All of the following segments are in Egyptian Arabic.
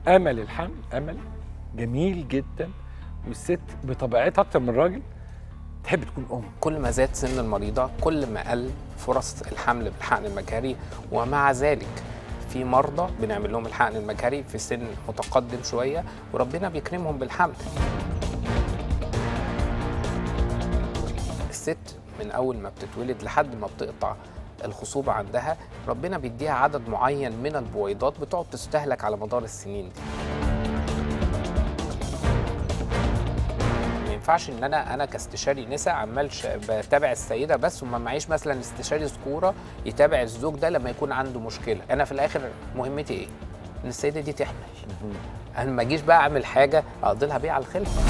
امل الحمل امل جميل جدا والست بطبيعتها اكتر من الراجل تحب تكون ام كل ما زاد سن المريضة كل ما قل فرص الحمل بالحقن المجهري ومع ذلك في مرضى بنعمل لهم الحقن المجهري في سن متقدم شوية وربنا بيكرمهم بالحمل الست من أول ما بتتولد لحد ما بتقطع الخصوبة عندها ربنا بيديها عدد معين من البويضات بتقعد تستهلك على مدار السنين دي ما ينفعش ان انا انا كاستشاري نساء عمال ش- بتابع السيده بس وما معيش مثلا استشاري ذكوره يتابع الزوج ده لما يكون عنده مشكله انا في الاخر مهمتي ايه ان السيده دي تحمل انا ما اجيش بقى اعمل حاجه اقضي لها بيها على الخلفه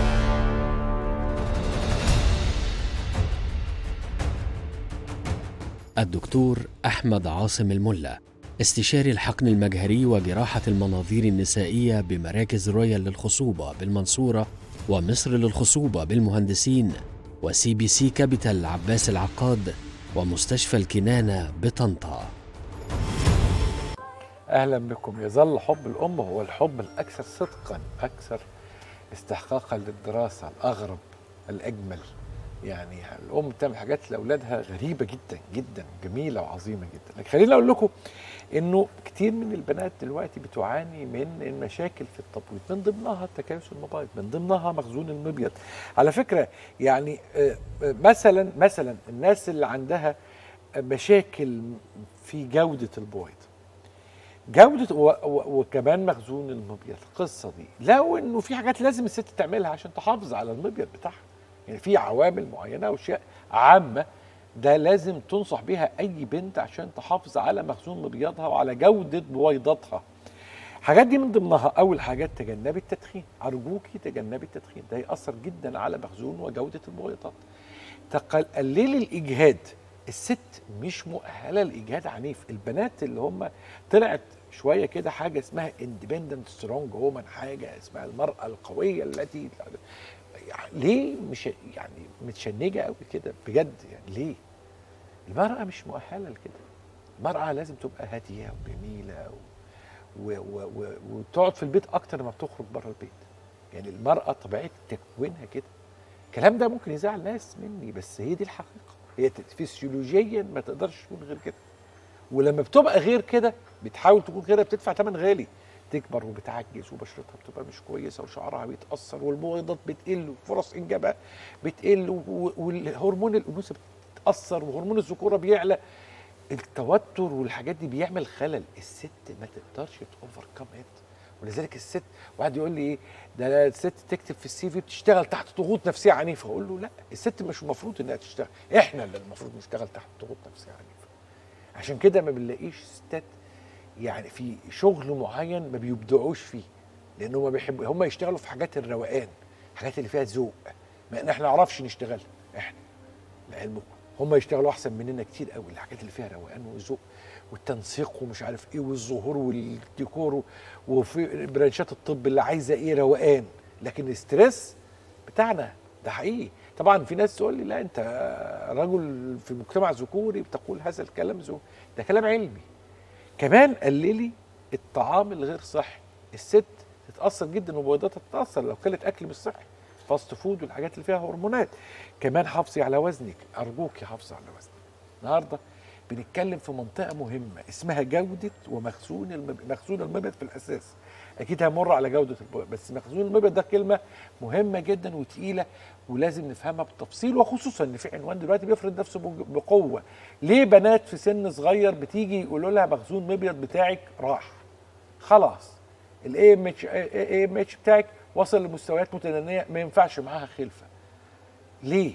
الدكتور أحمد عاصم الملا استشاري الحقن المجهري وجراحة المناظير النسائية بمراكز رويال للخصوبة بالمنصورة ومصر للخصوبة بالمهندسين وسي بي سي كابيتال عباس العقاد ومستشفى الكنانة بطنطا اهلا بكم يظل حب الام هو الحب الاكثر صدقا اكثر استحقاقا للدراسه الاغرب الاجمل يعني الام بتعمل حاجات لاولادها غريبه جدا جدا جميله وعظيمه جدا لكن خليني اقول لكم انه كتير من البنات دلوقتي بتعاني من المشاكل في التبويض من ضمنها التكيس المبيض من ضمنها مخزون المبيض على فكره يعني آه، آه، مثلا مثلا الناس اللي عندها مشاكل في جوده البويض جودة و... و... وكمان مخزون المبيض القصة دي لو انه في حاجات لازم الست تعملها عشان تحافظ على المبيض بتاعها يعني في عوامل معينة واشياء عامة ده لازم تنصح بيها اي بنت عشان تحافظ على مخزون مبيضها وعلى جودة بويضتها حاجات دي من ضمنها اول حاجات تجنبي التدخين ارجوكي تجنبي التدخين ده ياثر جدا على مخزون وجوده البويضات تقل- قللي الاجهاد الست مش مؤهله لاجهاد عنيف البنات اللي هم طلعت شويه كده حاجه اسمها اندبندنت سترونج وومن حاجه اسمها المراه القويه التي يعني ليه مش يعني متشنجه قوي كده بجد يعني ليه المراه مش مؤهله لكده المراه لازم تبقى هاديه وجميله و... و... و... و... وتقعد في البيت اكتر ما بتخرج بره البيت يعني المراه طبيعه تكوينها كده الكلام ده ممكن يزعل ناس مني بس هي دي الحقيقه هي ت- فسيولوجيا ما تقدرش تكون غير كده ولما بتبقى غير كده بتحاول تكون غيرها بتدفع ثمن غالي تكبر وبتعجز وبشرتها بتبقى مش كويسه وشعرها بيتاثر والبويضات بتقل وفرص انجابها بتقل و- والهرمون الانوثه بتتاثر وهرمون الذكوره بيعلى التوتر والحاجات دي بيعمل خلل الست ما تقدرش تاوفر كم ات ولذلك الست واحد يقول لي ايه ده الست تكتب في السي في بتشتغل تحت ضغوط نفسيه عنيفه اقول له لا الست مش المفروض انها تشتغل احنا اللي المفروض نشتغل تحت ضغوط نفسيه عنيفه عشان كده ما بنلاقيش ستات يعني في شغل معين ما بيبدعوش فيه لان هم بيحبوا هم يشتغلوا في حاجات الروقان الحاجات اللي فيها ذوق ما احنا نعرفش نشتغل احنا لعلمكم هم يشتغلوا احسن مننا كتير قوي الحاجات اللي فيها روقان وذوق والتنسيق ومش عارف ايه والظهور والديكور وفي برانشات الطب اللي عايزه ايه روقان لكن الاسترس بتاعنا ده حقيقي طبعا في ناس تقول لي لا انت رجل في مجتمع ذكوري بتقول هذا الكلام ذو ده كلام علمي كمان قللي الطعام الغير صحي الست تتاثر جدا وبويضاتها تتاثر لو كلت اكل مش صحي فاست فود والحاجات اللي فيها هرمونات كمان حافظي على وزنك ارجوكي حافظي على وزنك النهارده بنتكلم في منطقه مهمه اسمها جوده ومخزون المب... مخزون المبيض في الاساس اكيد همر على جوده البيض بس مخزون المبيض ده كلمه مهمه جدا وتقيله ولازم نفهمها بالتفصيل وخصوصا ان في عنوان دلوقتي بيفرض نفسه بج- بقوه ليه بنات في سن صغير بتيجي يقولوا لها مخزون المبيض بتاعك راح خلاص الاي ام اتش اي ام اتش بتاعك وصل لمستويات متدنيه ما ينفعش معاها خلفه ليه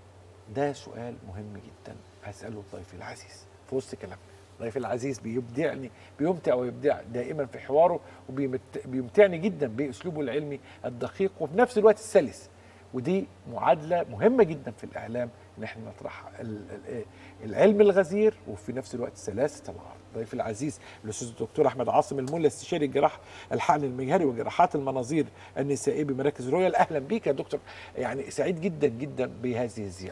ده سؤال مهم جدا هساله ضيفي العزيز في وسط كلامنا ضيفي العزيز بيبدعني بيمتع ويبدع دائما في حواره وبيمتعني جدا باسلوبه العلمي الدقيق وفي نفس الوقت السلس ودي معادله مهمه جدا في الاعلام ان احنا نطرحها ال- ال- العلم الغزير وفي نفس الوقت سلاسه العرض ضيفي العزيز الاستاذ الدكتور احمد عاصم الملا استشاري الجراح الحقن المجهري وجراحات المناظير النسائيه بمراكز رويال اهلا بيك يا دكتور يعني سعيد جدا جدا بهذه الزياره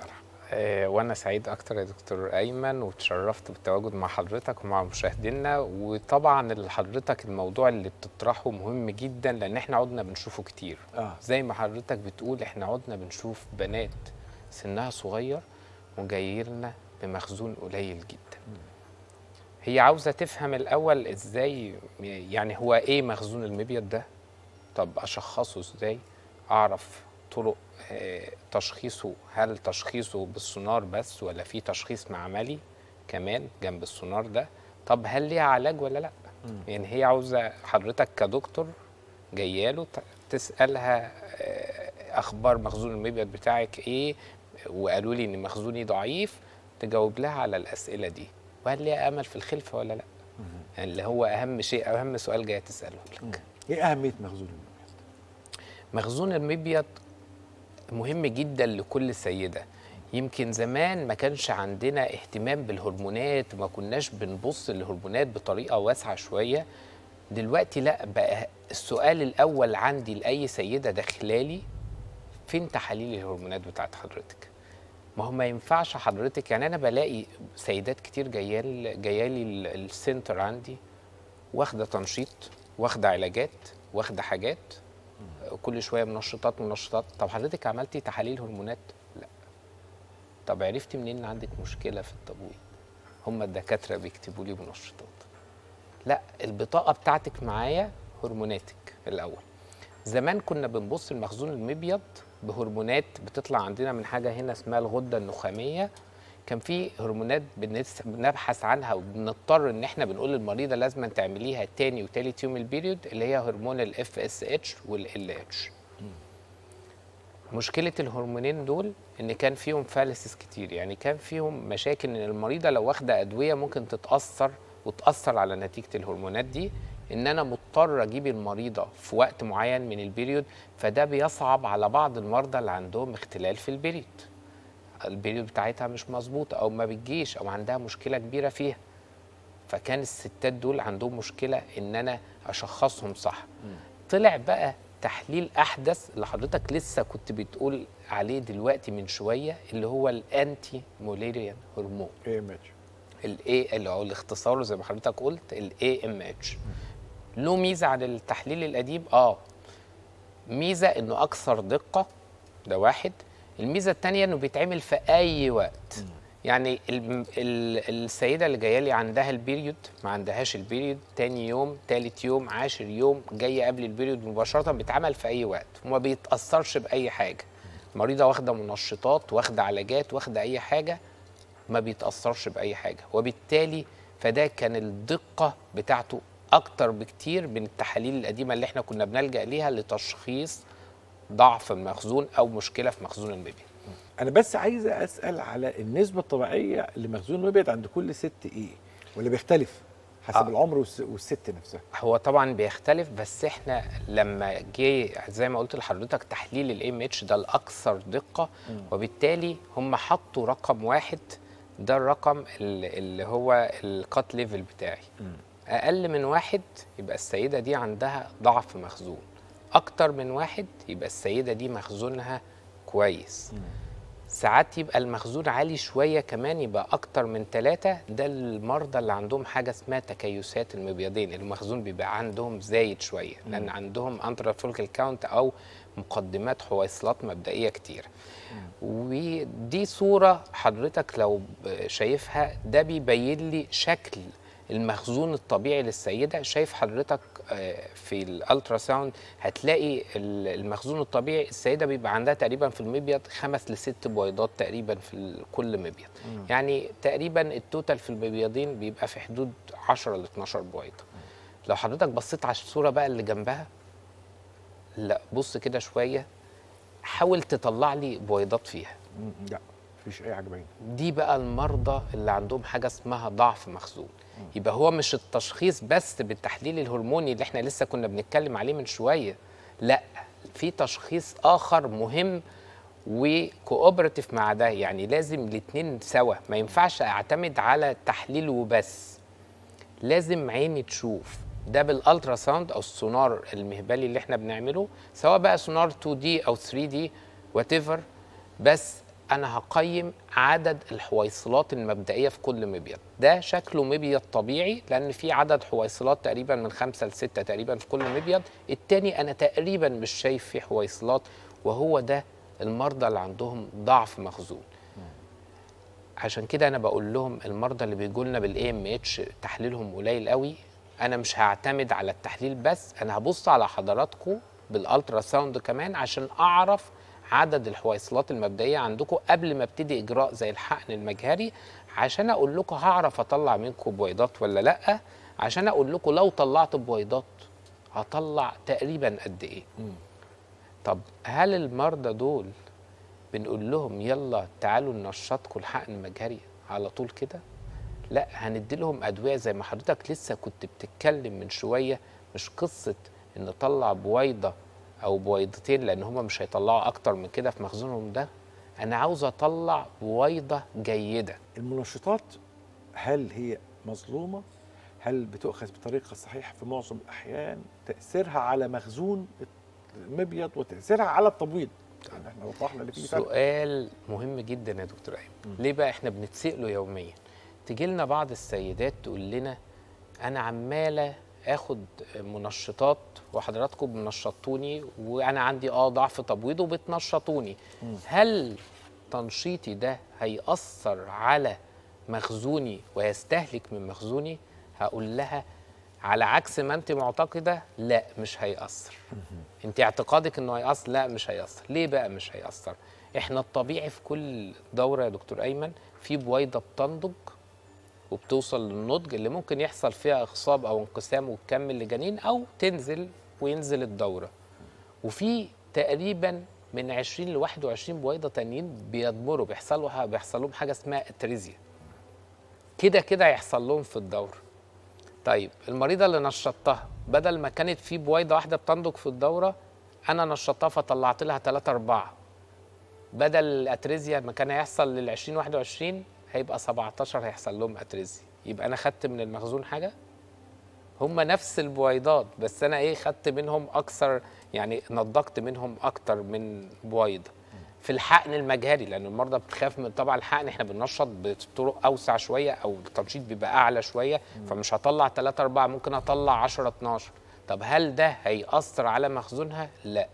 آه، وانا سعيد اكتر يا دكتور ايمن وتشرفت بالتواجد مع حضرتك ومع مشاهدينا وطبعا اللي حضرتك الموضوع اللي بتطرحه مهم جدا لان احنا عدنا بنشوفه كتير اه زي ما حضرتك بتقول احنا عدنا بنشوف بنات سنها صغير وجاي لنا بمخزون قليل جدا هي عاوزه تفهم الاول ازاي يعني هو ايه مخزون المبيض ده طب اشخصه ازاي اعرف طرق آه، تشخيصه هل تشخيصه بالسونار بس ولا في تشخيص معملي كمان جنب السونار ده طب هل ليها علاج ولا لا يعني هي عاوزه حضرتك كدكتور جاياله ت- تسالها آه، اخبار مخزون المبيض بتاعك ايه وقالوا لي ان مخزوني ضعيف تجاوب لها على الاسئله دي وهل ليها امل في الخلفه ولا لا يعني اللي هو اهم شيء اهم سؤال جاي تساله لك ايه اهميه مخزون المبيض؟ مخزون المبيض مهم جدا لكل سيدة يمكن زمان ما كانش عندنا اهتمام بالهرمونات وما كناش بنبص للهرمونات بطريقة واسعة شوية دلوقتي لا بقى السؤال الأول عندي لأي سيدة داخلالي فين تحاليل الهرمونات بتاعت حضرتك ما هو ما ينفعش حضرتك يعني أنا بلاقي سيدات كتير جاية جايه لي ال- السنتر عندي واخدة تنشيط واخدة علاجات واخدة حاجات كل شويه منشطات منشطات طب حضرتك عملتي تحاليل هرمونات لا طب عرفتي منين ان عندك مشكله في التبويض هم الدكاتره بيكتبوا لي منشطات لا البطاقه بتاعتك معايا هرموناتك الاول زمان كنا بنبص لمخزون المبيض بهرمونات بتطلع عندنا من حاجه هنا اسمها الغده النخاميه كان في هرمونات بنس- بنبحث عنها وبنضطر ان احنا بنقول للمريضه لازم تعمليها تاني وتالت يوم البيريود اللي هي هرمون الاف اس اتش والال اتش مشكله الهرمونين دول ان كان فيهم فالسس كتير يعني كان فيهم مشاكل ان المريضه لو واخده ادويه ممكن تتاثر وتاثر على نتيجه الهرمونات دي ان انا مضطر اجيب المريضه في وقت معين من البيريود فده بيصعب على بعض المرضى اللي عندهم اختلال في البيريود البيريود بتاعتها مش مظبوطه او ما بتجيش او عندها مشكله كبيره فيها فكان الستات دول عندهم مشكله ان انا اشخصهم صح طلع بقى تحليل احدث اللي حضرتك لسه كنت بتقول عليه دلوقتي من شويه اللي هو الانتي موليريان هرمون ايه ام اتش الاي اللي هو الاختصار زي ما حضرتك قلت الاي ام اتش له ميزه عن التحليل القديم اه ميزه انه اكثر دقه ده واحد الميزه الثانيه انه بيتعمل في اي وقت يعني ال ال السيده اللي جايه لي عندها البيريود ما عندهاش البيريود تاني يوم تالت يوم عاشر يوم جايه قبل البيريود مباشره بيتعمل في اي وقت وما بيتاثرش باي حاجه مريضه واخده منشطات واخده علاجات واخده اي حاجه ما بيتاثرش باي حاجه وبالتالي فده كان الدقه بتاعته اكتر بكتير من التحاليل القديمه اللي احنا كنا بنلجا ليها لتشخيص ضعف المخزون او مشكله في مخزون المبيض انا بس عايز اسال على النسبه الطبيعيه لمخزون المبيض عند كل ست ايه ولا بيختلف حسب آه. آه. العمر والس- والست نفسها هو طبعا بيختلف بس احنا لما جه زي ما قلت لحضرتك تحليل الاي اتش ده الاكثر دقه وبالتالي هم حطوا رقم واحد ده الرقم ال- اللي هو الكات ليفل بتاعي اقل من واحد يبقى السيده دي عندها ضعف مخزون اكتر من واحد يبقى السيده دي مخزونها كويس ساعات يبقى المخزون عالي شوية كمان يبقى أكتر من ثلاثة ده المرضى اللي عندهم حاجة اسمها تكيسات المبيضين المخزون بيبقى عندهم زايد شوية لأن عندهم انترافولكال كاونت أو مقدمات حويصلات مبدئية كتير ودي صورة حضرتك لو ب- شايفها ده بيبين لي شكل المخزون الطبيعي للسيدة شايف حضرتك آه، في الالترا ساوند هتلاقي ال- المخزون الطبيعي السيدة بيبقى عندها تقريبا في المبيض خمس لست بويضات تقريبا في ال- كل مبيض يعني تقريبا التوتال في المبيضين بيبقى في حدود 10 ل 12 بويضة لو حضرتك بصيت على الصورة بقى اللي جنبها لا بص كده شوية حاول تطلع لي بويضات فيها مم، لا مفيش اي حاجه باينه دي بقى المرضى اللي عندهم حاجه اسمها ضعف مخزون يبقى هو مش التشخيص بس بالتحليل الهرموني اللي احنا لسه كنا بنتكلم عليه من شويه لا في تشخيص اخر مهم وكوبراتيف مع ده يعني لازم الاتنين سوا ما ينفعش اعتمد على تحليل وبس لازم عيني تشوف ده بالالترا ساوند او السونار المهبلي اللي احنا بنعمله سواء بقى سونار 2 دي او 3 دي وات بس انا هقيم عدد الحويصلات المبدئيه في كل مبيض ده شكله مبيض طبيعي لان في عدد حويصلات تقريبا من خمسة لستة تقريبا في كل مبيض التاني انا تقريبا مش شايف فيه حويصلات وهو ده المرضى اللي عندهم ضعف مخزون عشان كده انا بقول لهم المرضى اللي بيجوا لنا بالاي ام اتش تحليلهم قليل قوي انا مش هعتمد على التحليل بس انا هبص على حضراتكم بالالترا ساوند كمان عشان اعرف عدد الحويصلات المبدئيه عندكم قبل ما ابتدي اجراء زي الحقن المجهري عشان اقول لكم هعرف اطلع منكم بويضات ولا لا عشان اقول لكم لو طلعت بويضات هطلع تقريبا قد ايه طب هل المرضى دول بنقول لهم يلا تعالوا ننشطكم الحقن المجهري على طول كده لا هندي لهم ادويه زي ما حضرتك لسه كنت بتتكلم من شويه مش قصه ان نطلع بويضه او بويضتين لان هم مش هيطلعوا اكتر من كده في مخزونهم ده انا عاوز اطلع بويضه جيده المنشطات هل هي مظلومه هل بتؤخذ بطريقه صحيحه في معظم الاحيان تاثيرها على مخزون المبيض وتاثيرها على التبويض يعني احنا وضحنا اللي فيه فرق سؤال مهم جدا يا دكتور ايمن ليه بقى احنا بنتساله يوميا تيجي لنا بعض السيدات تقول لنا انا عماله اخد منشطات وحضراتكم بنشطوني وانا عندي اه ضعف تبويض وبتنشطوني هل تنشيطي ده هيأثر على مخزوني ويستهلك من مخزوني هقول لها على عكس ما انت معتقده لا مش هيأثر انت اعتقادك انه هيأثر لا مش هيأثر ليه بقى مش هيأثر احنا الطبيعي في كل دوره يا دكتور ايمن في بويضه بتنضج وبتوصل للنضج اللي ممكن يحصل فيها اخصاب او انقسام وتكمل لجنين او تنزل وينزل الدوره وفي تقريبا من 20 ل 21 بويضه تانيين بيضمروا بيحصل لها بيحصل لهم حاجه اسمها اتريزيا كده كده هيحصل لهم في الدوره طيب المريضه اللي نشطتها بدل ما كانت في بويضه واحده بتنضج في الدوره انا نشطتها فطلعت لها 3 4 بدل الاتريزيا ما كان هيحصل لل 20 21 هيبقى 17 هيحصل لهم اتريزيا يبقى انا خدت من المخزون حاجه هم نفس البويضات بس انا ايه خدت منهم اكثر يعني نضجت منهم اكتر من بويضه في الحقن المجهري لان المرضى بتخاف من طبعا الحقن احنا بننشط بطرق اوسع شويه او التنشيط بيبقى اعلى شويه فمش هطلع 3 4 ممكن اطلع 10 12 طب هل ده هيأثر على مخزونها؟ لا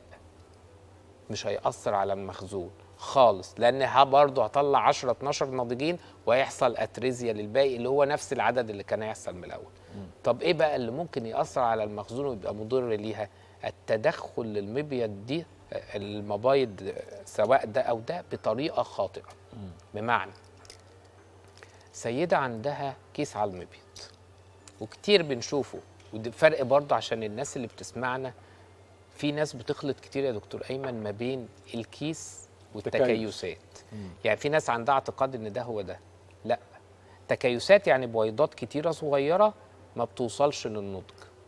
مش هيأثر على المخزون خالص لان ها برضه هطلع 10 12 ناضجين وهيحصل اتريزيا للباقي اللي هو نفس العدد اللي كان هيحصل من الاول طب ايه بقى اللي ممكن يأثر على المخزون ويبقى مضر ليها التدخل للمبيض دي المبايض سواء ده او ده بطريقه خاطئه بمعنى سيده عندها كيس على المبيض وكتير بنشوفه ودي فرق برضه عشان الناس اللي بتسمعنا في ناس بتخلط كتير يا دكتور ايمن ما بين الكيس والتكيسات يعني في ناس عندها اعتقاد ان ده هو ده لا تكيسات يعني بويضات كتيره صغيره ما بتوصلش للنضج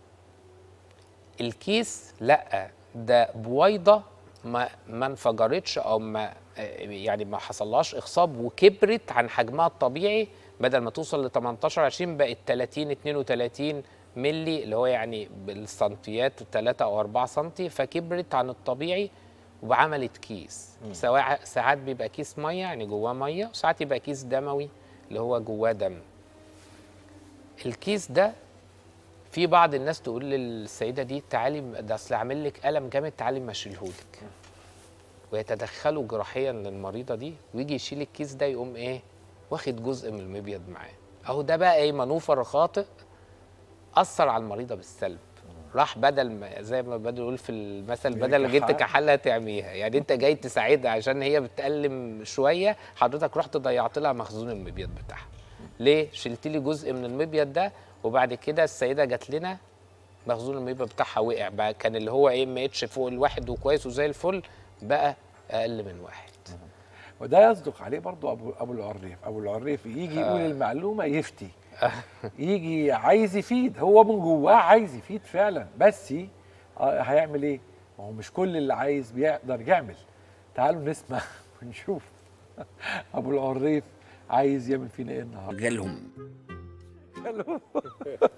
الكيس لا ده بويضه ما ما انفجرتش او ما يعني ما حصلهاش اخصاب وكبرت عن حجمها الطبيعي بدل ما توصل ل 18 20 بقت 30 32 ملي اللي هو يعني بالسنتيات 3 او 4 سنتي فكبرت عن الطبيعي وعملت كيس سواء ساعات بيبقى كيس ميه يعني جواه ميه وساعات يبقى كيس دموي اللي هو جواه دم الكيس ده في بعض الناس تقول للسيده دي تعالي ده اصل عامل لك الم جامد تعالي مشيلهولك ويتدخلوا جراحيا للمريضه دي ويجي يشيل الكيس ده يقوم ايه واخد جزء من المبيض معاه اهو ده بقى ايه منوفر خاطئ اثر على المريضه بالسلب راح بدل ما زي ما بدل يقول في المثل بدل جيت كحلها تعميها يعني انت جاي تساعدها عشان هي بتألم شويه حضرتك رحت ضيعت لها مخزون المبيض بتاعها ليه شلت لي جزء من المبيض ده وبعد كده السيده جات لنا مخزون المبيض بتاعها وقع بقى كان اللي هو ايه ام اتش فوق الواحد وكويس وزي الفل بقى اقل من واحد وده يصدق عليه برضو ابو ابو العريف ابو العريف يجي يقول المعلومه يفتي يجي عايز يفيد هو من جواه عايز يفيد فعلا بس آه هيعمل ايه ما هو مش كل اللي عايز بيقدر يعمل تعالوا نسمع ونشوف ابو العريف عايز يعمل فينا ايه النهارده جالهم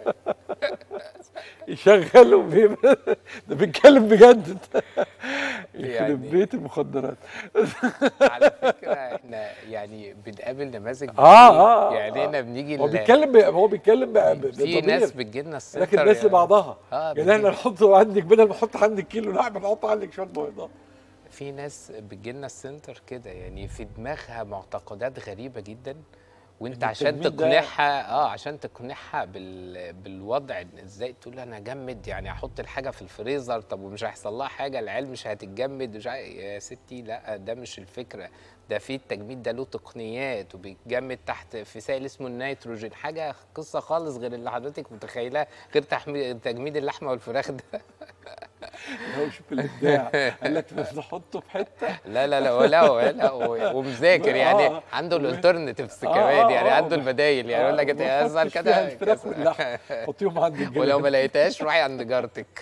يشغلوا ده بيتكلم بجد يخرب يعني بيت المخدرات على فكره احنا يعني بنقابل نماذج آه، كتير. آه، يعني آه. احنا بنيجي هو ال- بيتكلم ب- هو بيتكلم ب- ب- في بضمير. ناس بتجي لنا السنتر لكن الناس يعني- لبعضها اه يعني احنا بتجي- نحط عندك بدل ما نحط عندك كيلو لحمه نحط عندك شويه بيضاء في ناس بتجي لنا السنتر كده يعني في دماغها معتقدات غريبه جدا وانت إن عشان التجميد ده- تقنعها اه عشان تقنعها بال... بالوضع إن ازاي تقول انا اجمد يعني احط الحاجه في الفريزر طب ومش هيحصل لها حاجه العيال مش هتتجمد مش عارف يا ستي لا ده مش الفكره ده في التجميد ده له تقنيات وبيتجمد تحت في سائل اسمه النيتروجين حاجه قصه خالص غير اللي حضرتك متخيلها غير تحمي... تجميد اللحمه والفراخ ده هو شوف الابداع قال لك بس نحطه في حته لا لا لا ولا ولا ومذاكر يعني آه. عنده الالترناتيفز آه، كمان آه، يعني آه. عنده البدايل يعني يقول لك انت ما اسال تحطش فيها كده الفراخ كذا. واللحم حطيهم عند الجنب ولو ما لقيتهاش روحي عند جارتك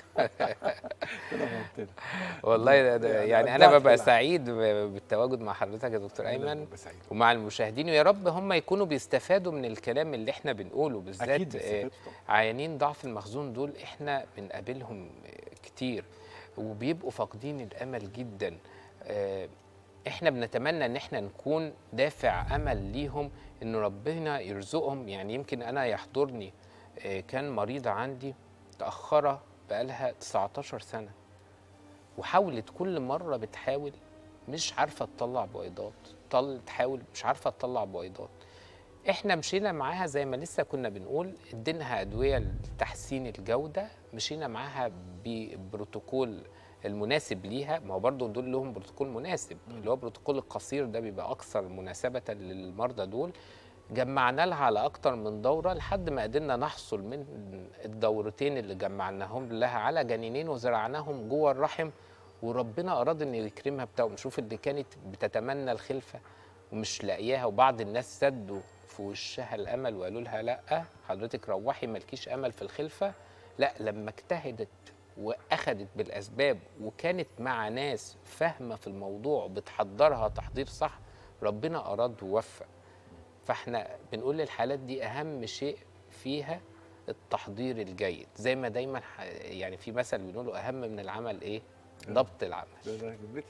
والله ده ده يعني يعني انا أبدعت ببقى في سعيد ب- بالتواجد مع حضرتك يا دكتور ايمن سعيد ومع المشاهدين ويا رب هم يكونوا بيستفادوا من الكلام اللي احنا بنقوله بالذات اكيد آه، بيستفادوا عيانين ضعف المخزون دول احنا بنقابلهم كتير وبيبقوا فاقدين الامل جدا آه، احنا بنتمنى ان احنا نكون دافع امل ليهم ان ربنا يرزقهم يعني يمكن انا يحضرني آه، كان مريضه عندي متاخره بقالها 19 سنه وحاولت كل مره بتحاول مش عارفه تطلع بويضات طل تحاول مش عارفه تطلع بويضات احنا مشينا معاها زي ما لسه كنا بنقول اديناها ادويه لتحسين الجوده مشينا معاها ببروتوكول المناسب ليها ما هو برضه دول لهم بروتوكول مناسب اللي هو بروتوكول القصير ده بيبقى اكثر مناسبه للمرضى دول جمعنا لها على اكتر من دوره لحد ما قدرنا نحصل من الدورتين اللي جمعناهم لها على جنينين وزرعناهم جوه الرحم وربنا اراد ان يكرمها بتاع نشوف اللي كانت بتتمنى الخلفه ومش لاقياها وبعض الناس سدوا في وشها الامل وقالوا لها لا حضرتك روحي مالكيش امل في الخلفه لا لما اجتهدت واخدت بالاسباب وكانت مع ناس فاهمه في الموضوع بتحضرها تحضير صح ربنا اراد ووفق فاحنا بنقول للحالات دي اهم شيء فيها التحضير الجيد زي ما دايما ح- يعني في مثل بنقوله اهم من العمل ايه ضبط العمل ده ده جملتي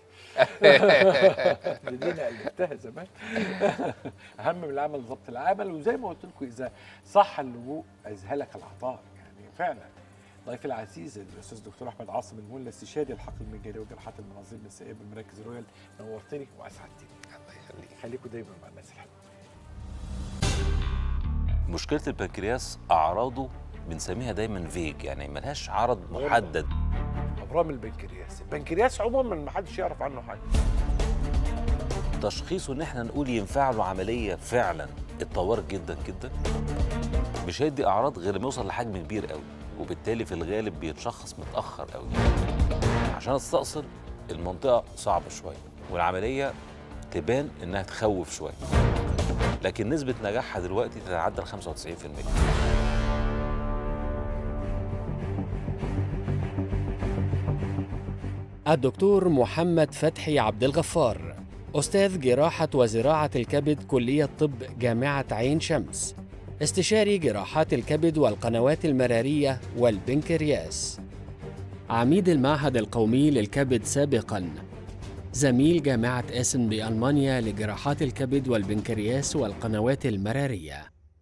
دي انا الفتها زمان اهم من العمل ضبط العمل وزي ما قلت لكم اذا صح اللجوء اذهلك العطاء يعني فعلا ضيفي العزيز الاستاذ دكتور احمد عاصم المولى استشاري الحقل المجاري وجراحات المناظير النسائيه بالمراكز رويال نورتني واسعدتني الله يخليك خليكم دايما مع الناس الحلوه مشكله البنكرياس اعراضه بنسميها دايما فيج يعني ملهاش عرض محدد ابرام البنكرياس البنكرياس عموما ما حدش يعرف عنه حاجه تشخيصه ان احنا نقول ينفع له عمليه فعلا اتطورت جدا جدا مش هيدي اعراض غير لما يوصل لحجم كبير قوي وبالتالي في الغالب بيتشخص متاخر قوي عشان استأصل المنطقه صعبه شويه والعمليه تبان انها تخوف شويه لكن نسبه نجاحها دلوقتي تتعدى ال 95% الدكتور محمد فتحي عبد الغفار أستاذ جراحة وزراعة الكبد كلية طب جامعة عين شمس استشاري جراحات الكبد والقنوات المرارية والبنكرياس عميد المعهد القومي للكبد سابقاً زميل جامعة اسن بألمانيا لجراحات الكبد والبنكرياس والقنوات المرارية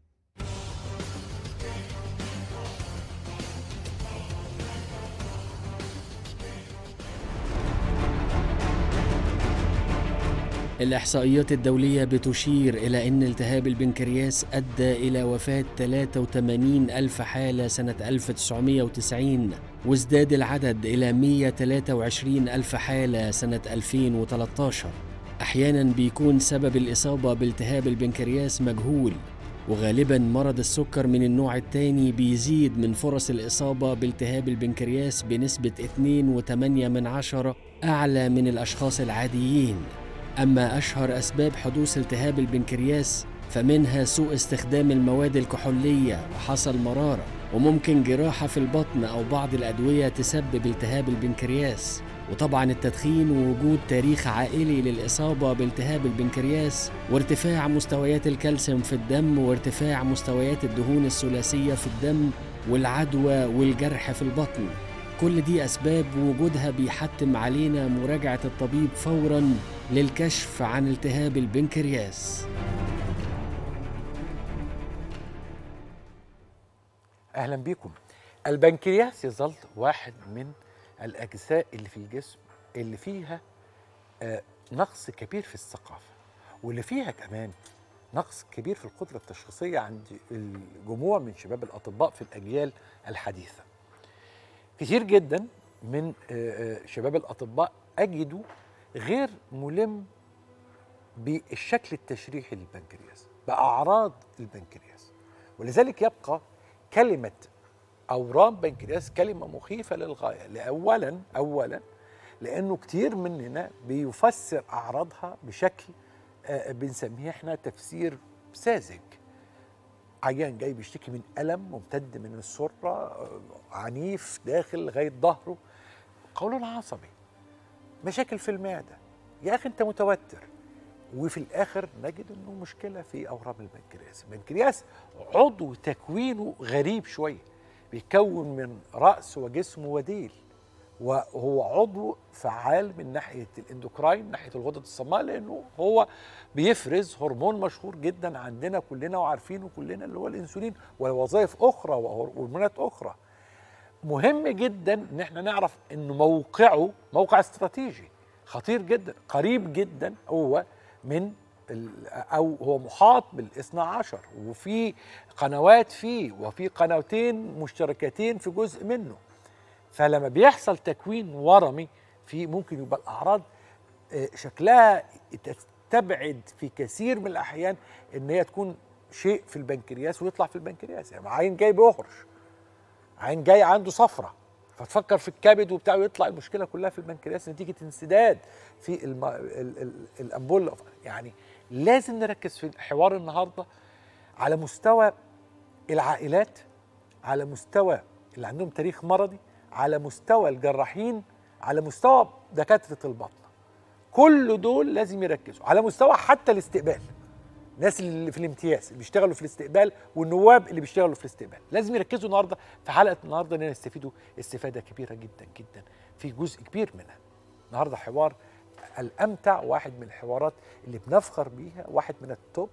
الإحصائيات الدولية بتشير إلى أن التهاب البنكرياس أدى إلى وفاة 83 ألف حالة سنة 1990 وازداد العدد إلى 123 ألف حالة سنة 2013 أحيانا بيكون سبب الإصابة بالتهاب البنكرياس مجهول وغالبا مرض السكر من النوع الثاني بيزيد من فرص الإصابة بالتهاب البنكرياس بنسبة 2.8 من عشرة أعلى من الأشخاص العاديين أما أشهر أسباب حدوث التهاب البنكرياس فمنها سوء استخدام المواد الكحولية وحصل مرارة وممكن جراحة في البطن أو بعض الأدوية تسبب التهاب البنكرياس وطبعا التدخين ووجود تاريخ عائلي للإصابة بالتهاب البنكرياس وارتفاع مستويات الكالسيوم في الدم وارتفاع مستويات الدهون الثلاثية في الدم والعدوى والجرح في البطن كل دي أسباب وجودها بيحتم علينا مراجعة الطبيب فورا للكشف عن التهاب البنكرياس اهلا بيكم البنكرياس يظل واحد من الاجزاء اللي في الجسم اللي فيها آه، نقص كبير في الثقافه واللي فيها كمان نقص كبير في القدره التشخيصيه عند الجموع من شباب الاطباء في الاجيال الحديثه كتير جدا من آه، آه، شباب الاطباء اجدوا غير ملم بالشكل التشريحي للبنكرياس باعراض البنكرياس ولذلك يبقى كلمه اورام بنكرياس كلمه مخيفه للغايه لاولا اولا لانه كتير مننا بيفسر اعراضها بشكل آه، بنسميه احنا تفسير ساذج عيان جاي بيشتكي من الم ممتد من السره آه، عنيف داخل لغايه ظهره قولون عصبي مشاكل في المعده يا اخي انت متوتر وفي الاخر نجد انه مشكله في اورام البنكرياس البنكرياس عضو تكوينه غريب شويه بيتكون من راس وجسم وديل وهو عضو فعال من ناحيه الاندوكراين من ناحيه الغدد الصماء لانه هو بيفرز هرمون مشهور جدا عندنا كلنا وعارفينه كلنا اللي هو الانسولين ووظائف اخرى وهرمونات اخرى مهم جدا ان احنا نعرف ان موقعه موقع استراتيجي خطير جدا قريب جدا هو من ال- او هو محاط بالاثنى عشر وفي قنوات فيه وفي قناتين مشتركتين في جزء منه فلما بيحصل تكوين ورمي في ممكن يبقى الاعراض آه، شكلها تستبعد في كثير من الاحيان ان هي تكون شيء في البنكرياس ويطلع في البنكرياس يعني عين جاي بيهرش عين جاي عنده صفرة فتفكر في الكبد وبتاع ويطلع المشكله كلها في البنكرياس نتيجه انسداد في الم... ال... ال... الانبوله يعني لازم نركز في حوار النهارده على مستوى العائلات على مستوى اللي عندهم تاريخ مرضي على مستوى الجراحين على مستوى دكاتره البطنه كل دول لازم يركزوا على مستوى حتى الاستقبال الناس اللي في الامتياز اللي بيشتغلوا في الاستقبال والنواب اللي بيشتغلوا في الاستقبال لازم يركزوا النهارده في حلقه النهارده اننا نستفيدوا استفاده كبيره جدا جدا في جزء كبير منها النهارده حوار الامتع واحد من الحوارات اللي بنفخر بيها واحد من التوب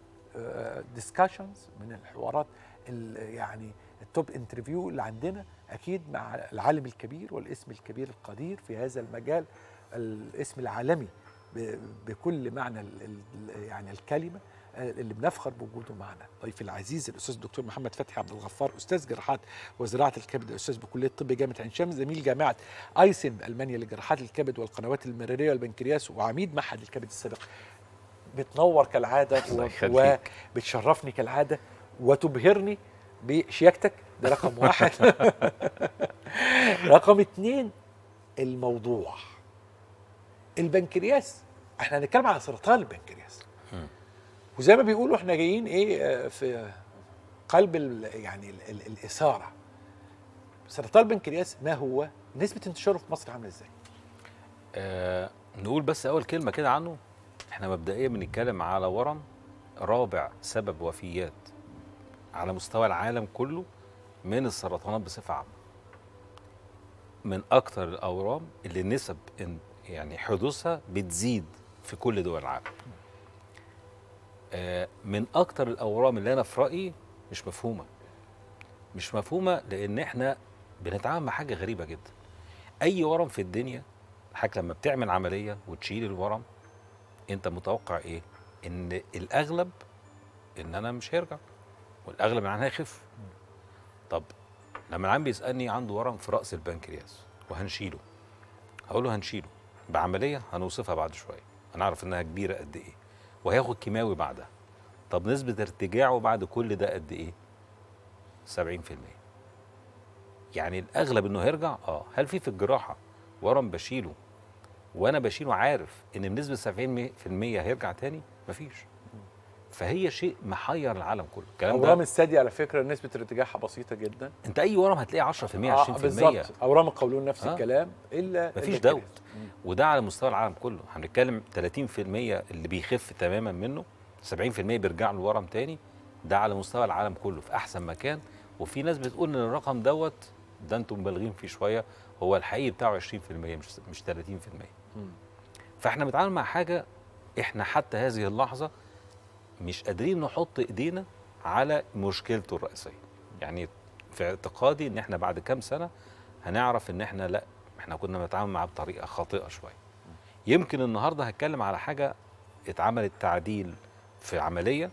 ديسكشنز من الحوارات ال- يعني التوب انترفيو اللي عندنا اكيد مع العالم الكبير والاسم الكبير القدير في هذا المجال الاسم العالمي ب- بكل معنى ال- ال- يعني الكلمه آه، اللي بنفخر بوجوده معنا ضيفي العزيز الاستاذ الدكتور محمد فتحي عبد الغفار استاذ جراحات وزراعه الكبد استاذ بكليه الطب جامعه عين شمس زميل جامعه ايسن بالمانيا لجراحات الكبد والقنوات المراريه والبنكرياس وعميد معهد الكبد السابق بتنور كالعاده الله و- يخليك. وبتشرفني كالعاده وتبهرني بشياكتك ده رقم واحد رقم اتنين الموضوع البنكرياس احنا هنتكلم على سرطان البنكرياس وزي ما بيقولوا احنا جايين ايه آه، في قلب ال يعني ال ال الاثاره سرطان البنكرياس ما هو نسبه انتشاره في مصر عامله ازاي آه نقول بس اول كلمه كده عنه احنا مبدئيا بنتكلم على ورم رابع سبب وفيات على مستوى العالم كله من السرطانات بصفه عامه من اكتر الاورام اللي نسب إن يعني حدوثها بتزيد في كل دول العالم آه من اكتر الاورام اللي انا في رايي مش مفهومه مش مفهومه لان احنا بنتعامل مع حاجه غريبه جدا اي ورم في الدنيا حضرتك لما بتعمل عمليه وتشيل الورم انت متوقع ايه ان الاغلب ان انا مش هيرجع والاغلب ان هيخف طب لما العيان بيسالني عنده ورم في راس البنكرياس وهنشيله هقول له هنشيله بعمليه هنوصفها بعد شويه هنعرف انها كبيره قد ايه وهياخد كيماوي بعدها طب نسبه ارتجاعه بعد كل ده قد ايه 70% يعني الاغلب انه هيرجع اه هل في في الجراحه ورم بشيله وانا بشيله عارف ان بنسبه 70% هيرجع تاني مفيش فهي شيء محير العالم كله الكلام اورام ده الثدي على فكره نسبه ارتجاعها بسيطه جدا انت اي ورم هتلاقي 10% 20% آه، بالظبط اورام القولون نفس آه. الكلام الا مفيش البنكرياس. دوت وده على مستوى العالم كله هنتكلم 30% اللي بيخف تماما منه 70% بيرجع له ورم تاني ده على مستوى العالم كله في احسن مكان وفي ناس بتقول ان الرقم دوت ده انتم مبالغين فيه شويه هو الحقيقي بتاعه 20% مش مش 30% فاحنا بنتعامل مع حاجه احنا حتى هذه اللحظه مش قادرين نحط ايدينا على مشكلته الرئيسيه يعني في اعتقادي ان احنا بعد كام سنه هنعرف ان احنا لا احنا كنا بنتعامل معاه بطريقه خاطئه شويه يمكن النهارده هتكلم على حاجه اتعملت تعديل في عمليه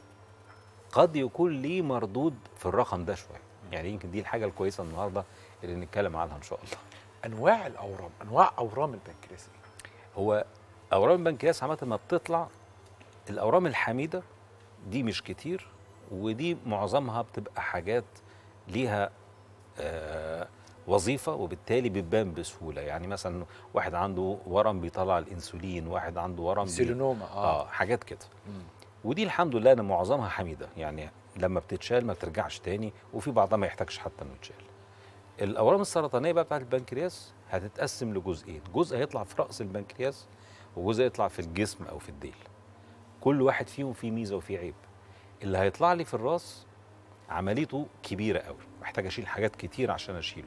قد يكون ليه مردود في الرقم ده شويه يعني يمكن دي الحاجه الكويسه النهارده اللي نتكلم عنها ان شاء الله انواع الاورام انواع اورام البنكرياس إيه؟ هو اورام البنكرياس عامه ما بتطلع الاورام الحميده دي مش كتير ودي معظمها بتبقى حاجات ليها آه وظيفه وبالتالي بتبان بسهوله يعني مثلا واحد عنده ورم بيطلع الانسولين واحد عنده ورم بي... سيلينوما اه, اه حاجات كده مم. ودي الحمد لله ان معظمها حميده يعني لما بتتشال ما بترجعش تاني وفي بعضها ما يحتاجش حتى انه يتشال الاورام السرطانيه بقى بتاعت البنكرياس هتتقسم لجزئين جزء هيطلع في راس البنكرياس وجزء يطلع في الجسم او في الديل كل واحد فيهم فيه ميزه وفيه عيب اللي هيطلع لي في الراس عمليته كبيره قوي محتاج اشيل حاجات كتير عشان اشيله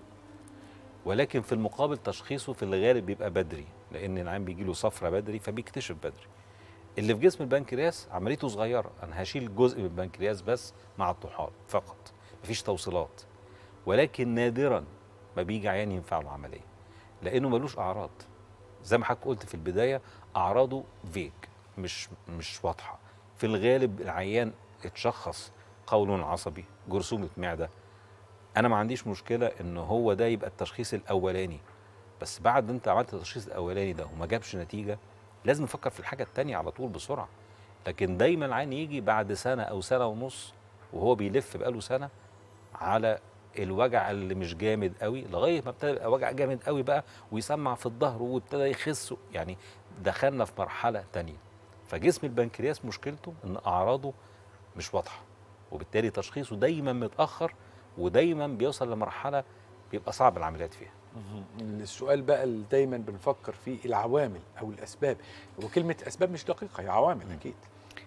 ولكن في المقابل تشخيصه في الغالب بيبقى بدري لان العين بيجي له صفرة بدري فبيكتشف بدري اللي في جسم البنكرياس عمليته صغيره انا هشيل جزء من البنكرياس بس مع الطحال فقط مفيش توصيلات ولكن نادرا ما بيجي عيان ينفع له عمليه لانه ملوش اعراض زي ما حضرتك قلت في البدايه اعراضه فيك مش مش واضحه في الغالب العيان اتشخص قولون عصبي جرثومه معده انا ما عنديش مشكله ان هو ده يبقى التشخيص الاولاني بس بعد انت عملت التشخيص الاولاني ده وما جابش نتيجه لازم نفكر في الحاجه التانية على طول بسرعه لكن دايما العين يجي بعد سنه او سنه ونص وهو بيلف بقاله سنه على الوجع اللي مش جامد قوي لغايه ما ابتدى يبقى وجع جامد قوي بقى ويسمع في الظهر وابتدى يخس يعني دخلنا في مرحله تانية فجسم البنكرياس مشكلته ان اعراضه مش واضحه وبالتالي تشخيصه دايما متاخر ودايما بيوصل لمرحله بيبقى صعب العمليات فيها السؤال بقى اللي دايما بنفكر فيه العوامل او الاسباب وكلمه اسباب مش دقيقه هي عوامل اكيد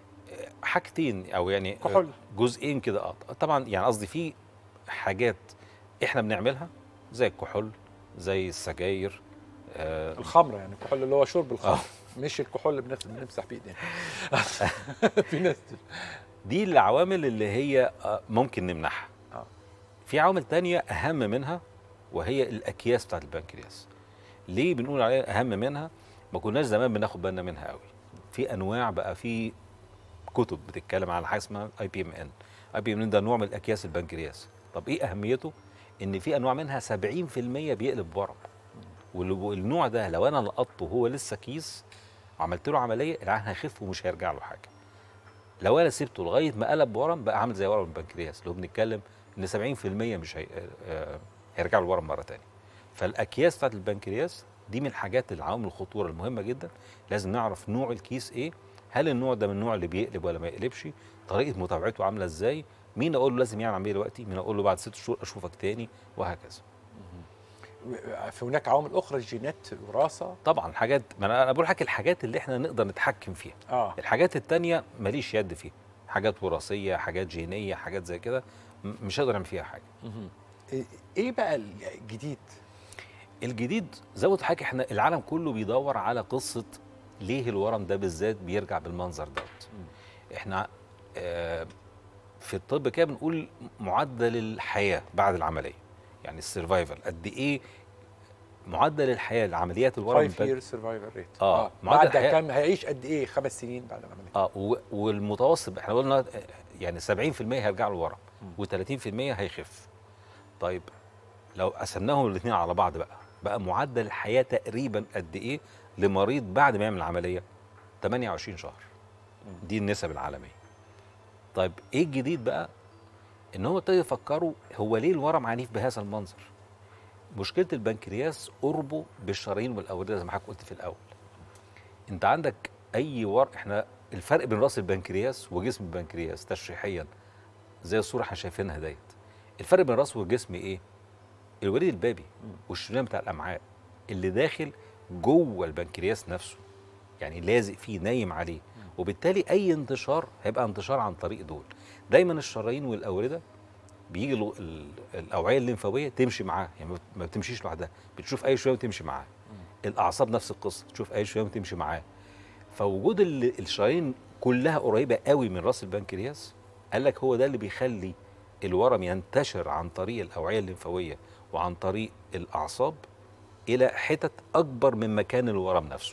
حاجتين او يعني كحول. جزئين كده اه طبعا يعني قصدي في حاجات احنا بنعملها زي الكحول زي السجاير آه الخمره يعني الكحول اللي هو شرب الخمر آه. مش الكحول اللي بنف- بنمسح بايدينا في ناس دي العوامل اللي هي آه، ممكن نمنعها آه. في عوامل تانية أهم منها وهي الأكياس بتاعت البنكرياس ليه بنقول عليها أهم منها ما كناش زمان بناخد بالنا منها قوي في أنواع بقى في كتب بتتكلم على حاجة اسمها اي بي ام ان اي بي ام ان ده نوع من الأكياس البنكرياس طب إيه أهميته إن في أنواع منها 70% بيقلب ورم والنوع ده لو أنا لقطته وهو لسه كيس وعملت له عملية العين هيخف ومش هيرجع له حاجة لو انا سبته لغايه ما قلب ورم بقى عامل زي ورم البنكرياس اللي هو بنتكلم ان 70% مش هي... آه، هيرجع له ورم مره تانية فالاكياس بتاعت البنكرياس دي من الحاجات العوامل الخطوره المهمه جدا لازم نعرف نوع الكيس ايه هل النوع ده من النوع اللي بيقلب ولا ما يقلبش طريقه متابعته عامله ازاي مين اقول له لازم يعمل عمليه دلوقتي مين اقول له بعد ست شهور اشوفك تاني وهكذا في هناك عوامل اخرى الجينات الوراثه طبعا حاجات ما انا أنا بقول لك الحاجات اللي احنا نقدر نتحكم فيها اه الحاجات التانية ماليش يد فيها حاجات وراثيه حاجات جينيه حاجات زي كده م- مش هقدر اعمل فيها حاجه إيه- ايه بقى الجديد الجديد زي ما قلت لحضرتك احنا العالم كله بيدور على قصه ليه الورم ده بالذات بيرجع بالمنظر دوت احنا آه، في الطب كده بنقول معدل الحياه بعد العمليه يعني السرفايفل قد ايه معدل الحياه لعمليات الورم 5 البن- year survival rate آه، معدل بعد الحياة- كام هيعيش قد ايه خمس سنين بعد العمليه اه و- والمتوسط احنا قلنا آه، يعني 70% هيرجع له ورم و30% هيخف طيب لو قسمناهم الاثنين على بعض بقى بقى معدل الحياه تقريبا قد ايه لمريض بعد ما يعمل العمليه 28 شهر دي النسب العالميه طيب ايه الجديد بقى ان هم ابتدوا يفكروا هو ليه الورم عنيف بهذا المنظر مشكله البنكرياس قربه بالشرايين والاورده زي ما حضرتك قلت في الاول انت عندك اي ورم احنا الفرق بين راس البنكرياس وجسم البنكرياس تشريحيا زي الصوره احنا شايفينها ديت الفرق بين الراس والجسم ايه الوريد البابي والشريان بتاع الامعاء اللي داخل جوه البنكرياس نفسه يعني لازق فيه نايم عليه وبالتالي اي انتشار هيبقى انتشار عن طريق دول دايما الشرايين والاورده بيجي له ال- الاوعيه الليمفاويه تمشي معاه يعني ما- ما بتمشيش لوحدها بتشوف اي شويه وتمشي معاه الاعصاب نفس القصه تشوف اي شويه وتمشي معاه فوجود ال- الشرايين كلها قريبه قوي من راس البنكرياس قال لك هو ده اللي بيخلي الورم ينتشر عن طريق الاوعيه الليمفاويه وعن طريق الاعصاب الى حتت اكبر من مكان الورم نفسه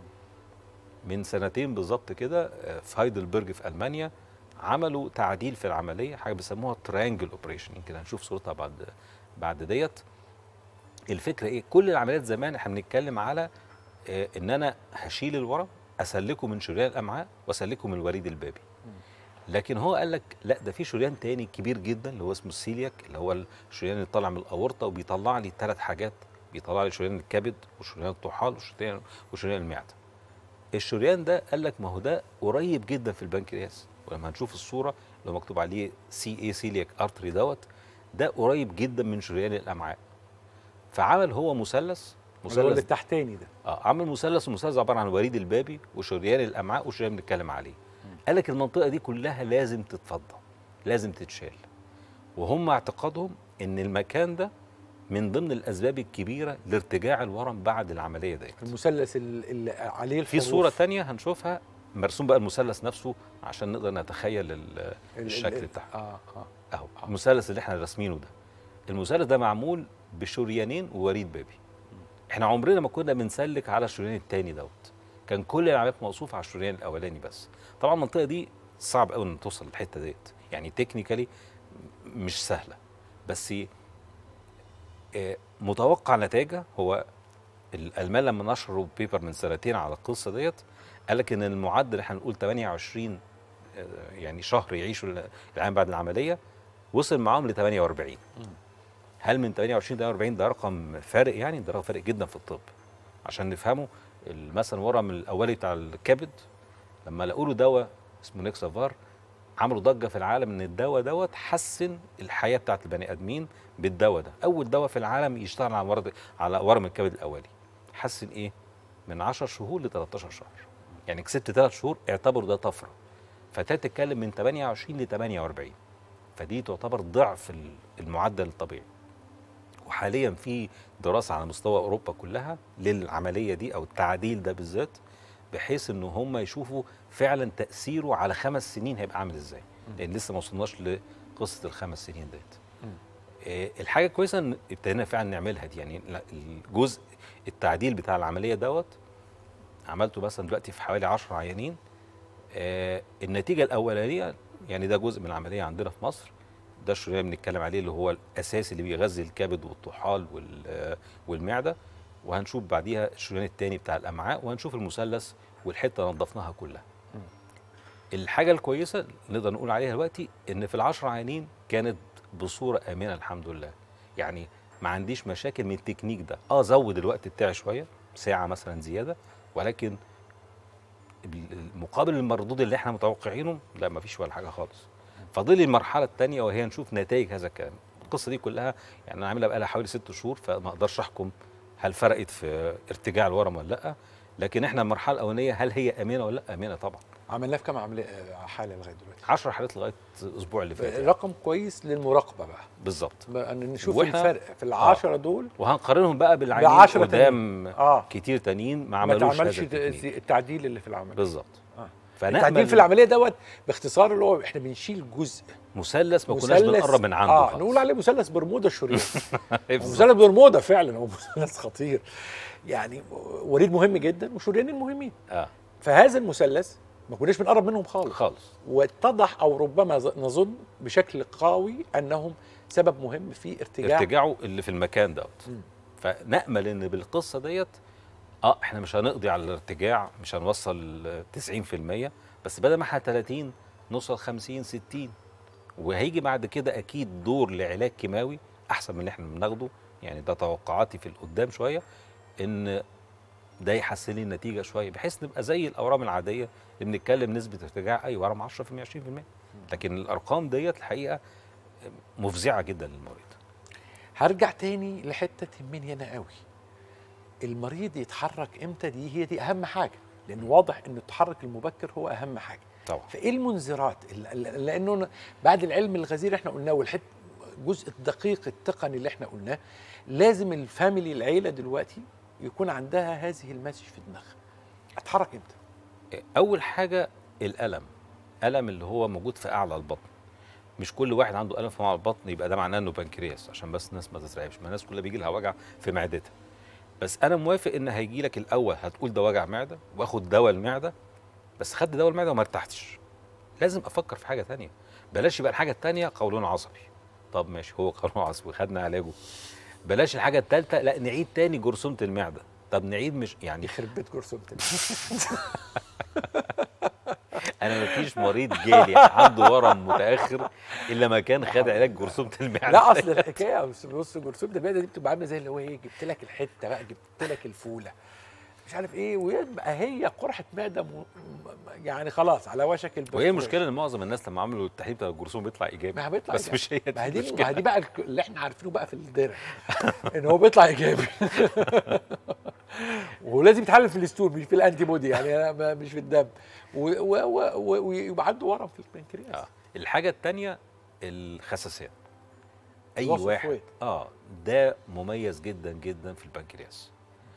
من سنتين بالظبط كده آه، في هايدلبرج في المانيا عملوا تعديل في العمليه حاجه بيسموها تريانجل اوبريشن يمكن هنشوف صورتها بعد بعد ديت الفكره ايه كل العمليات زمان احنا بنتكلم على آه، ان انا هشيل الورم اسلكه من شريان الامعاء واسلكه من الوريد البابي لكن هو قال لك لا ده في شريان تاني كبير جدا اللي هو اسمه السيلياك اللي هو الشريان اللي طالع من الاورطه وبيطلع لي ثلاث حاجات بيطلع لي شريان الكبد وشريان الطحال وشريان وشريان المعده الشريان ده قال لك ما هو ده قريب جدا في البنكرياس ولما هنشوف الصوره اللي مكتوب عليه سي اي سيلياك ارتري دوت ده قريب جدا من شريان الامعاء فعمل هو مثلث اللي هو مثلث التحتاني ده اه عمل مثلث ومثلث عباره عن الوريد البابي وشريان الامعاء وشريان بنتكلم عليه قال لك المنطقه دي كلها لازم تتفضى لازم تتشال وهم اعتقادهم ان المكان ده من ضمن الاسباب الكبيره لارتجاع الورم بعد العمليه ديت المثلث ال- اللي عليه في الحروف. صوره تانية هنشوفها مرسوم بقى المثلث نفسه عشان نقدر نتخيل ال- ال- ال- الشكل بتاعه اه اه اهو المثلث اللي احنا راسمينه ده المثلث ده معمول بشريانين ووريد بابي احنا عمرنا ما كنا بنسلك على الشريان التاني دوت كان كل العمليات موصوفه على الشريان الاولاني بس طبعا المنطقه دي صعب قوي ان توصل للحته ديت يعني تكنيكالي مش سهله بس آه، متوقع نتائجها هو الالمان لما نشروا بيبر من سنتين على القصه ديت قال لك ان المعدل احنا نقول 28 آه، يعني شهر يعيشوا العام بعد العمليه وصل معاهم ل 48 هل من 28 ل 48 ده رقم فارق يعني ده رقم فارق جدا في الطب عشان نفهمه ال- مثلا ورم الاولي بتاع الكبد لما لقوا له دواء اسمه نيكسافار عملوا ضجه في العالم ان الدواء دوت حسن الحياه بتاعت البني ادمين بالدواء ده اول دواء في العالم يشتغل على ورد على ورم الكبد الاولي حسن ايه من 10 شهور ل 13 شهر يعني كسبت 3 شهور اعتبروا ده طفره فتات تتكلم من 28 ل 48 فدي تعتبر ضعف ال- المعدل الطبيعي وحاليا في دراسه على مستوى اوروبا كلها للعمليه دي او التعديل ده بالذات بحيث ان هم يشوفوا فعلا تاثيره على خمس سنين هيبقى عامل ازاي لان لسه ما وصلناش لقصه الخمس سنين ديت آه، الحاجه الكويسه ان ابتدينا فعلا نعملها دي يعني لا- الجزء التعديل بتاع العمليه دوت عملته مثلا دلوقتي في حوالي 10 عيانين آه، النتيجه الاولانيه يعني ده جزء من العمليه عندنا في مصر ده الشريان اللي بنتكلم عليه اللي هو الاساسي اللي بيغذي الكبد والطحال وال- آه، والمعده وهنشوف بعديها الشريان الثاني بتاع الامعاء وهنشوف المثلث والحته نظفناها كلها الحاجه الكويسه اللي نقدر نقول عليها دلوقتي ان في العشر عيانين كانت بصوره امنه الحمد لله يعني ما عنديش مشاكل من التكنيك ده اه زود الوقت بتاعي شويه ساعه مثلا زياده ولكن المقابل المردود اللي احنا متوقعينه لا ما فيش ولا حاجه خالص فاضل المرحله الثانيه وهي نشوف نتائج هذا الكلام القصه دي كلها يعني انا عاملها بقى لها حوالي ست شهور فما اقدرش احكم هل فرقت في ارتجاع الورم ولا لا لكن احنا المرحله الاولانيه هل هي امنه ولا لا امنه طبعا عملناه في كام عمليه آه، حاله لغايه دلوقتي 10 حالات لغايه الاسبوع اللي فات يعني. رقم كويس للمراقبه بقى بالظبط بقى ان نشوف وإحنا- الفرق في العشرة دول وهنقارنهم بقى بالعينين بعشرة قدام اه كتير تانيين ما ما عملوش تعملش هذا التكنيك. التعديل اللي في العمليه بالظبط آه. فنأمل التعديل في العمليه دوت باختصار اللي هو احنا بنشيل جزء مثلث ما كناش مثلث- بنقرب من عنده اه خالص. نقول عليه مثلث برمودا الشريان بالظبط. مثلث برمودا فعلا هو مثلث خطير يعني وريد مهم جدا وشريانين مهمين اه فهذا المثلث ما كناش بنقرب منهم خالص خالص واتضح او ربما ظ- نظن بشكل قوي انهم سبب مهم في ارتجاع ارتجاعه اللي في المكان دوت مم. فنأمل ان بالقصه ديت اه احنا مش هنقضي على الارتجاع مش هنوصل ل 90% بس بدل ما احنا 30 نوصل 50 60 وهيجي بعد كده اكيد دور لعلاج كيماوي احسن من اللي احنا بناخده يعني ده توقعاتي في القدام شويه ان ده يحسن لي النتيجه شويه بحيث نبقى زي الاورام العاديه اللي بنتكلم نسبه ارتجاع اي ورم 10% 20% لكن الارقام ديت الحقيقه مفزعه جدا للمريض هرجع تاني لحته تهمني انا قوي المريض يتحرك امتى دي هي دي اهم حاجه لان واضح ان التحرك المبكر هو اهم حاجه طبعا فايه المنذرات ال- ال- لانه أنا بعد العلم الغزير احنا قلناه والحت الجزء الدقيق التقني اللي احنا قلناه لازم الفاميلي العيله دلوقتي يكون عندها هذه المسج في دماغها اتحرك امتى اول حاجه الالم الم اللي هو موجود في اعلى البطن مش كل واحد عنده الم في اعلى البطن يبقى ده معناه انه بنكرياس عشان بس الناس ما تترعبش ما الناس كلها بيجي لها وجع في معدتها بس انا موافق ان هيجي لك الاول هتقول ده وجع معده واخد دواء المعده بس خدت دواء المعده وما ارتحتش لازم افكر في حاجه تانية بلاش يبقى الحاجه التانية قولون عصبي طب ماشي هو قولون عصبي خدنا علاجه بلاش الحاجه الثالثه لا نعيد تاني جرثومه المعده طب نعيد مش يعني يخرب بيت جرثومه انا مفيش مريض جالي عنده ورم متاخر الا ما كان خد علاج جرثومه المعده لا اصل الحكايه بص بص جرثومه المعده دي بتبقى عامله زي اللي هو ايه جبت لك الحته بقى جبت لك الفوله مش عارف ايه ويبقى هي قرحه معده م... م- يعني خلاص على وشك البث وهي المشكله ان معظم الناس لما عملوا التحليل بتاع الجرثومه بيطلع ايجابي ما هي بيطلع بس إيجابي. مش هي ما هي دي دي ما المشكله هي دي بقى الك- اللي احنا عارفينه بقى في الدرع ان هو بيطلع ايجابي ولازم يتحلل في الستول مش في الانتي بودي يعني أنا ما- مش في الدم و- و- و- و- ويبقى عنده ورم في البنكرياس آه. الحاجه الثانيه الخساسيه اي الوصف واحد وين؟ اه ده مميز جدا جدا في البنكرياس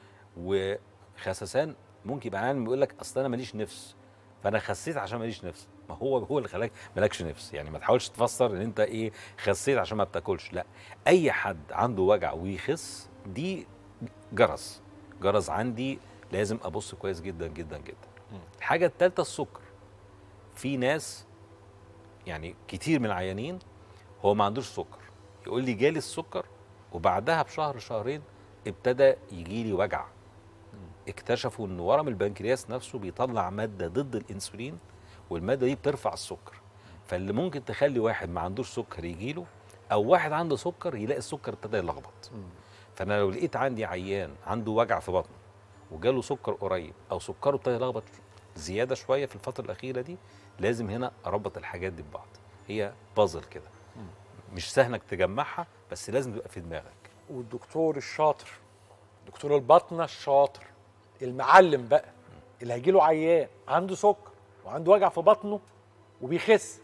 وخسسان ممكن يبقى عالم بيقول لك اصل انا ماليش نفس فانا خسيت عشان ماليش نفس ما هو هو اللي خلاك مالكش نفس يعني ما تحاولش تفسر ان انت ايه خسيت عشان ما بتاكلش لا اي حد عنده وجع ويخس دي جرس جرس عندي لازم ابص كويس جدا جدا جدا الحاجه الثالثه السكر في ناس يعني كتير من العيانين هو ما عندوش سكر يقول لي جالي السكر وبعدها بشهر شهرين ابتدى يجي لي وجع اكتشفوا ان ورم البنكرياس نفسه بيطلع ماده ضد الانسولين والماده دي بترفع السكر فاللي ممكن تخلي واحد ما عندوش سكر يجي له او واحد عنده سكر يلاقي السكر ابتدى يلخبط فانا لو لقيت عندي عيان عنده وجع في بطنه وجاله سكر قريب او سكره ابتدى يلخبط زياده شويه في الفتره الاخيره دي لازم هنا اربط الحاجات دي ببعض هي بازل كده مش سهل انك تجمعها بس لازم تبقى في دماغك والدكتور الشاطر دكتور البطنه الشاطر المعلم بقى اللي هيجي له عيان عنده سكر وعنده وجع في بطنه وبيخس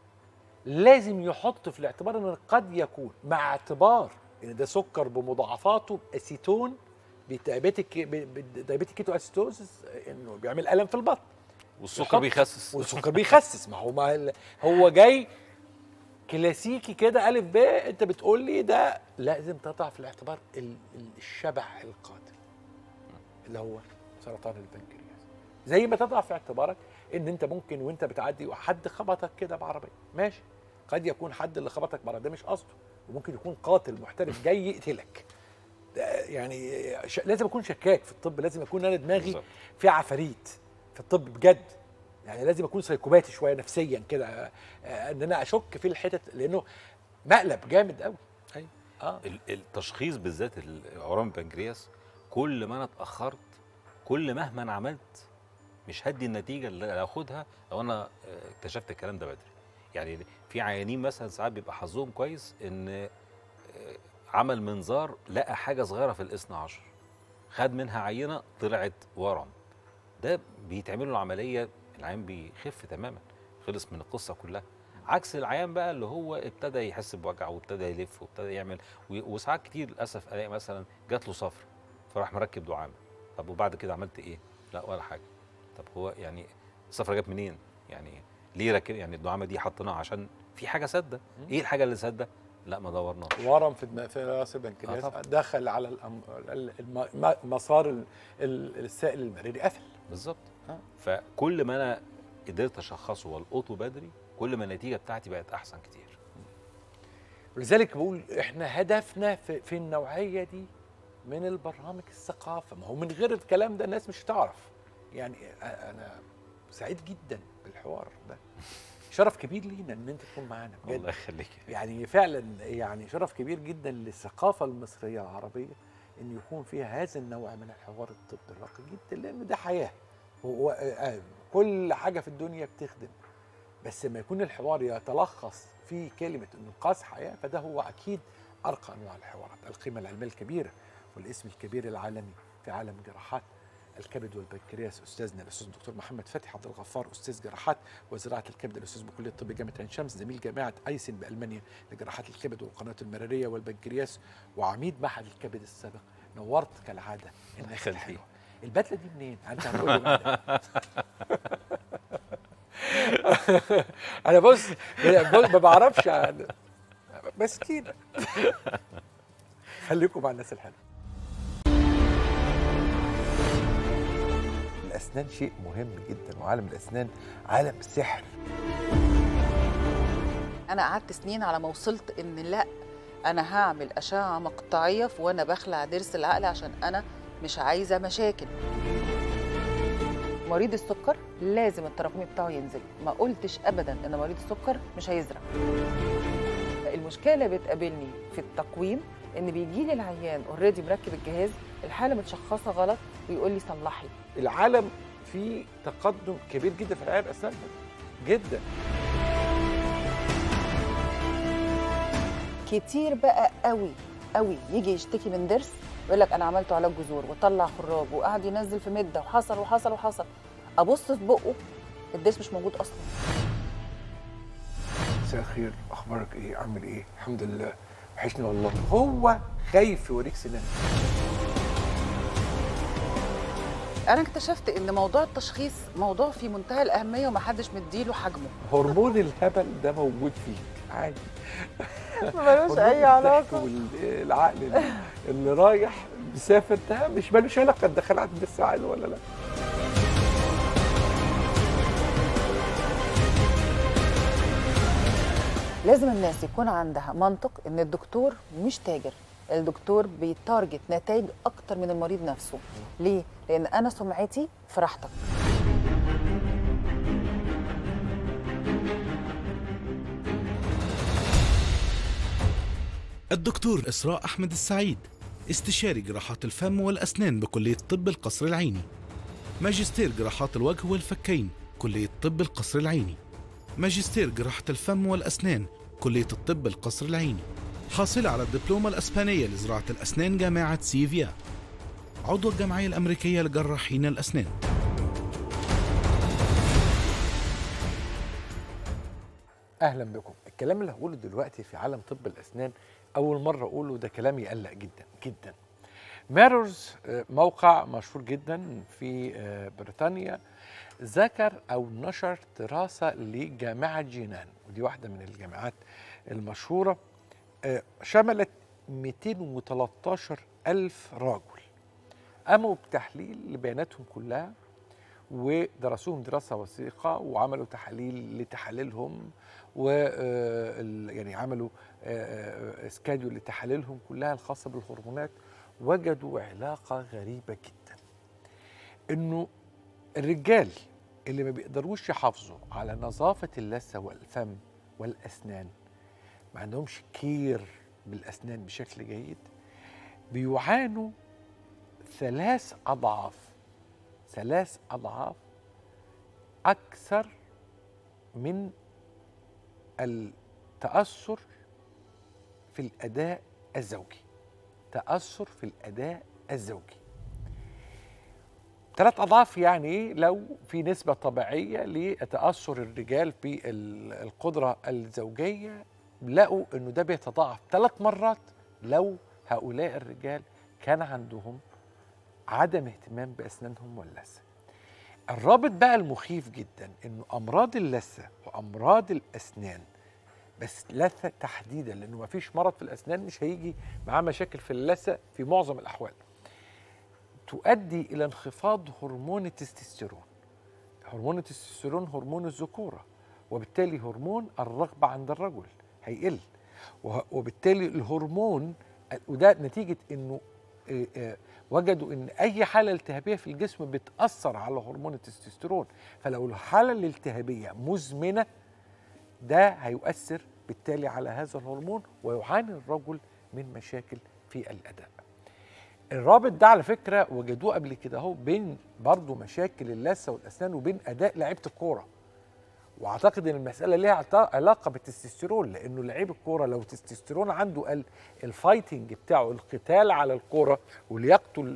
لازم يحط في الاعتبار ان قد يكون مع اعتبار ان ده سكر بمضاعفاته اسيتون بتايبيتيك دايبيتيك كيتو اسيتوزس انه بيعمل الم في البطن والسكر يحط- بيخسس والسكر بيخسس ما هو ما ال- هو جاي كلاسيكي كده الف ب انت بتقول لي ده لازم تضع في الاعتبار ال- ال- الشبح القاتل اللي هو سرطان البنكرياس زي ما تضع في اعتبارك ان انت ممكن وانت بتعدي وحد خبطك كده بعربيه ماشي قد يكون حد اللي خبطك بعربيه ده مش قصده وممكن يكون قاتل محترف جاي يقتلك ده يعني ش... لازم اكون شكاك في الطب لازم اكون انا دماغي بالظبط. في عفاريت في الطب بجد يعني لازم اكون سيكوباتي شويه نفسيا كده آه، آه، ان انا اشك في الحتت لانه مقلب جامد قوي أيوة. اه ال- التشخيص بالذات ال- ورم البنكرياس كل ما انا اتاخرت كل مهما انا عملت مش هدي النتيجه اللي هاخدها لو انا آه، اكتشفت الكلام ده بدري يعني في عيانين مثلا ساعات بيبقى حظهم كويس ان آه، عمل منظار لقى حاجه صغيره في الاثنى عشر خد منها عينه طلعت ورم ده بيتعمل له عمليه العيان بيخف تماما خلص من القصه كلها عكس العيان بقى اللي هو ابتدى يحس بوجع وابتدى يلف وابتدى يعمل و- وساعات كتير للاسف الاقي مثلا جات له صفر فراح مركب دعامه طب وبعد كده عملت ايه؟ لا ولا حاجه طب هو يعني الصفرة جت منين؟ يعني ليه ركب يعني الدعامه دي حطيناها عشان في حاجه ساده ايه الحاجه اللي ساده؟ لا ما دورناش ورم في دماغ في راس البنكرياس آه طبعاً. دخل على الأم... ال- الم... م- مسار ال... ال- السائل المريري قفل بالظبط آه. فكل ما انا قدرت اشخصه والقطه بدري كل ما النتيجه بتاعتي بقت احسن كتير ولذلك بقول احنا هدفنا في, في النوعيه دي من البرامج الثقافه ما هو من غير الكلام ده الناس مش هتعرف يعني انا سعيد جدا بالحوار ده شرف كبير لينا ان انت تكون معانا بجد الله يخليك يعني فعلا يعني شرف كبير جدا للثقافه المصريه العربيه ان يكون فيها هذا النوع من الحوار الطبي الراقي جدا لانه ده حياه هو آه، كل حاجه في الدنيا بتخدم بس لما يكون الحوار يتلخص في كلمه انقاذ حياه فده هو اكيد ارقى انواع الحوارات القيمه العلميه الكبيره والاسم الكبير العالمي في عالم الجراحات الكبد والبنكرياس استاذنا الاستاذ الدكتور محمد فتحي عبد الغفار استاذ جراحات وزراعه الكبد الاستاذ بكليه الطب جامعه عين شمس زميل جامعه ايسن بالمانيا لجراحات الكبد والقناه المراريه والبنكرياس وعميد معهد الكبد السابق نورت كالعاده الناس يخليك. الحلوه البدله دي منين؟ انت هتقول لي بعدين. انا بص بص- ما بعرفش عن- مسكينه خليكم مع الناس الحلوه الاسنان شيء مهم جدا وعالم الاسنان عالم سحر انا قعدت سنين على ما وصلت ان لا انا هعمل اشعه مقطعيه في وانا بخلع ضرس العقل عشان انا مش عايزه مشاكل مريض السكر لازم التراكمي بتاعه ينزل ما قلتش ابدا ان مريض السكر مش هيزرع المشكله اللي بتقابلني في التقويم ان بيجي لي العيان اوريدي مركب الجهاز الحاله متشخصه غلط ويقول لي صلحي العالم فيه تقدم كبير جدا في العنايه باسنان جدا كتير بقى قوي قوي يجي يشتكي من ضرس يقول لك انا عملته علاج جذور وطلع خراج وقعد ينزل في مده وحصل وحصل وحصل ابص في بقه الضرس مش موجود اصلا مساء الخير اخبارك ايه عامل ايه الحمد لله وحشني والله هو خايف يوريك سنان انا اكتشفت ان موضوع التشخيص موضوع في منتهى الاهميه ومحدش مديله حجمه هرمون الهبل ده موجود فيك عادي ملوش هرمون اي الضحك علاقه والعقل اللي- اللي رايح مسافر ده مش مالوش علاقه تدخل عند الساعه ولا لا لازم الناس يكون عندها منطق ان الدكتور مش تاجر الدكتور بيتارجت نتائج اكتر من المريض نفسه ليه لان انا سمعتي في راحتك الدكتور إسراء أحمد السعيد استشاري جراحات الفم والأسنان بكلية طب القصر العيني ماجستير جراحات الوجه والفكين كلية طب القصر العيني ماجستير جراحة الفم والأسنان كلية الطب القصر العيني حاصلة على الدبلومة الأسبانية لزراعة الأسنان جامعة سيفيا عضو الجمعية الأمريكية لجراحين الأسنان اهلا بكم الكلام اللي هقوله دلوقتي في عالم طب الاسنان اول مره اقوله ده كلام يقلق جدا جدا ميرورز آه، موقع مشهور جدا في آه، بريطانيا ذكر او نشر دراسه لجامعه جينان ودي واحده من الجامعات المشهوره آه، شملت 213 الف رجل قاموا بتحليل لبياناتهم كلها ودرسوهم دراسه وثيقه وعملوا تحاليل لتحاليلهم و آه، ال- يعني عملوا آه، آه، سكادول لتحاليلهم كلها الخاصه بالهرمونات وجدوا علاقه غريبه جدا انه الرجال اللي ما بيقدروش يحافظوا على نظافه اللثه والفم والاسنان ما عندهمش كير بالاسنان بشكل جيد بيعانوا ثلاث اضعاف ثلاث اضعاف اكثر من التاثر في الاداء الزوجي تاثر في الاداء الزوجي ثلاث اضعاف يعني ايه لو في نسبه طبيعيه لتاثر الرجال بالقدره الزوجيه لقوا انه ده بيتضاعف ثلاث مرات لو هؤلاء الرجال كان عندهم عدم اهتمام باسنانهم واللثه الرابط بقى المخيف جدا انه امراض اللثه وامراض الاسنان بس لثه تحديدا لانه ما فيش مرض في الاسنان مش هيجي معاه مشاكل في اللثه في معظم الاحوال تؤدي الى انخفاض هرمون التستوستيرون هرمون التستوستيرون هرمون الذكوره وبالتالي هرمون الرغبه عند الرجل هيقل وه- وبالتالي الهرمون وده نتيجه انه آه، آه، وجدوا ان اي حاله التهابيه في الجسم بتاثر على هرمون التستوستيرون فلو الحاله الالتهابيه مزمنه ده هيؤثر بالتالي على هذا الهرمون ويعاني الرجل من مشاكل في الاداء الرابط ده على فكره وجدوه قبل كده اهو بين برضه مشاكل اللثه والاسنان وبين اداء لعيبه الكوره واعتقد ان المساله ليها عط- علاقه بالتستوستيرون لانه لعيب الكوره لو التستوستيرون عنده قل الفايتنج بتاعه القتال على الكوره ولياقته ال-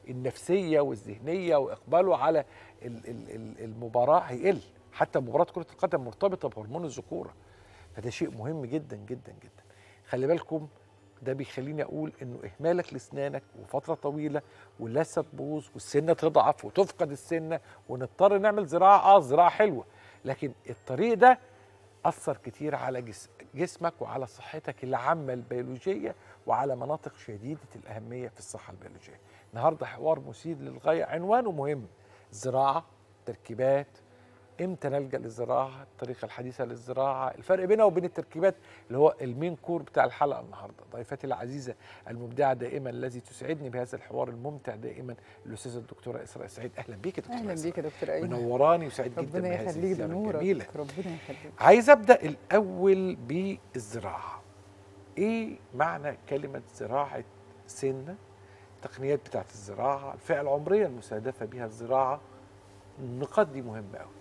النفسيه والذهنيه واقباله على ال- ال- ال- المباراه هيقل حتى مباراه كره القدم مرتبطه بهرمون الذكوره فده شيء مهم جدا جدا جدا خلي بالكم ده بيخليني اقول انه اهمالك لاسنانك وفتره طويله واللثه تبوظ والسنه تضعف وتفقد السنه ونضطر نعمل زراعه اه زراعه حلوه لكن الطريق ده اثر كتير على جس جسمك وعلى صحتك العامه البيولوجيه وعلى مناطق شديده الاهميه في الصحه البيولوجيه النهارده حوار مثير للغايه عنوانه مهم زراعه تركيبات امتى نلجا للزراعه الطريقه الحديثه للزراعه الفرق بينها وبين التركيبات اللي هو المين كور بتاع الحلقه النهارده ضيفتي العزيزه المبدعه دائما الذي تسعدني بهذا الحوار الممتع دائما الاستاذه الدكتوره اسراء سعيد اهلا بيك يا دكتوره اهلا إسراء. بيك يا دكتور ايمن منوراني وسعيد جدا ربنا بهذه يخليك ده الزيارة الجميله نورك ربنا يخليك عايز ابدا الاول بالزراعه ايه معنى كلمه زراعه سنه التقنيات بتاعت الزراعه الفئه العمريه المستهدفه بها الزراعه النقاط دي مهمه قوي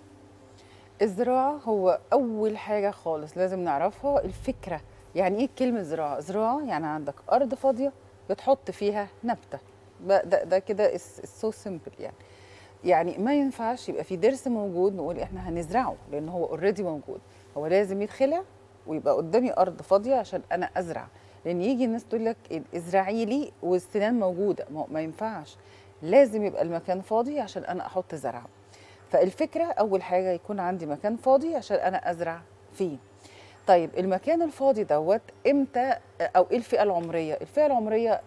الزراعة هو أول حاجة خالص لازم نعرفها الفكرة يعني إيه كلمة زراعة؟ زراعة يعني عندك أرض فاضية بتحط فيها نبتة ده, ده, ده كده سو سيمبل يعني يعني ما ينفعش يبقى في ضرس موجود نقول احنا هنزرعه لان هو اوريدي موجود هو لازم يتخلع ويبقى قدامي ارض فاضيه عشان انا ازرع لان يجي الناس تقول لك ازرعي لي والسنان موجوده ما, ما ينفعش لازم يبقى المكان فاضي عشان انا احط زرعه فالفكره اول حاجه يكون عندي مكان فاضي عشان انا ازرع فيه طيب المكان الفاضي دوت امتى او ايه الفئه العمريه الفئه العمريه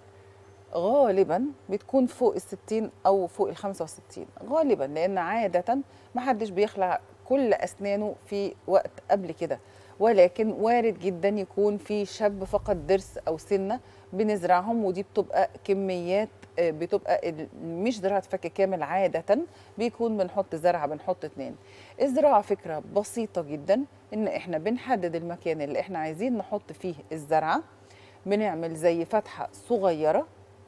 غالبا بتكون فوق الستين او فوق ال 65 غالبا لان عاده ما حدش بيخلع كل اسنانه في وقت قبل كده ولكن وارد جدا يكون في شاب فقد ضرس او سنه بنزرعهم ودي بتبقى كميات آه، بتبقى ال- مش زراعه فك كامل عاده بيكون بنحط زرعه بنحط اتنين الزراعه فكره بسيطه جدا ان احنا بنحدد المكان اللي احنا عايزين نحط فيه الزرعه بنعمل زي فتحه صغيره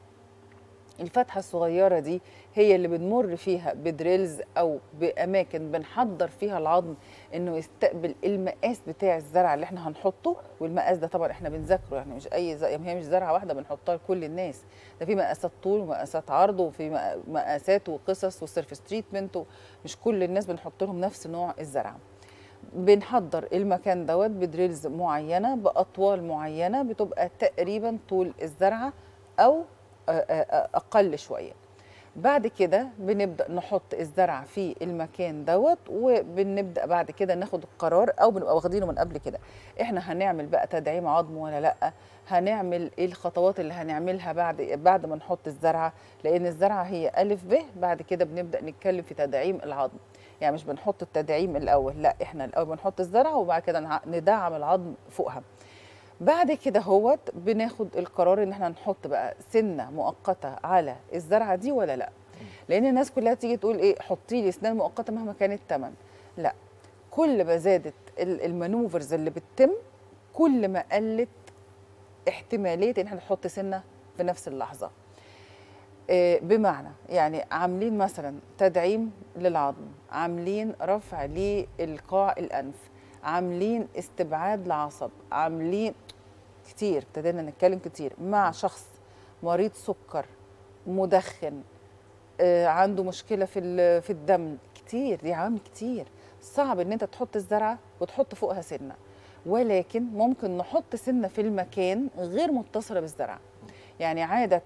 الفتحة الصغيرة دي هي اللي بنمر فيها بدريلز أو بأماكن بنحضر فيها العظم إنه يستقبل المقاس بتاع الزرع اللي إحنا هنحطه والمقاس ده طبعا إحنا بنذاكره يعني مش أي زي هي مش زرعة واحدة بنحطها لكل الناس ده في مقاسات طول ومقاسات عرض وفي مق- مقاسات وقصص وسيرفيس تريتمنت ومش كل الناس بنحط لهم نفس نوع الزرع بنحضر المكان دوت بدريلز معينه باطوال معينه بتبقى تقريبا طول الزرعه او آه، آه، اقل شويه بعد كده بنبدا نحط الزرع في المكان دوت وبنبدا بعد كده ناخد القرار او بنبقى واخدينه من قبل كده احنا هنعمل بقى تدعيم عظم ولا لا هنعمل ايه الخطوات اللي هنعملها بعد بعد ما نحط الزرعه لان الزرعه هي الف ب بعد كده بنبدا نتكلم في تدعيم العظم يعني مش بنحط التدعيم الاول لا احنا الاول بنحط الزرعه وبعد كده نع- ندعم العظم فوقها بعد كده هوت بناخد القرار ان احنا نحط بقى سنه مؤقته على الزرعه دي ولا لا لان الناس كلها تيجي تقول ايه حطي لي اسنان مؤقته مهما كان الثمن لا كل ما زادت ال- المانوفرز اللي بتتم كل ما قلت احتماليه ان احنا نحط سنه في نفس اللحظه آه، بمعنى يعني عاملين مثلا تدعيم للعظم عاملين رفع للقاع الانف عاملين استبعاد لعصب عاملين كتير ابتدينا نتكلم كتير مع شخص مريض سكر مدخن آه، عنده مشكله في ال- في الدم كتير دي عوامل كتير صعب ان انت تحط الزرعه وتحط فوقها سنه ولكن ممكن نحط سنه في المكان غير متصله بالزرعه يعني عاده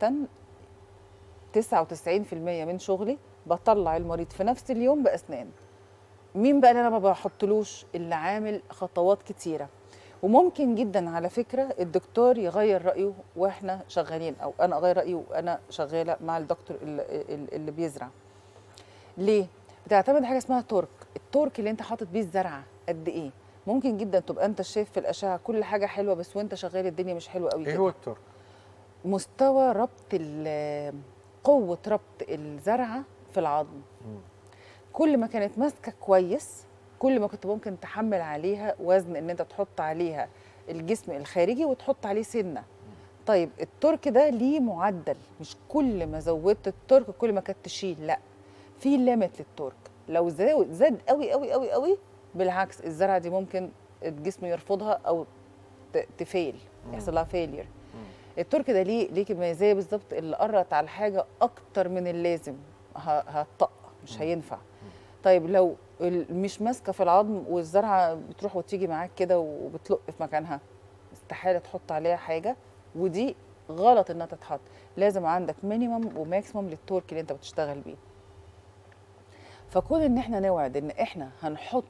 99% من شغلي بطلع المريض في نفس اليوم باسنان مين بقى اللي انا ما بحطلوش اللي عامل خطوات كتيره وممكن جدا على فكره الدكتور يغير رايه واحنا شغالين او انا اغير رايي وانا شغاله مع الدكتور اللي, اللي بيزرع ليه بتعتمد حاجه اسمها تورك التورك اللي انت حاطط بيه الزرعه قد ايه ممكن جدا تبقى انت شايف في الاشعه كل حاجه حلوه بس وانت شغال الدنيا مش حلوه قوي ايه كده هو الترك مستوى ربط ال- قوة ربط الزرعة في العظم كل ما كانت ماسكة كويس كل ما كنت ممكن تحمل عليها وزن ان انت تحط عليها الجسم الخارجي وتحط عليه سنة طيب الترك ده ليه معدل مش كل ما زودت الترك كل ما كانت تشيل لا في ليميت للترك لو زاد زاد قوي قوي قوي قوي بالعكس الزرعه دي ممكن الجسم يرفضها او ت- تفيل يحصل لها فيلير الترك ده ليه ليه كمية زي بالظبط اللي قرت على الحاجه اكتر من اللازم ه- هتطق مش هينفع طيب لو ال- مش ماسكه في العظم والزرعه بتروح وتيجي معاك كده وبتلق في مكانها استحاله تحط عليها حاجه ودي غلط انها تتحط لازم عندك مينيمم وماكسيمم للتورك اللي انت بتشتغل بيه فكون ان احنا نوعد ان احنا هنحط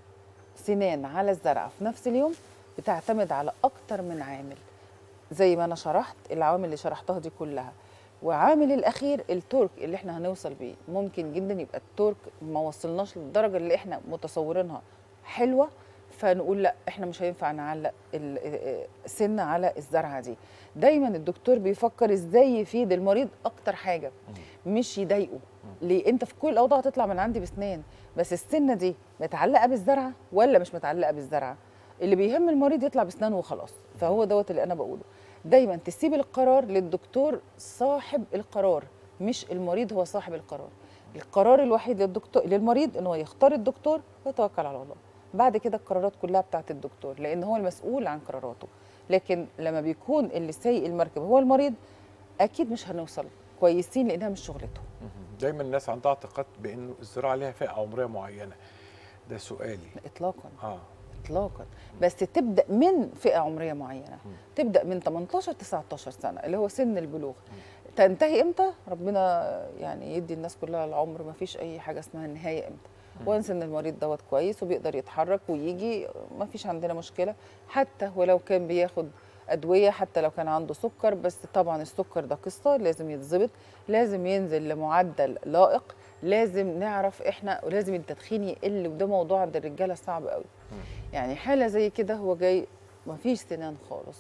سنان على الزرعه في نفس اليوم بتعتمد على اكتر من عامل زي ما انا شرحت العوامل اللي شرحتها دي كلها وعامل الاخير التورك اللي احنا هنوصل بيه ممكن جدا يبقى التورك ما وصلناش للدرجه اللي احنا متصورينها حلوه فنقول لا احنا مش هينفع نعلق ال- سن على الزرعه دي دايما الدكتور بيفكر ازاي يفيد المريض اكتر حاجه مش يضايقه ليه انت في كل الاوضاع هتطلع من عندي بسنان بس السنه دي متعلقه بالزرعه ولا مش متعلقه بالزرعه اللي بيهم المريض يطلع بسنان وخلاص فهو دوت اللي انا بقوله دايما تسيب القرار للدكتور صاحب القرار مش المريض هو صاحب القرار القرار الوحيد للدكتور للمريض ان هو يختار الدكتور ويتوكل على الله بعد كده القرارات كلها بتاعت الدكتور لان هو المسؤول عن قراراته لكن لما بيكون اللي سايق المركب هو المريض اكيد مش هنوصل كويسين لانها مش شغلته دايما الناس عندها اعتقاد بانه الزراعه ليها فئه عمريه معينه ده سؤالي اطلاقا اه اطلاقا بس تبدا من فئه عمريه معينه تبدا من 18 19 سنه اللي هو سن البلوغ تنتهي امتى ربنا يعني يدي الناس كلها العمر ما فيش اي حاجه اسمها النهايه امتى وانس ان المريض دوت كويس وبيقدر يتحرك ويجي ما فيش عندنا مشكله حتى ولو كان بياخد ادويه حتى لو كان عنده سكر بس طبعا السكر ده قصه لازم يتظبط لازم ينزل لمعدل لائق لازم نعرف احنا ولازم التدخين يقل وده موضوع عند الرجاله صعب قوي يعني حاله زي كده هو جاي ما فيش سنان خالص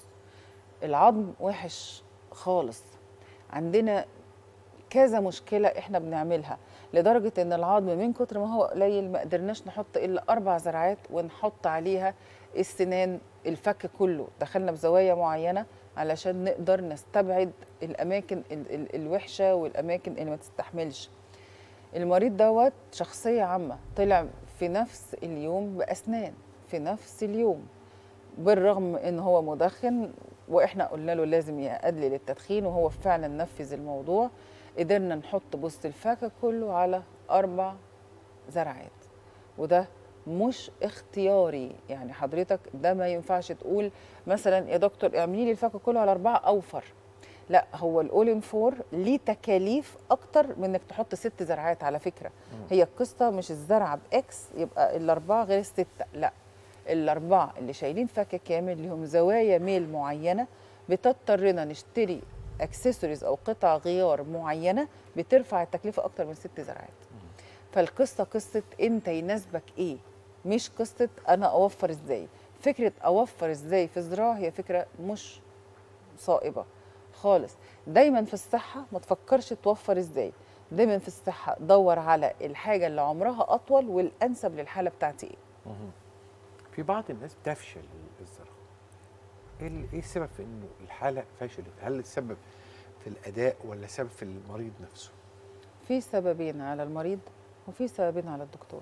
العظم وحش خالص عندنا كذا مشكله احنا بنعملها لدرجه ان العظم من كتر ما هو قليل ما قدرناش نحط الا اربع زرعات ونحط عليها السنان الفك كله دخلنا بزوايا معينه علشان نقدر نستبعد الاماكن ال- ال- الوحشه والاماكن اللي ما تستحملش المريض دوت شخصيه عامه طلع في نفس اليوم باسنان في نفس اليوم بالرغم ان هو مدخن واحنا قلنا له لازم يقلل التدخين وهو فعلا نفذ الموضوع قدرنا نحط بص الفاكهه كله على اربع زرعات وده مش اختياري يعني حضرتك ده ما ينفعش تقول مثلا يا دكتور اعملي لي الفاكهه كله على اربعه اوفر لا هو الاولين فور ليه تكاليف اكتر من انك تحط ست زرعات على فكره هي القصه مش الزرعه باكس يبقى الاربعه غير السته لا الاربعه اللي شايلين فاكهه كامل لهم زوايا ميل معينه بتضطرنا نشتري اكسسوارز او قطع غيار معينه بترفع التكلفه اكتر من ست زرعات فالقصه قصه انت يناسبك ايه مش قصه انا اوفر ازاي فكره اوفر ازاي في الزراعه هي فكره مش صائبه خالص دايما في الصحه ما تفكرش توفر ازاي دايما في الصحه دور على الحاجه اللي عمرها اطول والانسب للحاله بتاعتي ايه في بعض الناس بتفشل الزراعه ايه ال- ايه السبب في انه الحاله فشلت هل السبب في الاداء ولا السبب في المريض نفسه في سببين على المريض وفي سببين على الدكتور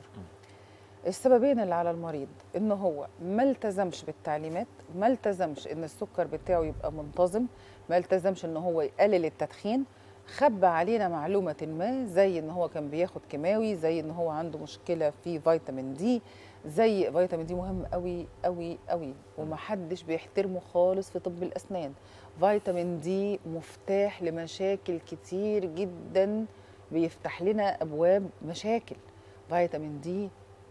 السببين اللي على المريض ان هو ما التزمش بالتعليمات ما التزمش ان السكر بتاعه يبقى منتظم ما التزمش ان هو يقلل التدخين خبى علينا معلومة ما زي ان هو كان بياخد كيماوي زي ان هو عنده مشكلة في فيتامين دي زي فيتامين دي مهم قوي قوي قوي ومحدش بيحترمه خالص في طب الاسنان فيتامين دي مفتاح لمشاكل كتير جدا بيفتح لنا ابواب مشاكل فيتامين دي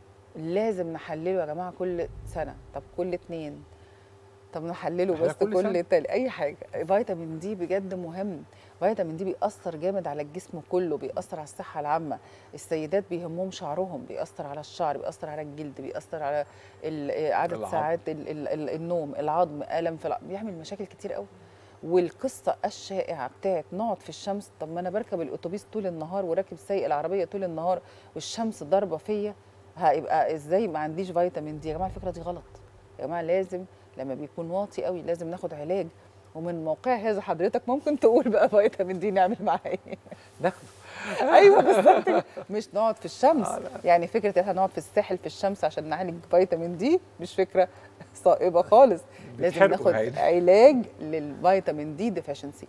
لازم نحلله يا جماعه كل سنه طب كل اتنين طب نحلله نحلها بس كل كل, سنة؟ تاني اي حاجه فيتامين دي بجد مهم فيتامين دي بيأثر جامد على الجسم كله بيأثر على الصحة العامة السيدات بيهمهم شعرهم بيأثر على الشعر بيأثر على الجلد بيأثر على ال- عدد العظم. ساعات ال- ال- ال- النوم العظم ألم في العظم بيعمل مشاكل كتير قوي والقصة الشائعة بتاعت نقعد في الشمس طب ما أنا بركب الأتوبيس طول النهار وراكب سايق العربية طول النهار والشمس ضاربة فيا هيبقى ازاي ما عنديش فيتامين دي يا جماعة الفكرة دي غلط يا جماعة لازم لما بيكون واطي قوي لازم ناخد علاج ومن موقع هذا حضرتك ممكن تقول بقى فيتامين دي نعمل معاه ايه ناخده ايوه بالظبط كده. مش نقعد في الشمس آه، لا. يعني فكره ان احنا نقعد في الساحل في الشمس عشان نعالج فيتامين دي مش فكره صائبه خالص لازم بيتحرقوا ناخد العين. علاج للفيتامين دي ديفيشنسي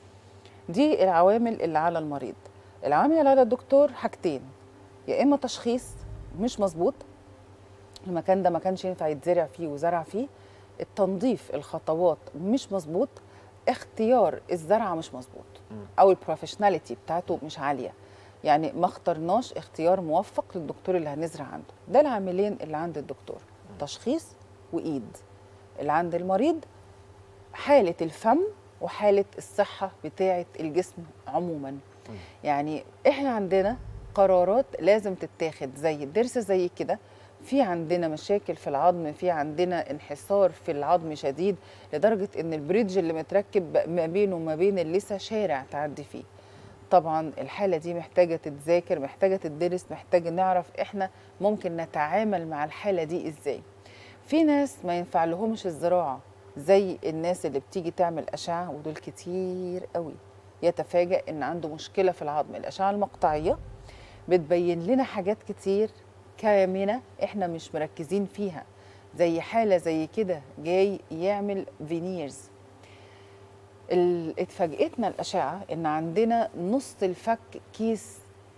دي العوامل اللي على المريض العوامل اللي على الدكتور حاجتين يا اما تشخيص مش مظبوط المكان ده ما كانش ينفع يتزرع فيه وزرع فيه التنظيف الخطوات مش مظبوط اختيار الزرعه مش مظبوط او البروفيشناليتي بتاعته مش عاليه يعني ما اخترناش اختيار موفق للدكتور اللي هنزرع عنده ده العاملين اللي عند الدكتور تشخيص وايد اللي عند المريض حاله الفم وحاله الصحه بتاعه الجسم عموما يعني احنا عندنا قرارات لازم تتاخد زي الضرس زي كده في عندنا مشاكل في العظم في عندنا انحسار في العظم شديد لدرجه ان البريدج اللي متركب بقى ما بينه وما بين اللثه شارع تعدي فيه طبعا الحاله دي محتاجه تتذاكر محتاجه تدرس محتاجه نعرف احنا ممكن نتعامل مع الحاله دي ازاي في ناس ما ينفع لهمش الزراعه زي الناس اللي بتيجي تعمل اشعه ودول كتير قوي يتفاجأ ان عنده مشكله في العظم الاشعه المقطعيه بتبين لنا حاجات كتير كامنه احنا مش مركزين فيها زي حاله زي كده جاي يعمل فينيرز ال- اتفاجئتنا الاشعه ان عندنا نص الفك كيس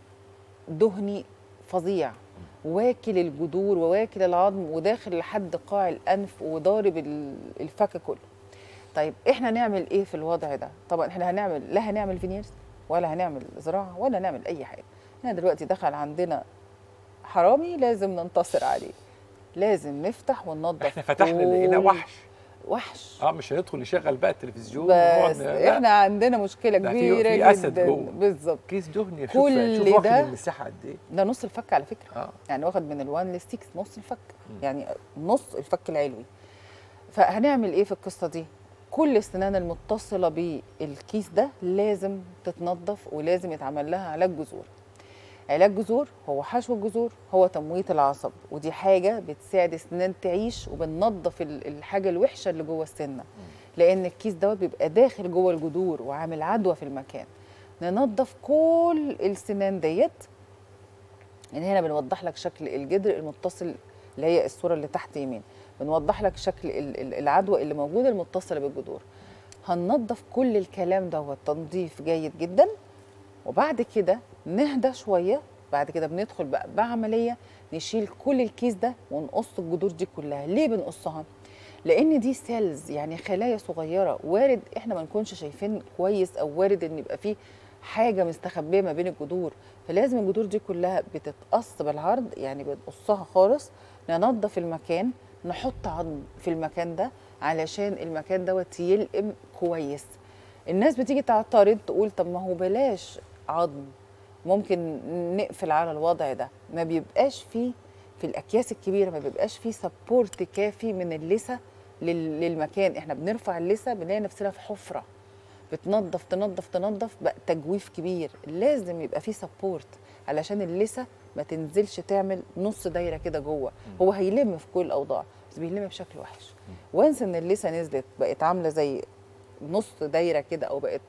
دهني فظيع واكل الجذور وواكل العظم وداخل لحد قاع الانف وضارب ال- الفك كله طيب احنا نعمل ايه في الوضع ده طبعا احنا هنعمل لا هنعمل فينيرز ولا هنعمل زراعه ولا نعمل اي حاجه احنا دلوقتي دخل عندنا حرامي لازم ننتصر عليه لازم نفتح وننظف احنا فتحنا لقينا كل- وحش وحش اه مش هندخل نشغل بقى التلفزيون ونقعد بس ن- لا. احنا عندنا مشكله ده في- كبيره في أسد جدا جوه. بالظبط كيس دهني شوف كل شوف واخد ده- المساحه قد ايه ده نص الفك على فكره اه يعني واخد من الوان للسيكس نص الفك يعني نص الفك العلوي فهنعمل ايه في القصه دي كل السنان المتصله بالكيس ده لازم تتنظف ولازم يتعمل لها علاج جذور علاج جذور هو حشو الجذور هو تمويت العصب ودي حاجه بتساعد السنان تعيش وبننظف ال- الحاجه الوحشه اللي جوه السنه لان الكيس دوت بيبقى داخل جوه الجذور وعامل عدوى في المكان ننظف كل السنان ديت يعني هنا بنوضح لك شكل الجدر المتصل اللي هي الصوره اللي تحت يمين بنوضح لك شكل ال- ال- العدوى اللي موجوده المتصله بالجذور هننظف كل الكلام دوت تنظيف جيد جدا وبعد كده نهدى شويه بعد كده بندخل بقى بعمليه نشيل كل الكيس ده ونقص الجذور دي كلها ليه بنقصها لان دي سيلز يعني خلايا صغيره وارد احنا ما نكونش شايفين كويس او وارد ان يبقى فيه حاجه مستخبيه ما بين الجذور فلازم الجذور دي كلها بتتقص بالعرض يعني بنقصها خالص ننظف المكان نحط عظم في المكان ده علشان المكان دوت يلقم كويس الناس بتيجي تعترض تقول طب ما هو بلاش عظم ممكن نقفل على الوضع ده ما بيبقاش فيه في الاكياس الكبيره ما بيبقاش فيه سبورت كافي من اللثه لل- للمكان احنا بنرفع اللثه بنلاقي نفسنا في حفره بتنظف تنظف تنظف بقى تجويف كبير لازم يبقى فيه سبورت علشان اللثه ما تنزلش تعمل نص دايره كده جوه هو هيلم في كل الاوضاع بس بيلم بشكل وحش وانس ان اللثه نزلت بقت عامله زي نص دايره كده او بقت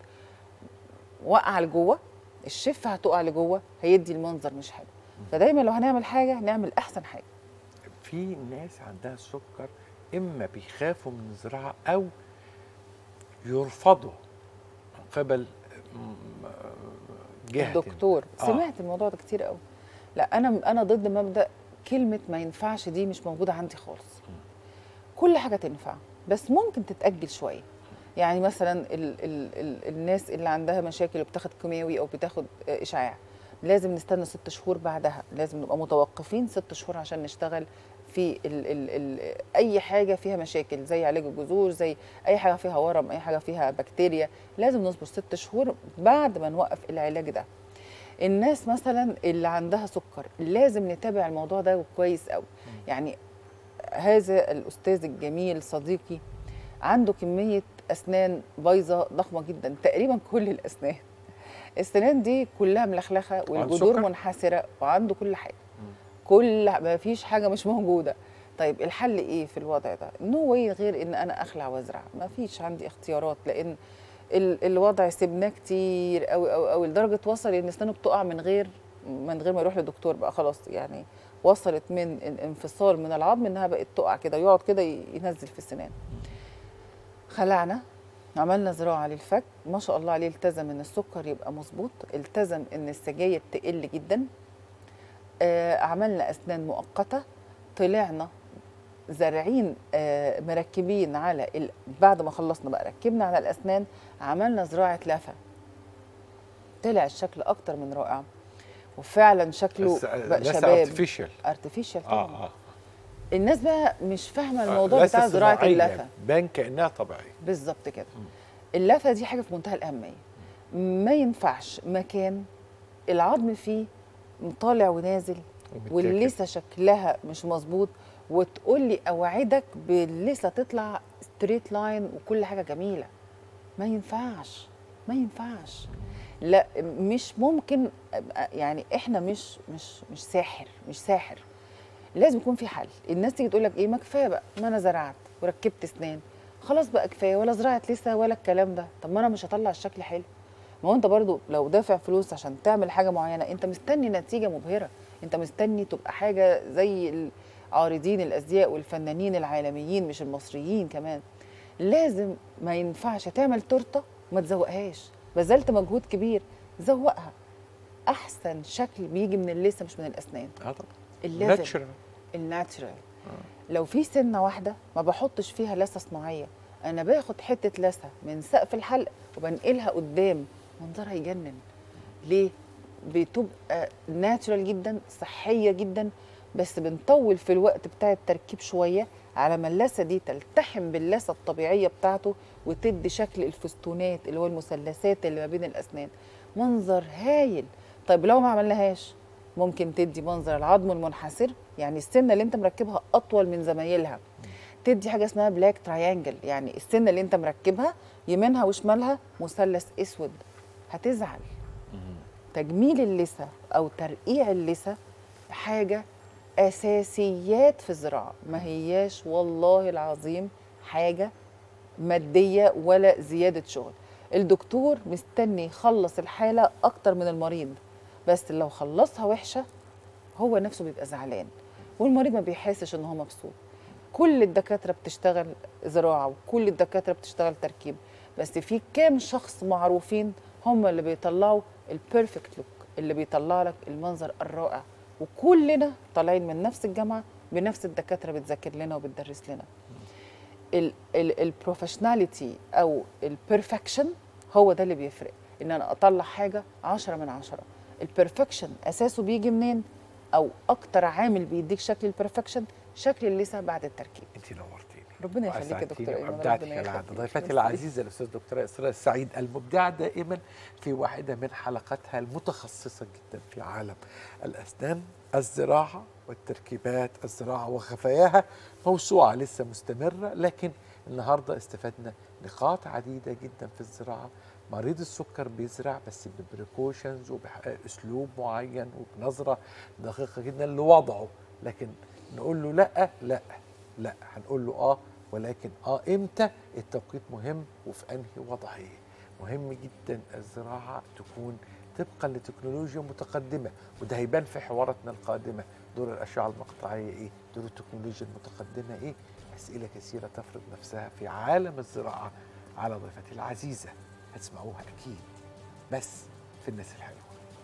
واقعه لجوه الشفه هتقع لجوه هيدي المنظر مش حلو فدايما لو هنعمل حاجه نعمل احسن حاجه في ناس عندها السكر اما بيخافوا من الزراعه او يرفضوا من قبل م- جهه الدكتور آه. سمعت الموضوع ده كتير قوي لا انا انا ضد مبدا كلمه ما ينفعش دي مش موجوده عندي خالص كل حاجه تنفع بس ممكن تتاجل شويه يعني مثلا ال ال ال الناس اللي عندها مشاكل وبتاخد كيماوي او بتاخد آه، اشعاع لازم نستنى ست شهور بعدها لازم نبقى متوقفين ست شهور عشان نشتغل في ال ال ال اي حاجه فيها مشاكل زي علاج الجذور زي اي حاجه فيها ورم اي حاجه فيها بكتيريا لازم نصبر ست شهور بعد ما نوقف العلاج ده الناس مثلا اللي عندها سكر لازم نتابع الموضوع ده كويس قوي يعني هذا الاستاذ الجميل صديقي عنده كميه اسنان بايظه ضخمه جدا تقريبا كل الاسنان السنان دي كلها ملخلخه والجذور سكر؟ منحسره وعنده كل حاجه كل ما فيش حاجه مش موجوده طيب الحل ايه في الوضع ده نو واي غير ان انا اخلع وازرع ما فيش عندي اختيارات لان ال- الوضع سيبناه كتير قوي قوي قوي لدرجه وصل ان اسنانه بتقع من غير من غير ما يروح لدكتور بقى خلاص يعني وصلت من الانفصال من العظم انها بقت تقع كده ويقعد كده ي- ينزل في السنان خلعنا عملنا زراعه للفك ما شاء الله عليه التزم ان السكر يبقى مظبوط التزم ان السجاير تقل جدا آه عملنا اسنان مؤقته طلعنا زارعين آه مركبين على ال... بعد ما خلصنا بقى ركبنا على الاسنان عملنا زراعه لفه طلع الشكل اكتر من رائع وفعلا شكله بس بقى لسه شباب ارتفيشال ارتفيشال اه طبعا اه الناس بقى مش فاهمه الموضوع لسه بتاع زراعه صناعية، اللفه بان كانها طبيعيه بالظبط كده اللفه دي حاجه في منتهى الاهميه ما ينفعش مكان العظم فيه طالع ونازل ومتاكل. واللثه شكلها مش مظبوط وتقول لي اوعدك باللثه تطلع ستريت لاين وكل حاجه جميله ما ينفعش ما ينفعش لا مش ممكن أبقى- يعني احنا مش مش مش ساحر مش ساحر لازم يكون في حل الناس تيجي تقول لك ايه ما كفايه بقى ما انا زرعت وركبت اسنان خلاص بقى كفايه ولا زرعت لسه ولا الكلام ده طب ما انا مش هطلع الشكل حلو ما هو انت برضو لو دافع فلوس عشان تعمل حاجه معينه انت مستني نتيجه مبهره انت مستني تبقى حاجه زي العارضين الازياء والفنانين العالميين مش المصريين كمان لازم ما ينفعش تعمل تورته وما تزوقهاش بذلت مجهود كبير زوقها احسن شكل بيجي من اللثه مش من الاسنان اه طبعا الليفل ناتشرال الناتشرال لو في سنه واحده ما بحطش فيها لثه صناعيه انا باخد حته لثه من سقف الحلق وبنقلها قدام منظرها يجنن ليه بتبقى ناتشرال جدا صحيه جدا بس بنطول في الوقت بتاع التركيب شويه على ما اللثه دي تلتحم باللثه الطبيعيه بتاعته وتدي شكل الفستونات اللي هو المثلثات اللي ما بين الاسنان منظر هايل طيب لو ما عملناهاش ممكن تدي منظر العظم المنحسر يعني السنه اللي انت مركبها اطول من زمايلها تدي حاجه اسمها بلاك تراينجل يعني السنه اللي انت مركبها يمينها وشمالها مثلث اسود هتزعل تجميل اللثه او ترقيع اللثه حاجه اساسيات في الزراعه ما هياش والله العظيم حاجه ماديه ولا زياده شغل الدكتور مستني يخلص الحاله اكتر من المريض بس لو خلصها وحشه هو نفسه بيبقى زعلان والمريض ما بيحسش ان هو مبسوط كل الدكاتره بتشتغل زراعه وكل الدكاتره بتشتغل تركيب بس في كام شخص معروفين هم اللي بيطلعوا البيرفكت لوك اللي بيطلع لك المنظر الرائع وكلنا طالعين من نفس الجامعه بنفس الدكاتره بتذاكر لنا وبتدرس لنا البروفيشناليتي او البرفكشن هو ده اللي بيفرق ان انا اطلع حاجه عشرة من عشرة البرفكشن اساسه بيجي منين او اكتر عامل بيديك شكل البرفكشن شكل اللثه بعد التركيب انت نورتيني ربنا يخليك يا دكتور ايمن ابدعتك ربنا كالعاده يخليك. ضيفتي ميرسي. العزيزه الاستاذ دكتوره اسراء السعيد المبدعه دائما في واحده من حلقاتها المتخصصه جدا في عالم الاسنان الزراعه والتركيبات الزراعه وخفاياها موسوعه لسه مستمره لكن النهارده استفدنا نقاط عديده جدا في الزراعه مريض السكر بيزرع بس ببريكوشنز وباسلوب معين وبنظره دقيقه جدا لوضعه لكن نقول له لا لا لا هنقول له اه ولكن اه امتى التوقيت مهم وفي انهي وضعيه مهم جدا الزراعه تكون طبقا لتكنولوجيا متقدمه وده هيبان في حواراتنا القادمه دور الاشعه المقطعيه ايه دور التكنولوجيا المتقدمه ايه اسئله كثيره تفرض نفسها في عالم الزراعه على ضيفتي العزيزه هتسمعوها اكيد بس في الناس الحلوه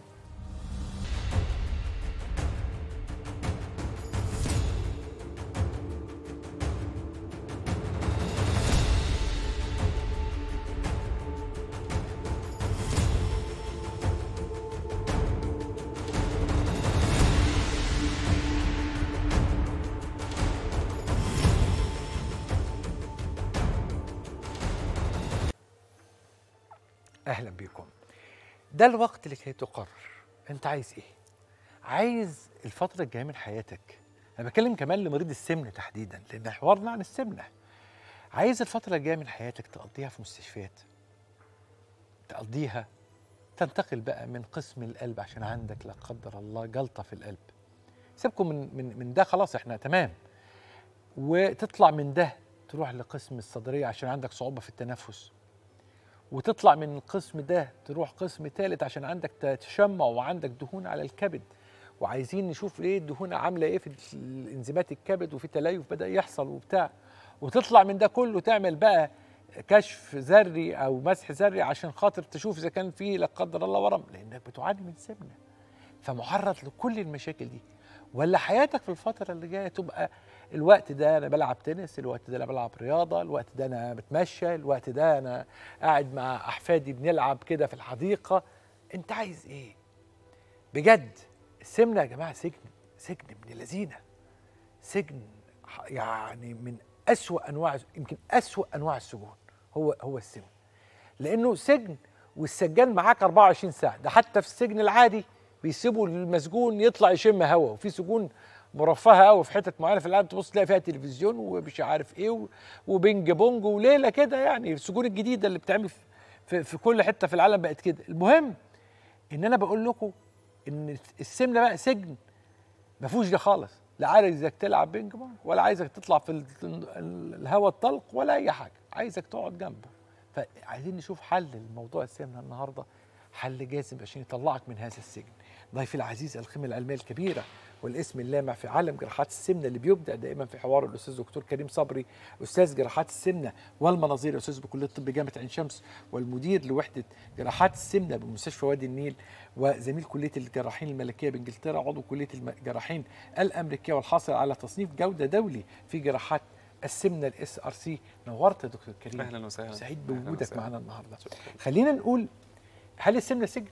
اهلا بكم ده الوقت لكي تقرر انت عايز ايه عايز الفتره الجايه من حياتك انا بتكلم كمان لمريض السمنه تحديدا لان حوارنا عن السمنه عايز الفتره الجايه من حياتك تقضيها في مستشفيات تقضيها تنتقل بقى من قسم القلب عشان عندك لا قدر الله جلطه في القلب سيبكم من من من ده خلاص احنا تمام وتطلع من ده تروح لقسم الصدريه عشان عندك صعوبه في التنفس وتطلع من القسم ده تروح قسم ثالث عشان عندك تشمع وعندك دهون على الكبد وعايزين نشوف ايه الدهون عامله ايه في انزيمات الكبد وفي تليف بدا يحصل وبتاع وتطلع من ده كله تعمل بقى كشف ذري او مسح ذري عشان خاطر تشوف اذا كان فيه لا قدر الله ورم لانك بتعاني من سمنه فمعرض لكل المشاكل دي ولا حياتك في الفتره اللي جايه تبقى الوقت ده انا بلعب تنس الوقت ده انا بلعب رياضه الوقت ده انا بتمشى الوقت ده انا قاعد مع احفادي بنلعب كده في الحديقه انت عايز ايه بجد السمنه يا جماعه سجن سجن ابن لذينه سجن ح- يعني من أسوأ انواع يمكن أسوأ انواع السجون هو هو السجن لانه سجن والسجان معاك 24 ساعه ده حتى في السجن العادي بيسيبوا المسجون يطلع يشم هوا وفي سجون مرفهه قوي في حتت معينه في العالم تبص تلاقي فيها تلفزيون ومش عارف ايه و- وبينج بونج وليله كده يعني السجون الجديده اللي بتعمل في, في, في كل حته في العالم بقت كده المهم ان انا بقول لكم ان السمنه بقى سجن ما فيهوش ده خالص لا عايزك تلعب بينج بونج ولا عايزك تطلع في ال- ال- الهواء الطلق ولا اي حاجه عايزك تقعد جنبه فعايزين نشوف حل لموضوع السمنه النهارده حل جاذب عشان يطلعك من هذا السجن ضيفي العزيز القيمه العلميه الكبيره والاسم اللامع في عالم جراحات السمنه اللي بيبدع دائما في حوار الاستاذ دكتور كريم صبري استاذ جراحات السمنه والمناظير استاذ بكليه الطب جامعه عين شمس والمدير لوحده جراحات السمنه بمستشفى وادي النيل وزميل كليه الجراحين الملكيه بانجلترا عضو كليه الجراحين الامريكيه والحاصل على تصنيف جوده دولي في جراحات السمنه الاس ار سي نورت يا دكتور كريم اهلا وسهلا سعيد أهلاً بوجودك وسهلاً. معانا النهارده شكراً. خلينا نقول هل السمنه سجن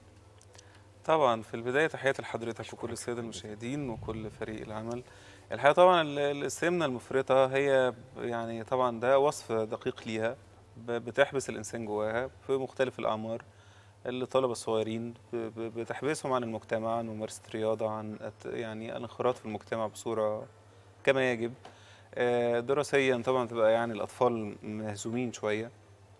طبعا في البدايه تحياتي لحضرتك وكل الساده المشاهدين وكل فريق العمل الحقيقه طبعا ال- ال- السمنه المفرطه هي يعني طبعا ده وصف دقيق ليها ب- بتحبس الانسان جواها في مختلف الاعمار الطلبه الصغيرين ب- ب- بتحبسهم عن المجتمع عن ممارسه الرياضه عن الت- يعني الانخراط في المجتمع بصوره كما يجب آه، دراسيا طبعا تبقى يعني الاطفال مهزومين شويه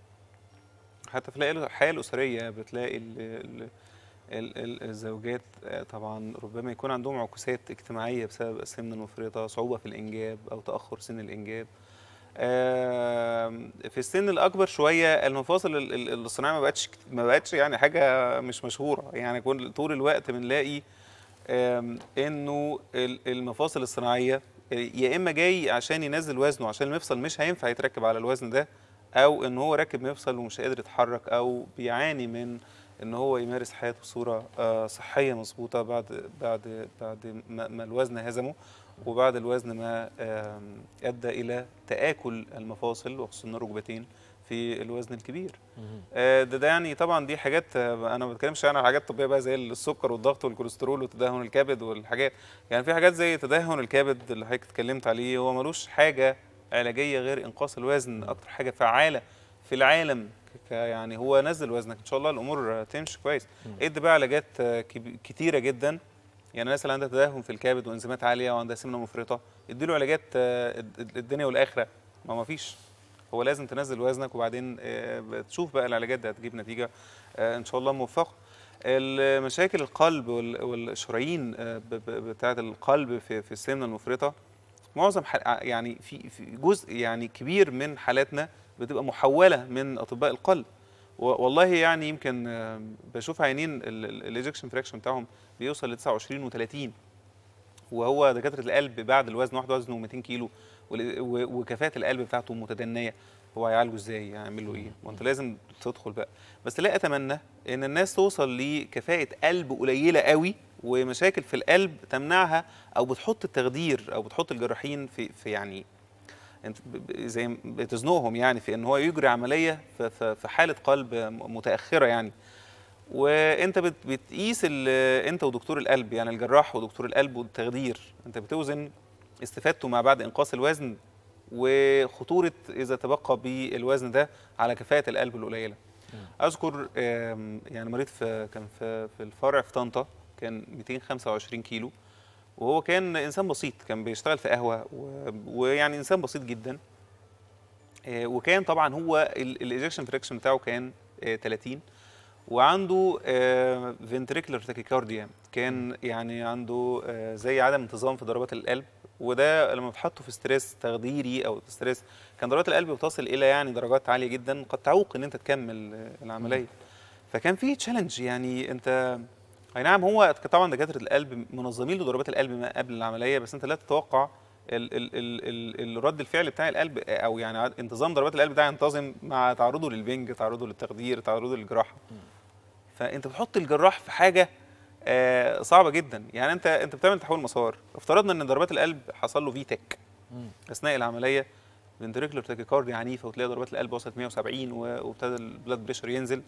حتى في الحياة- الحياه الاسريه بتلاقي ال- ال- ال- ال- الزوجات آه، طبعا ربما يكون عندهم عكوسات اجتماعيه بسبب السمنه المفرطه صعوبه في الانجاب او تاخر سن الانجاب آم، في السن الاكبر شويه المفاصل ال- ال- الصناعيه ما بقتش ما بقتش يعني حاجه مش مشهوره يعني كل طول الوقت بنلاقي آم، انه ال- المفاصل الصناعيه يا اما جاي عشان ينزل وزنه عشان المفصل مش هينفع يتركب على الوزن ده او ان هو راكب مفصل ومش قادر يتحرك او بيعاني من ان هو يمارس حياته بصوره آه، صحيه مظبوطه بعد بعد بعد ما ما الوزن هزمه وبعد الوزن ما آم، ادى الى تاكل المفاصل وخصوصا الركبتين في الوزن الكبير آه، ده, ده يعني طبعا دي حاجات آه، انا ما بتكلمش يعني عن حاجات طبيه بقى زي السكر والضغط والكوليسترول وتدهن الكبد والحاجات يعني في حاجات زي تدهن الكبد اللي حضرتك اتكلمت عليه هو ملوش حاجه علاجيه غير انقاص الوزن اكتر حاجه فعاله في العالم ك- يعني هو نزل وزنك ان شاء الله الامور آه، تمشي كويس ادي بقى علاجات آه، كب- كتيره جدا يعني الناس اللي عندها تدهن في الكبد وانزيمات عاليه وعندها سمنه مفرطه اديله علاجات آه، الد- الدنيا والاخره ما ما فيش هو لازم تنزل وزنك وبعدين آه، تشوف بقى العلاجات دي هتجيب نتيجه آه، ان شاء الله موفقه المشاكل القلب وال- والشرايين آه، ب- ب- بتاعه القلب في في السمنه المفرطه معظم حل... يعني في في جزء يعني كبير من حالاتنا بتبقى محوله من اطباء القلب و- والله يعني يمكن آه، بشوف عينين الايجكشن فراكشن بتاعهم بيوصل ل 29 و30 وهو دكاتره القلب بعد الوزن واحد وزنه 200 كيلو وال- و- وكفاءه القلب بتاعته متدنيه هو هيعالجه ازاي يعمل له ايه ما انت لازم تدخل بقى بس لا اتمنى ان الناس توصل لكفاءه قلب قليله قوي ومشاكل في القلب تمنعها او بتحط التخدير او بتحط الجراحين في في يعني انت ب- ب- زي ما بتزنقهم يعني في ان هو يجري عمليه في- في في حاله قلب م- متاخره يعني وانت بت- بتقيس ال- انت ودكتور القلب يعني الجراح ودكتور القلب والتخدير انت بتوزن استفادته ما بعد انقاص الوزن وخطوره اذا تبقى بالوزن ده على كفاءه القلب القليله اذكر آم، يعني مريض في كان في في الفرع في طنطا كان 225 كيلو وهو كان انسان بسيط كان بيشتغل في قهوه و- ويعني انسان بسيط جدا آه، وكان طبعا هو الايجكشن فريكشن بتاعه كان آه، 30 وعنده فنتريكولار تاكيكارديا كان يعني عنده آه، زي عدم انتظام في ضربات القلب وده لما بتحطه في ستريس تخديري او ستريس كان ضربات القلب بتصل الى يعني درجات عاليه جدا قد تعوق ان انت تكمل آه، العمليه فكان في تشالنج يعني انت اي نعم هو طبعا دكاتره القلب منظمين لضربات القلب ما قبل العمليه بس انت لا تتوقع ال ال ال ال الرد الفعل بتاع القلب او يعني عد- انتظام ضربات القلب ده ينتظم مع تعرضه للبنج تعرضه للتخدير تعرضه للجراحه فانت بتحط الجراح في حاجه آه صعبه جدا يعني انت انت بتعمل تحويل مسار افترضنا ان ضربات القلب حصل له في تك اثناء العمليه فنتريكولار تاكيكارديا عنيفه وتلاقي ضربات القلب وصلت 170 و- وابتدى البلاد بريشر ينزل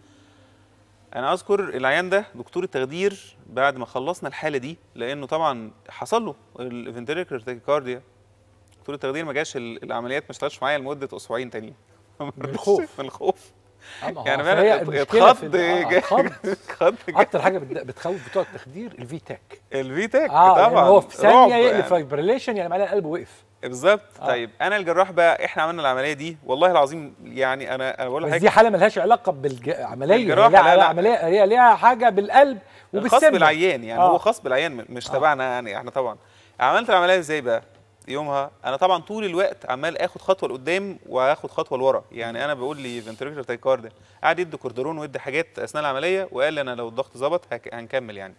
انا اذكر العيان ده دكتور التخدير بعد ما خلصنا الحاله دي لانه طبعا حصل له الفنتريكولار تاكيكارديا دكتور التخدير ما جاش ال- العمليات ما اشتغلش معايا لمده اسبوعين تانيين من الخوف. من الخوف آه، ما هو يعني فهي فعلا المشكلة في اتخض ال- آه، جا- اتخض. اتخض اكتر حاجه بت- بتخوف بتوع التخدير الفي تك الفي تك اه لأن طبعا هو في ثانيه رعب يقلب يعني. فايبريليشن يعني معناه القلب وقف بالظبط آه. طيب انا الجراح بقى احنا عملنا العمليه دي والله العظيم يعني انا انا بقول بس لحضرتك دي حاله ملهاش علاقه بالعمليه الجراحة، هي لها لا، لا. عمليه هي ليها حاجه بالقلب خاص وبالسمنه بالعيان يعني آه. هو خاص بالعيان مش تبعنا يعني احنا طبعا عملت العمليه ازاي بقى يومها انا طبعا طول الوقت عمال اخد خطوه لقدام واخد خطوه لورا يعني انا بقول لي فنتريكولار تايكارد قعد يدي كوردرون ويدي حاجات اثناء العمليه وقال لي انا لو الضغط ظبط هك- هنكمل يعني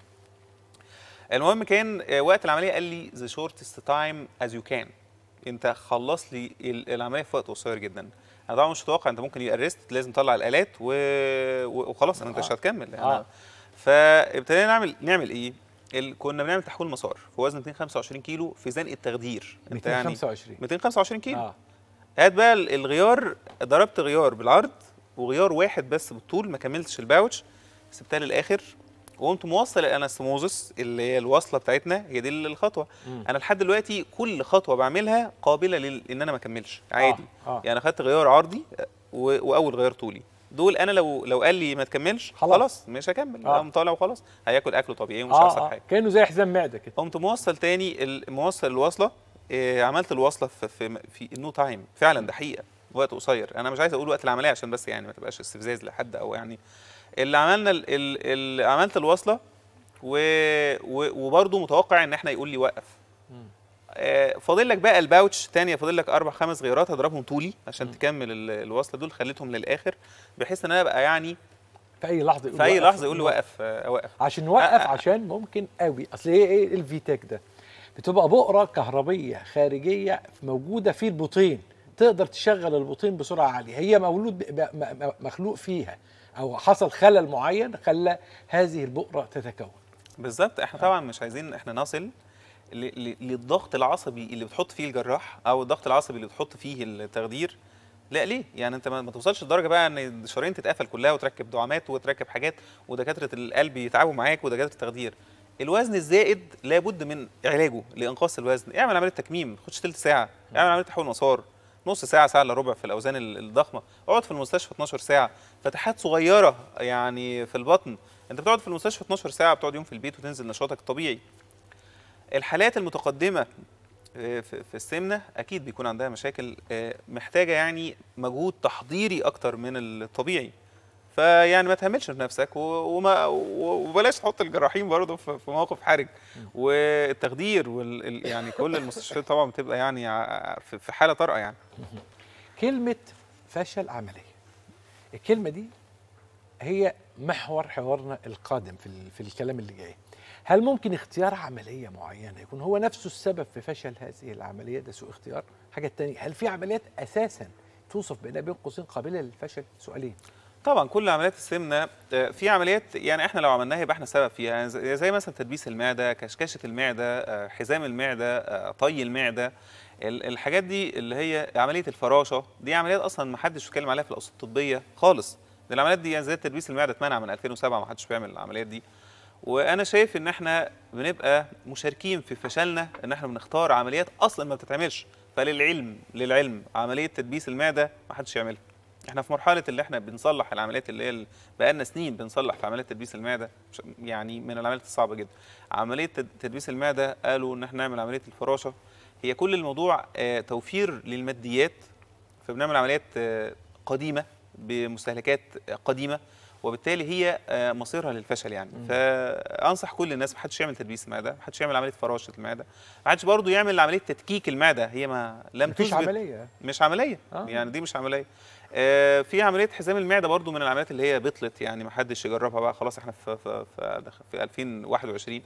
المهم كان آه، وقت العمليه قال لي ذا شورتست تايم از يو كان انت خلص لي ال- العمليه في وقت قصير جدا انا طبعا مش متوقع انت ممكن يأرست لازم تطلع الالات و... و- وخلاص انت مش هتكمل يعني آه. فابتدينا نعمل نعمل ايه ال... كنا بنعمل تحويل مسار في وزن 225 كيلو في زنقه تخدير انت يعني 225 225 كيلو اه هات بقى ال- الغيار ضربت غيار بالعرض وغيار واحد بس بالطول ما كملتش الباوتش سبتها للاخر وقمت موصل الانستموزس اللي هي الوصله بتاعتنا هي دي الخطوه مم. انا لحد دلوقتي كل خطوه بعملها قابله لل... ان انا ما اكملش عادي آه. آه. يعني خدت غيار عرضي و... واول غيار طولي دول انا لو لو قال لي ما تكملش خلاص. خلاص, مش هكمل آه. قام طالع وخلاص هياكل اكله طبيعي ومش اه, هيحصل آه. حاجه كانه زي حزام معده كده قمت موصل تاني ال- موصل الوصله إيه عملت الوصله في في في نو تايم فعلا ده حقيقه وقت قصير انا مش عايز اقول وقت العمليه عشان بس يعني ما تبقاش استفزاز لحد او يعني اللي عملنا ال ال ال عملت الوصله و و وبرضه متوقع ان احنا يقول لي وقف آه، فاضل لك بقى الباوتش تانية فاضل لك اربع خمس غيارات هضربهم طولي عشان تكمل ال- الوصله دول خليتهم للاخر بحيث ان انا ابقى يعني في اي لحظه يقول في اي وقف. لحظه يقول لي وقف آه، وقف عشان نوقف آه، آه. عشان ممكن قوي اصل هي ايه الفيتاك ده بتبقى بؤره كهربيه خارجيه موجوده في البطين تقدر تشغل البطين بسرعه عاليه هي مولود ب- ب- م- م- مخلوق فيها او حصل خلل معين خلى هذه البؤره تتكون بالظبط احنا طبعا مش عايزين احنا نصل ل- ل- للضغط العصبي اللي بتحط فيه الجراح او الضغط العصبي اللي بتحط فيه التخدير لا ليه يعني انت ما ما توصلش لدرجه بقى ان الشرايين تتقفل كلها وتركب دعامات وتركب حاجات ودكاتره القلب يتعبوا معاك ودكاتره التخدير الوزن الزائد لابد من علاجه لانقاص الوزن اعمل عمليه تكميم ما تاخدش ثلث ساعه اعمل عمليه تحويل مسار نص ساعه ساعه الا ربع في الاوزان ال- الضخمه اقعد في المستشفى 12 ساعه فتحات صغيره يعني في البطن انت بتقعد في المستشفى 12 ساعه بتقعد يوم في البيت وتنزل نشاطك الطبيعي الحالات المتقدمه آه، في في السمنه اكيد بيكون عندها مشاكل آه، محتاجه يعني مجهود تحضيري اكتر من الطبيعي فيعني ما تهملش في نفسك و- وما و- وبلاش تحط الجراحين برضه في في موقف حرج والتخدير وال ال- يعني كل المستشفيات طبعا بتبقى يعني ع- في في حاله طارئه يعني كلمه فشل عمليه الكلمه دي هي محور حوارنا القادم في ال- في الكلام اللي جاي هل ممكن اختيار عمليه معينه يكون هو نفسه السبب في فشل هذه العمليه ده سوء اختيار حاجه تانية هل في عمليات اساسا توصف بانها بين قوسين قابله للفشل سؤالين طبعا كل عمليات السمنه آه، في عمليات يعني احنا لو عملناها يبقى احنا سبب فيها يعني زي زي مثلا تدبيس المعده كشكشه المعده آه، حزام المعده آه، طي المعده ال- الحاجات دي اللي هي عمليه الفراشه دي عمليات اصلا ما حدش بيتكلم عليها في الاوساط الطبيه خالص دي العمليات دي يعني زي تدبيس المعده اتمنع من 2007 ما حدش بيعمل العمليات دي وانا شايف ان احنا بنبقى مشاركين في فشلنا ان احنا بنختار عمليات اصلا ما بتتعملش فللعلم للعلم عمليه تدبيس المعده ما حدش يعملها احنا في مرحله اللي احنا بنصلح العمليات اللي هي ال- بقالنا سنين بنصلح في عمليات تدبيس المعده مش- يعني من العمليات الصعبه جدا عمليه تد- تدبيس المعده قالوا ان احنا نعمل عمليه الفراشه هي كل الموضوع آه، توفير للماديات فبنعمل عمليات آه، قديمه بمستهلكات آه، قديمه وبالتالي هي آه، مصيرها للفشل يعني فانصح كل الناس ما حدش يعمل تدبيس المعده ما حدش يعمل عمليه فراشه المعده ما حدش برضه يعمل عمليه تدكيك المعده هي ما لم مفيش تثبت عمليه مش عمليه آه. يعني دي مش عمليه آه في عمليه حزام المعده برضو من العمليات اللي هي بطلت يعني ما حدش يجربها بقى خلاص احنا في في في, في 2021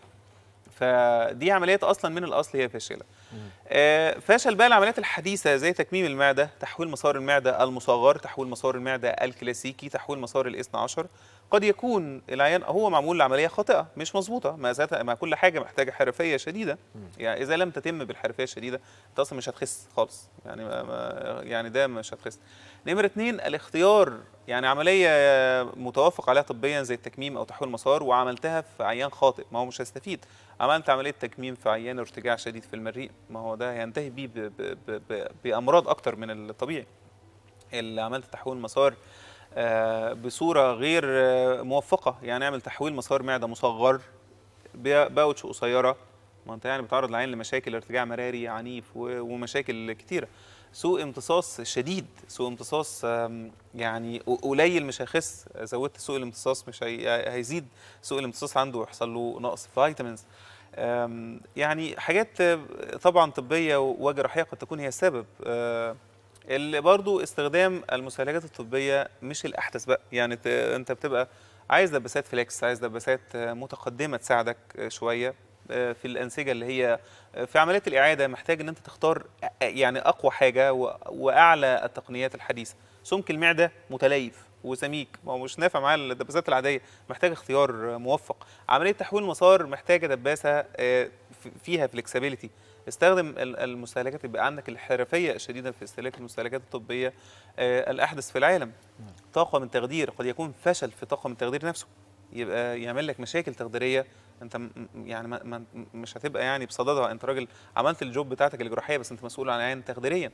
فدي عمليات اصلا من الاصل هي فاشله آه فشل بقى العمليات الحديثه زي تكميم المعده تحويل مسار المعده المصغر تحويل مسار المعده الكلاسيكي تحويل مسار الاثنى عشر قد يكون العيان هو معمول لعمليه خاطئه مش مظبوطه ما ذاتها ما كل حاجه محتاجه حرفيه شديده يعني اذا لم تتم بالحرفيه الشديده انت اصلا مش هتخس خالص يعني ما ما يعني ده مش هتخس نمرة اتنين الاختيار يعني عملية متوافق عليها طبيا زي التكميم أو تحويل مسار وعملتها في عيان خاطئ ما هو مش هيستفيد عملت عملية تكميم في عيان ارتجاع شديد في المريء ما هو ده هينتهي بيه ب- ب- ب- ب- بأمراض أكتر من الطبيعي اللي عملت تحويل مسار آه، بصورة غير آه، موفقة يعني اعمل تحويل مسار معدة مصغر ب- باوتش قصيرة ما انت يعني بتعرض العين لمشاكل ارتجاع مراري عنيف و- ومشاكل كتيرة سوء امتصاص شديد سوء امتصاص آم، يعني ق- قليل مش هيخس زودت سوء الامتصاص مش هي- هيزيد سوء الامتصاص عنده ويحصل له نقص فيتامينز آم، يعني حاجات آه، طبعا طبيه وجراحيه قد تكون هي السبب آه، اللي برضو استخدام المسالجات الطبيه مش الاحدث بقى يعني ت- انت بتبقى عايز دباسات فليكس عايز دباسات آه، متقدمه تساعدك آه، شويه آه، في الانسجه اللي هي آه، في عمليات الاعاده محتاج ان انت تختار أ- يعني اقوى حاجه و- واعلى التقنيات الحديثه سمك المعده متليف وسميك ما هو مش نافع معاه الدباسات العاديه محتاج اختيار آه، موفق عمليه تحويل مسار محتاجه دباسه آه، ف- فيها فلكسبيليتي استخدم ال- المستهلكات يبقى عندك الحرفيه الشديده في استهلاك المستهلكات الطبيه آه، الاحدث في العالم طاقه من تخدير قد يكون فشل في طاقه من التخدير نفسه يبقى يعمل لك مشاكل تخديريه انت م- م- يعني ما ما مش هتبقى يعني بصددها انت راجل عملت الجوب بتاعتك الجراحيه بس انت مسؤول عن العين تخديريا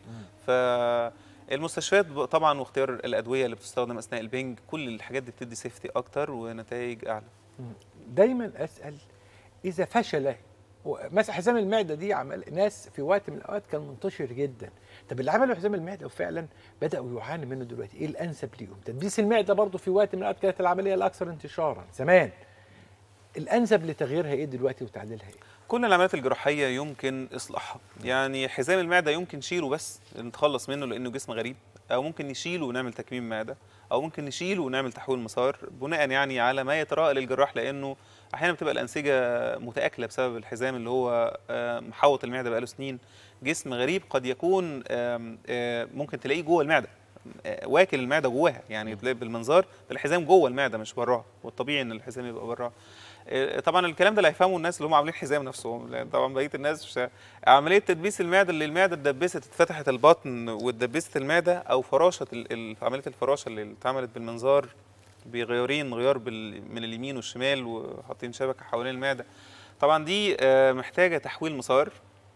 فالمستشفيات ب- طبعا واختيار الادويه اللي بتستخدم اثناء البنج كل الحاجات دي بتدي سيفتي اكتر ونتائج اعلى دايما اسال اذا فشل مثلا حزام المعده دي عمل ناس في وقت من الاوقات كان منتشر جدا طب اللي عملوا حزام المعده وفعلا بداوا يعانوا منه دلوقتي ايه الانسب ليهم تدبيس المعده برضه في وقت من الاوقات كانت العمليه الاكثر انتشارا زمان الانسب لتغييرها ايه دلوقتي وتعديلها ايه كل العمليات الجراحيه يمكن اصلاحها يعني حزام المعده يمكن نشيله بس نتخلص منه لانه جسم غريب او ممكن نشيله ونعمل تكميم معده او ممكن نشيله ونعمل تحويل مسار بناء يعني على ما يتراءى للجراح لانه احيانا بتبقى الانسجه متاكله بسبب الحزام اللي هو آه، محوط المعده بقاله سنين جسم غريب قد يكون آم، آه، ممكن تلاقيه جوه المعده آه، واكل المعده جواها يعني تلاقي بالمنظار الحزام جوه المعده مش براها والطبيعي ان الحزام يبقى براها آه، طبعا الكلام ده اللي هيفهمه الناس اللي هم عاملين حزام نفسهم لان طبعا بقيه الناس مش ه- عمليه تدبيس المعده اللي المعده اتدبست اتفتحت البطن واتدبست المعده او فراشه ال- ال- عمليه الفراشه اللي اتعملت بالمنظار بغيارين غيار بال- من اليمين والشمال وحاطين شبكه حوالين المعده طبعا دي آه، محتاجه تحويل مسار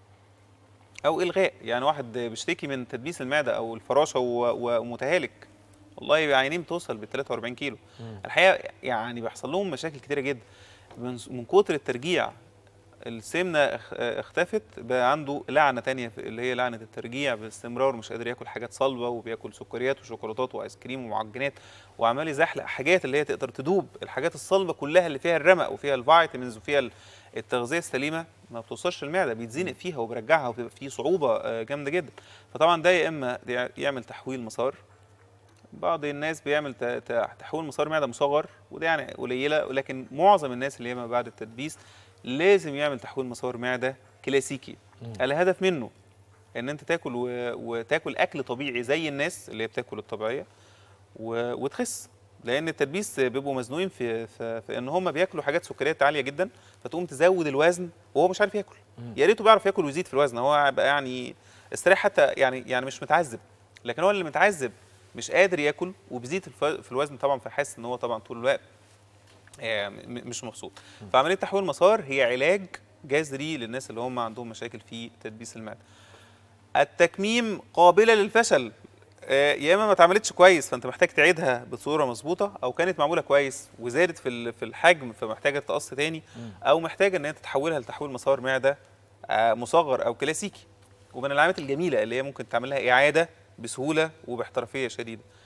او الغاء يعني واحد بيشتكي من تدبيس المعده او الفراشه و- و- ومتهالك والله عينين بتوصل ب 43 كيلو الحقيقه يعني بيحصل لهم مشاكل كتيره جدا من من كتر الترجيع السمنه اخ- اختفت بقى عنده لعنه تانية في- اللي هي لعنه الترجيع باستمرار مش قادر ياكل حاجات صلبه وبياكل سكريات وشوكولاتات وايس كريم ومعجنات وعمال يزحلق حاجات اللي هي تقدر تدوب الحاجات الصلبه كلها اللي فيها الرمق وفيها الفيتامينز وفيها ال- التغذيه السليمه ما بتوصلش المعده بيتزنق فيها وبيرجعها وبيبقى فيه صعوبه آه، جامده جدا فطبعا ده يا اما يعمل تحويل مسار بعض الناس بيعمل ت- ت- تحويل مسار معده مصغر وده يعني قليله لكن معظم الناس اللي هي ما بعد التدبيس لازم يعمل تحويل مسار معده كلاسيكي الهدف منه ان انت تاكل و... وتاكل اكل طبيعي زي الناس اللي هي بتاكل الطبيعيه و... وتخس لان التدبيس بيبقوا مزنوقين في في, في ان هم بياكلوا حاجات سكريات عاليه جدا فتقوم تزود الوزن وهو مش عارف ياكل يا ريته بيعرف ياكل ويزيد في الوزن هو هيبقى يعني استريح حتى يعني يعني مش متعذب لكن هو اللي متعذب مش قادر ياكل وبيزيد الف- في الوزن طبعا فحاسس ان هو طبعا طول الوقت آه، م- مش مبسوط فعمليه تحويل مسار هي علاج جذري للناس اللي هم عندهم مشاكل في تدبيس المعده التكميم قابله للفشل آه، يا اما ما اتعملتش كويس فانت محتاج تعيدها بصوره مظبوطه او كانت معموله كويس وزادت في ال- في الحجم فمحتاجه تقص تاني او محتاجه ان انت تحولها لتحويل مسار معده آه، مصغر او كلاسيكي ومن العلامات الجميله اللي هي ممكن تعمل لها اعاده بسهوله وباحترافيه شديده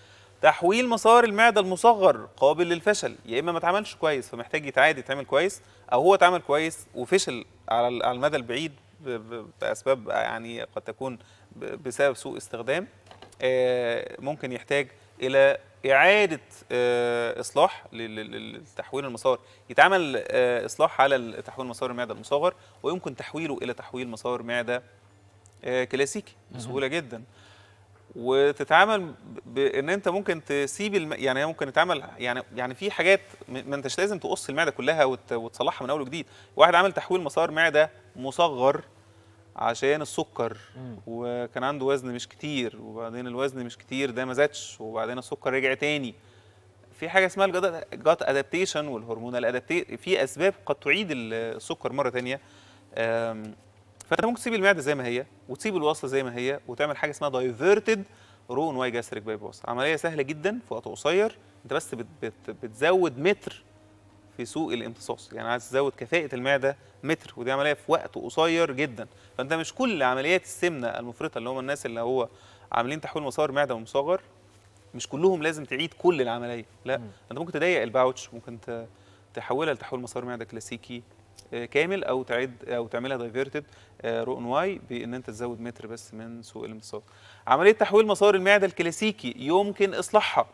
تحويل مسار المعده المصغر قابل للفشل يا اما ما اتعملش كويس فمحتاج يتعاد يتعمل كويس او هو اتعمل كويس وفشل على ال- على المدى البعيد ب- ب- باسباب يعني قد تكون ب- بسبب سوء استخدام آه، ممكن يحتاج الى اعاده آه، اصلاح لل- لل- لتحويل المسار يتعمل آه، اصلاح على ال- تحويل مسار المعده المصغر ويمكن تحويله الى تحويل مسار معده آه، كلاسيكي بسهوله جدا وتتعامل ب- بان انت ممكن تسيب الم... يعني هي ممكن تتعمل يعني يعني في حاجات م- ما انتش لازم تقص المعده كلها وت... وتصلحها من اول وجديد واحد عمل تحويل مسار معده مصغر عشان السكر وكان عنده وزن مش كتير وبعدين الوزن مش كتير ده ما زادش وبعدين السكر رجع تاني في حاجه اسمها الجات ادابتيشن والهرمونال ادابتيشن في اسباب قد تعيد السكر مره تانية أم، فانت ممكن تسيب المعده زي ما هي وتسيب الوصله زي ما هي وتعمل حاجه اسمها دايفيرتد رون واي جاستريك باي باس عمليه سهله جدا في وقت قصير انت بس بت بت بتزود متر في سوق الامتصاص يعني عايز تزود كفاءه المعده متر ودي عمليه في وقت قصير جدا فانت مش كل عمليات السمنه المفرطه اللي هم الناس اللي هو عاملين تحويل مسار معده ومصغر مش كلهم لازم تعيد كل العمليه لا انت ممكن تضيق الباوتش ممكن ت- تحولها لتحويل مسار معده كلاسيكي آه، كامل او تعيد او تعملها دايفيرتد رؤن واي بان انت تزود متر بس من سوق الامتصاص عمليه تحويل مسار المعده الكلاسيكي يمكن اصلاحها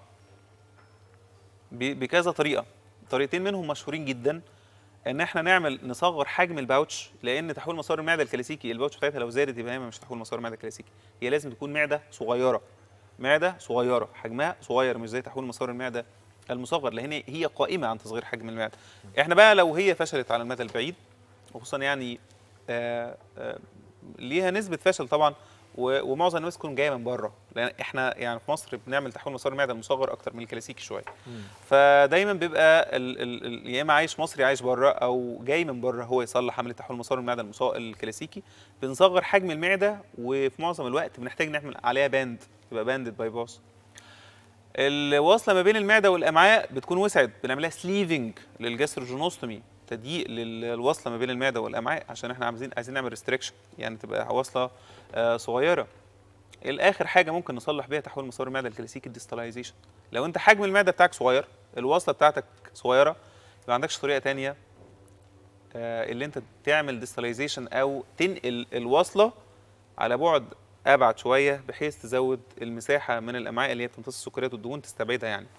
ب- بكذا طريقه طريقتين منهم مشهورين جدا ان احنا نعمل نصغر حجم الباوتش لان تحويل مسار المعده الكلاسيكي الباوتش بتاعتها لو زادت يبقى هي مش تحويل مسار المعده الكلاسيكي هي لازم تكون معده صغيره معده صغيره حجمها صغير مش زي تحويل مسار المعده المصغر لان هي قائمه عن تصغير حجم المعده احنا بقى لو هي فشلت على المدى البعيد وخصوصا يعني آه آه ليها نسبه فشل طبعا و- ومعظم الناس تكون جايه من بره لان احنا يعني في مصر بنعمل تحويل مسار المعده المصغر اكتر من الكلاسيكي شويه فدايما بيبقى ال ال ال يا اما عايش مصري عايش بره او جاي من بره هو يصلح عمليه تحويل مسار المعده المصا- الكلاسيكي بنصغر حجم المعده وفي معظم الوقت بنحتاج نعمل عليها باند يبقى باندد باي باس الوصله ما بين المعده والامعاء بتكون وسعت بنعملها سليفنج للجاستروجينوستومي تضييق للوصله ما بين المعده والامعاء عشان احنا عايزين عايزين نعمل ريستريكشن يعني تبقى وصله آه، صغيره الاخر حاجه ممكن نصلح بيها تحويل مسار المعده الكلاسيكي الديستلايزيشن لو انت حجم المعده بتاعك صغير الوصله بتاعتك صغيره ما عندكش طريقه تانية آه، اللي انت تعمل ديستلايزيشن او تنقل الوصله على بعد ابعد شويه بحيث تزود المساحه من الامعاء اللي هي بتمتص السكريات والدهون تستبعدها يعني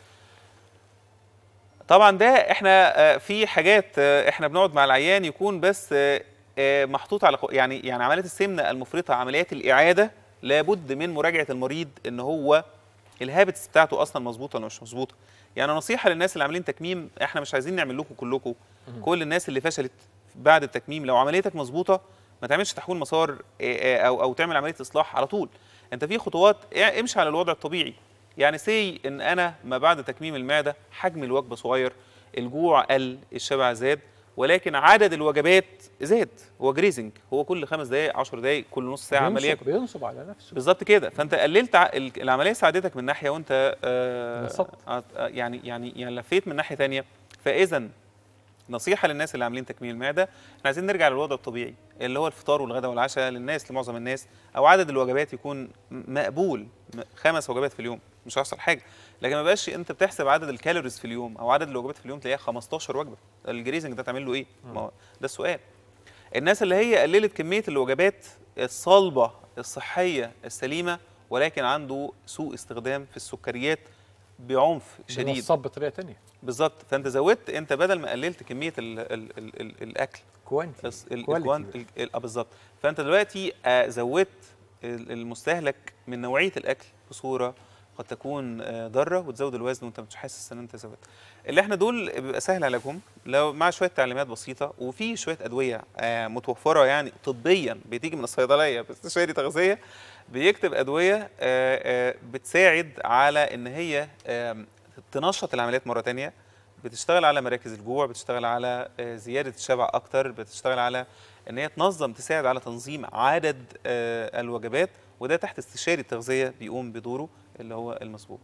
طبعا ده احنا آه، في حاجات آه، احنا بنقعد مع العيان يكون بس آه، آه، محطوط على قو- يعني يعني عمليات السمنه المفرطه عمليات الاعاده لابد من مراجعه المريض ان هو الهابتس بتاعته اصلا مظبوطه ولا مش مظبوطه يعني نصيحه للناس اللي عاملين تكميم احنا مش عايزين نعمل لكم كلكم كل الناس اللي فشلت بعد التكميم لو عمليتك مظبوطه ما تعملش تحويل مسار آه، آه، او او تعمل عمليه اصلاح على طول انت في خطوات اه، امشي على الوضع الطبيعي يعني سي ان انا ما بعد تكميم المعده حجم الوجبه صغير الجوع قل الشبع زاد ولكن عدد الوجبات زاد هو جريزنج هو كل خمس دقائق 10 دقائق كل نص ساعه عمال بينصب, ياكل بينصب على نفسه بالظبط كده فانت قللت ع- ال- العمليه ساعدتك من ناحيه وانت آه نصبت. آه آه، يعني يعني يعني لفيت من ناحيه ثانيه فاذا نصيحه للناس اللي عاملين تكميم المعده احنا عايزين نرجع للوضع الطبيعي اللي هو الفطار والغداء والعشاء للناس لمعظم الناس او عدد الوجبات يكون م- مقبول م- خمس وجبات في اليوم مش هيحصل حاجه لكن ما بقاش انت بتحسب عدد الكالوريز في اليوم او عدد الوجبات في اليوم تلاقيها 15 وجبه الجريزنج ده تعمل له ايه ما هو ده السؤال الناس اللي هي قللت كميه الوجبات الصلبه الصحيه السليمه ولكن عنده سوء استخدام في السكريات بعنف شديد بينصب بطريقه ثانيه بالظبط فانت زودت انت بدل ما قللت كميه ال ال ال ال الاكل كوانتي الس- ال- Quality. الكوان ال- ال- اه بالظبط فانت دلوقتي آه، زودت ال- المستهلك من نوعيه الاكل بصوره قد تكون آه، ضاره وتزود الوزن وانت مش حاسس ان انت زودت اللي احنا دول بيبقى سهل علاجهم لو مع شويه تعليمات بسيطه وفي شويه ادويه آه، متوفره يعني طبيا بتيجي من الصيدليه باستشاري تغذيه بيكتب ادويه آه، آه، بتساعد على ان هي آم، تنشط العمليات مره تانية بتشتغل على مراكز الجوع بتشتغل على آه، زياده الشبع اكتر بتشتغل على ان هي تنظم تساعد على تنظيم عدد آه، الوجبات وده تحت استشاري التغذيه بيقوم بدوره اللي هو المظبوط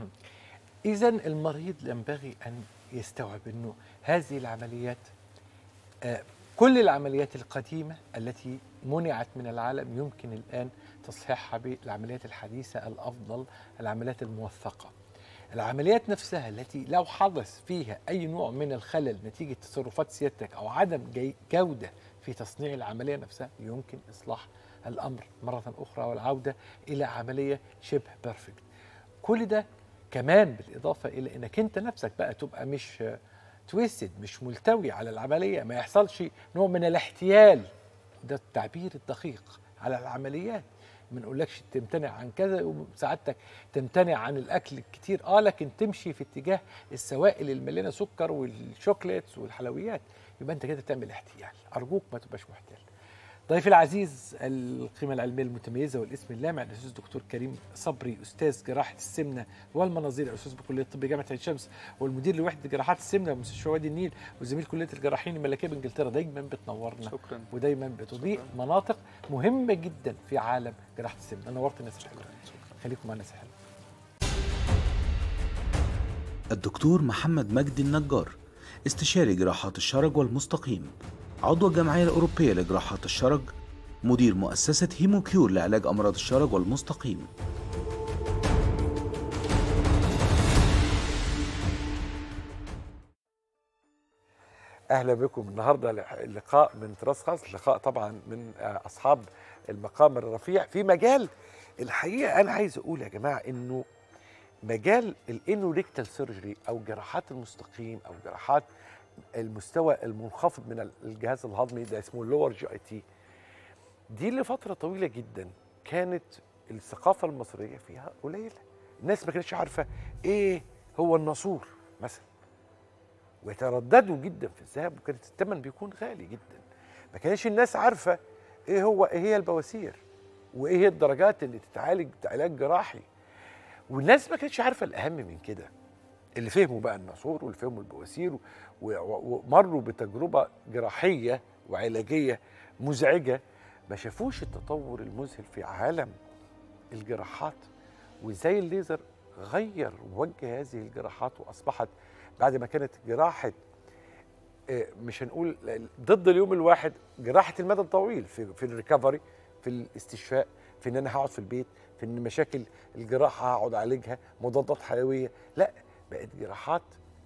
اذا المريض ينبغي ان يستوعب انه هذه العمليات آه، كل العمليات القديمه التي منعت من العالم يمكن الان تصحيحها بالعمليات الحديثه الافضل العمليات الموثقه العمليات نفسها التي لو حدث فيها اي نوع من الخلل نتيجه تصرفات سيادتك او عدم جي- جوده في تصنيع العمليه نفسها يمكن اصلاح الامر مره اخرى والعوده الى عمليه شبه بيرفكت كل ده كمان بالاضافه الى انك انت نفسك بقى تبقى مش تويستد مش ملتوي على العمليه ما يحصلش نوع من الاحتيال ده التعبير الدقيق على العمليات ما نقولكش تمتنع عن كذا وسعادتك تمتنع عن الاكل الكتير اه لكن تمشي في اتجاه السوائل المليانه سكر والشوكليتس والحلويات يبقى انت كده تعمل احتيال ارجوك ما تبقاش محتال ضيفي العزيز القيمة العلمية المتميزة والاسم اللامع الأستاذ دكتور كريم صبري أستاذ جراحة السمنة والمناظير أستاذ بكلية الطب جامعة عين شمس والمدير لوحدة جراحات السمنة بمستشفى وادي النيل وزميل كلية الجراحين الملكية بإنجلترا دايما بتنورنا شكرا ودايما بتضيء مناطق مهمة جدا في عالم جراحة السمنة نورت الناس الحلوة خليكم مع الناس الحلوة الدكتور محمد مجدي النجار استشاري جراحات الشرج والمستقيم عضو الجمعية الأوروبية لجراحات الشرج مدير مؤسسة هيموكيور لعلاج أمراض الشرج والمستقيم اهلا بكم النهارده لقاء من تراث خاص لقاء طبعا من آه، اصحاب المقام الرفيع في مجال الحقيقه انا عايز اقول يا جماعه انه مجال الانوريكتال سيرجري او جراحات المستقيم او جراحات المستوى المنخفض من الجهاز الهضمي ده اسمه اللور جي اي تي دي لفتره طويله جدا كانت الثقافه المصريه فيها قليله الناس ما كانتش عارفه ايه هو الناسور مثلا ويترددوا جدا في الذهاب وكانت الثمن بيكون غالي جدا ما كانش الناس عارفه ايه هو ايه هي البواسير وايه هي الدرجات اللي تتعالج علاج جراحي والناس ما كانتش عارفه الاهم من كده اللي فهموا بقى الناسور واللي فهموا البواسير و- و- ومروا بتجربه جراحيه وعلاجيه مزعجه ما شافوش التطور المذهل في عالم الجراحات وازاي الليزر غير وجه هذه الجراحات واصبحت بعد ما كانت جراحه آه، مش هنقول ضد اليوم الواحد جراحه المدى الطويل في في الريكفري في الاستشفاء في ان انا هقعد في البيت في ان مشاكل الجراحه هقعد اعالجها مضادات حيويه لا بقت جراحات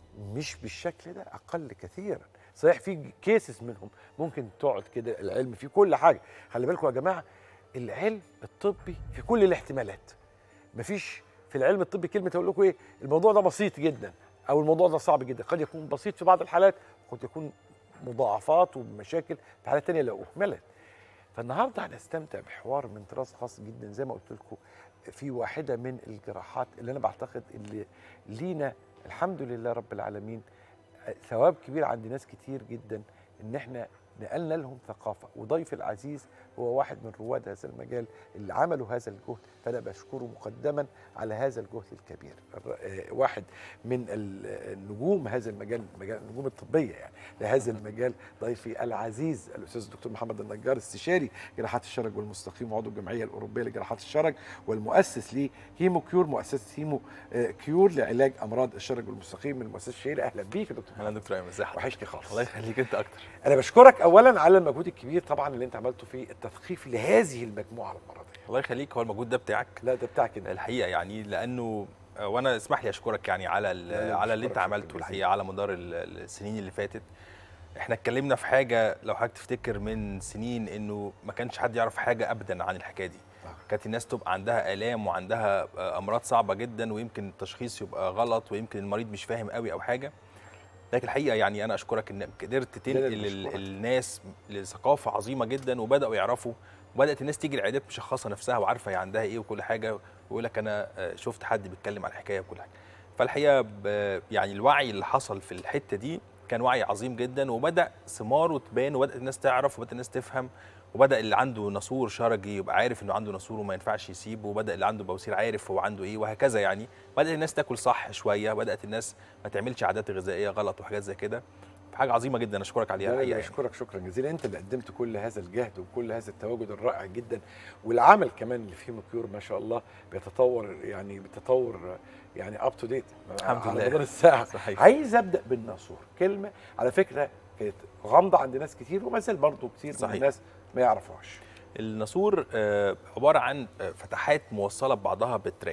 مش بالشكل ده اقل كثيرا صحيح في كيسز منهم ممكن تقعد كده العلم في كل حاجه خلي بالكم يا جماعه العلم الطبي في كل الاحتمالات مفيش في العلم الطبي كلمه اقول لكم ايه الموضوع ده بسيط جدا او الموضوع ده صعب جدا قد يكون بسيط في بعض الحالات قد يكون مضاعفات ومشاكل في حالات تانية لو اهملت فالنهارده هنستمتع بحوار من طراز خاص جدا زي ما قلت لكم في واحده من الجراحات اللي انا بعتقد اللي لينا الحمد لله رب العالمين ثواب كبير عند ناس كتير جدا ان احنا نقلنا لهم ثقافه وضيف العزيز هو واحد من رواد هذا المجال اللي عملوا هذا الجهد فانا بشكره مقدما على هذا الجهد الكبير الر- آه، واحد من ال- النجوم هذا المجال مجال النجوم الطبيه يعني لهذا المجال ضيفي العزيز الاستاذ الدكتور محمد النجار استشاري جراحات الشرج والمستقيم وعضو الجمعيه الاوروبيه لجراحات الشرج والمؤسس لهيمو كيور مؤسسه هيمو آه، كيور لعلاج امراض الشرج والمستقيم من المؤسسه الشهيره اهلا بيك يا دكتور اهلا دكتور ايمن ازي حضرتك وحشني خالص الله يخليك انت اكتر انا بشكرك اولا على المجهود الكبير طبعا اللي انت عملته في التثقيف لهذه المجموعه المرضيه الله يخليك هو المجهود ده بتاعك لا ده بتاعك انت الحقيقه يعني لانه آه، وانا اسمح لي اشكرك يعني على ال- لا، لا، على اللي بشكرك انت شكراً عملته جزيلاً. الحقيقه على مدار ال- السنين اللي فاتت احنا اتكلمنا في حاجه لو حضرتك تفتكر من سنين انه ما كانش حد يعرف حاجه ابدا عن الحكايه دي كانت الناس تبقى عندها الام وعندها آه، امراض صعبه جدا ويمكن التشخيص يبقى غلط ويمكن المريض مش فاهم قوي او حاجه لكن الحقيقه يعني انا اشكرك انك قدرت اللي تنقل ال- بشكرك. الناس لثقافه عظيمه جدا وبداوا يعرفوا وبدات الناس تيجي العيادات مشخصه نفسها وعارفه هي عندها ايه وكل حاجه ويقول لك انا آه، شفت حد بيتكلم عن الحكايه وكل حاجه فالحقيقه ب- يعني الوعي اللي حصل في الحته دي كان وعي عظيم جدا وبدا ثماره تبان وبدات الناس تعرف وبدات الناس تفهم وبدا اللي عنده ناسور شرجي يبقى عارف انه عنده ناسور وما ينفعش يسيبه وبدا اللي عنده بواسير عارف هو عنده ايه وهكذا يعني بدات الناس تاكل صح شويه بدات الناس ما تعملش عادات غذائيه غلط وحاجات زي كده حاجه عظيمه جدا اشكرك عليها انا الحقيقه اللي يعني. بشكرك شكرا جزيلا انت اللي قدمت كل هذا الجهد وكل هذا التواجد الرائع جدا والعمل كمان اللي فيه مكيور ما شاء الله بيتطور يعني بتطور يعني اب تو ديت الحمد على لله. مدار الساعه صحيح. عايز ابدا بالناسور كلمه على فكره كانت غامضه عند ناس كتير وما زال برضه كتير من صحيح. الناس ما يعرفوهاش الناسور آه، عباره عن آه، فتحات موصله ببعضها بالتراك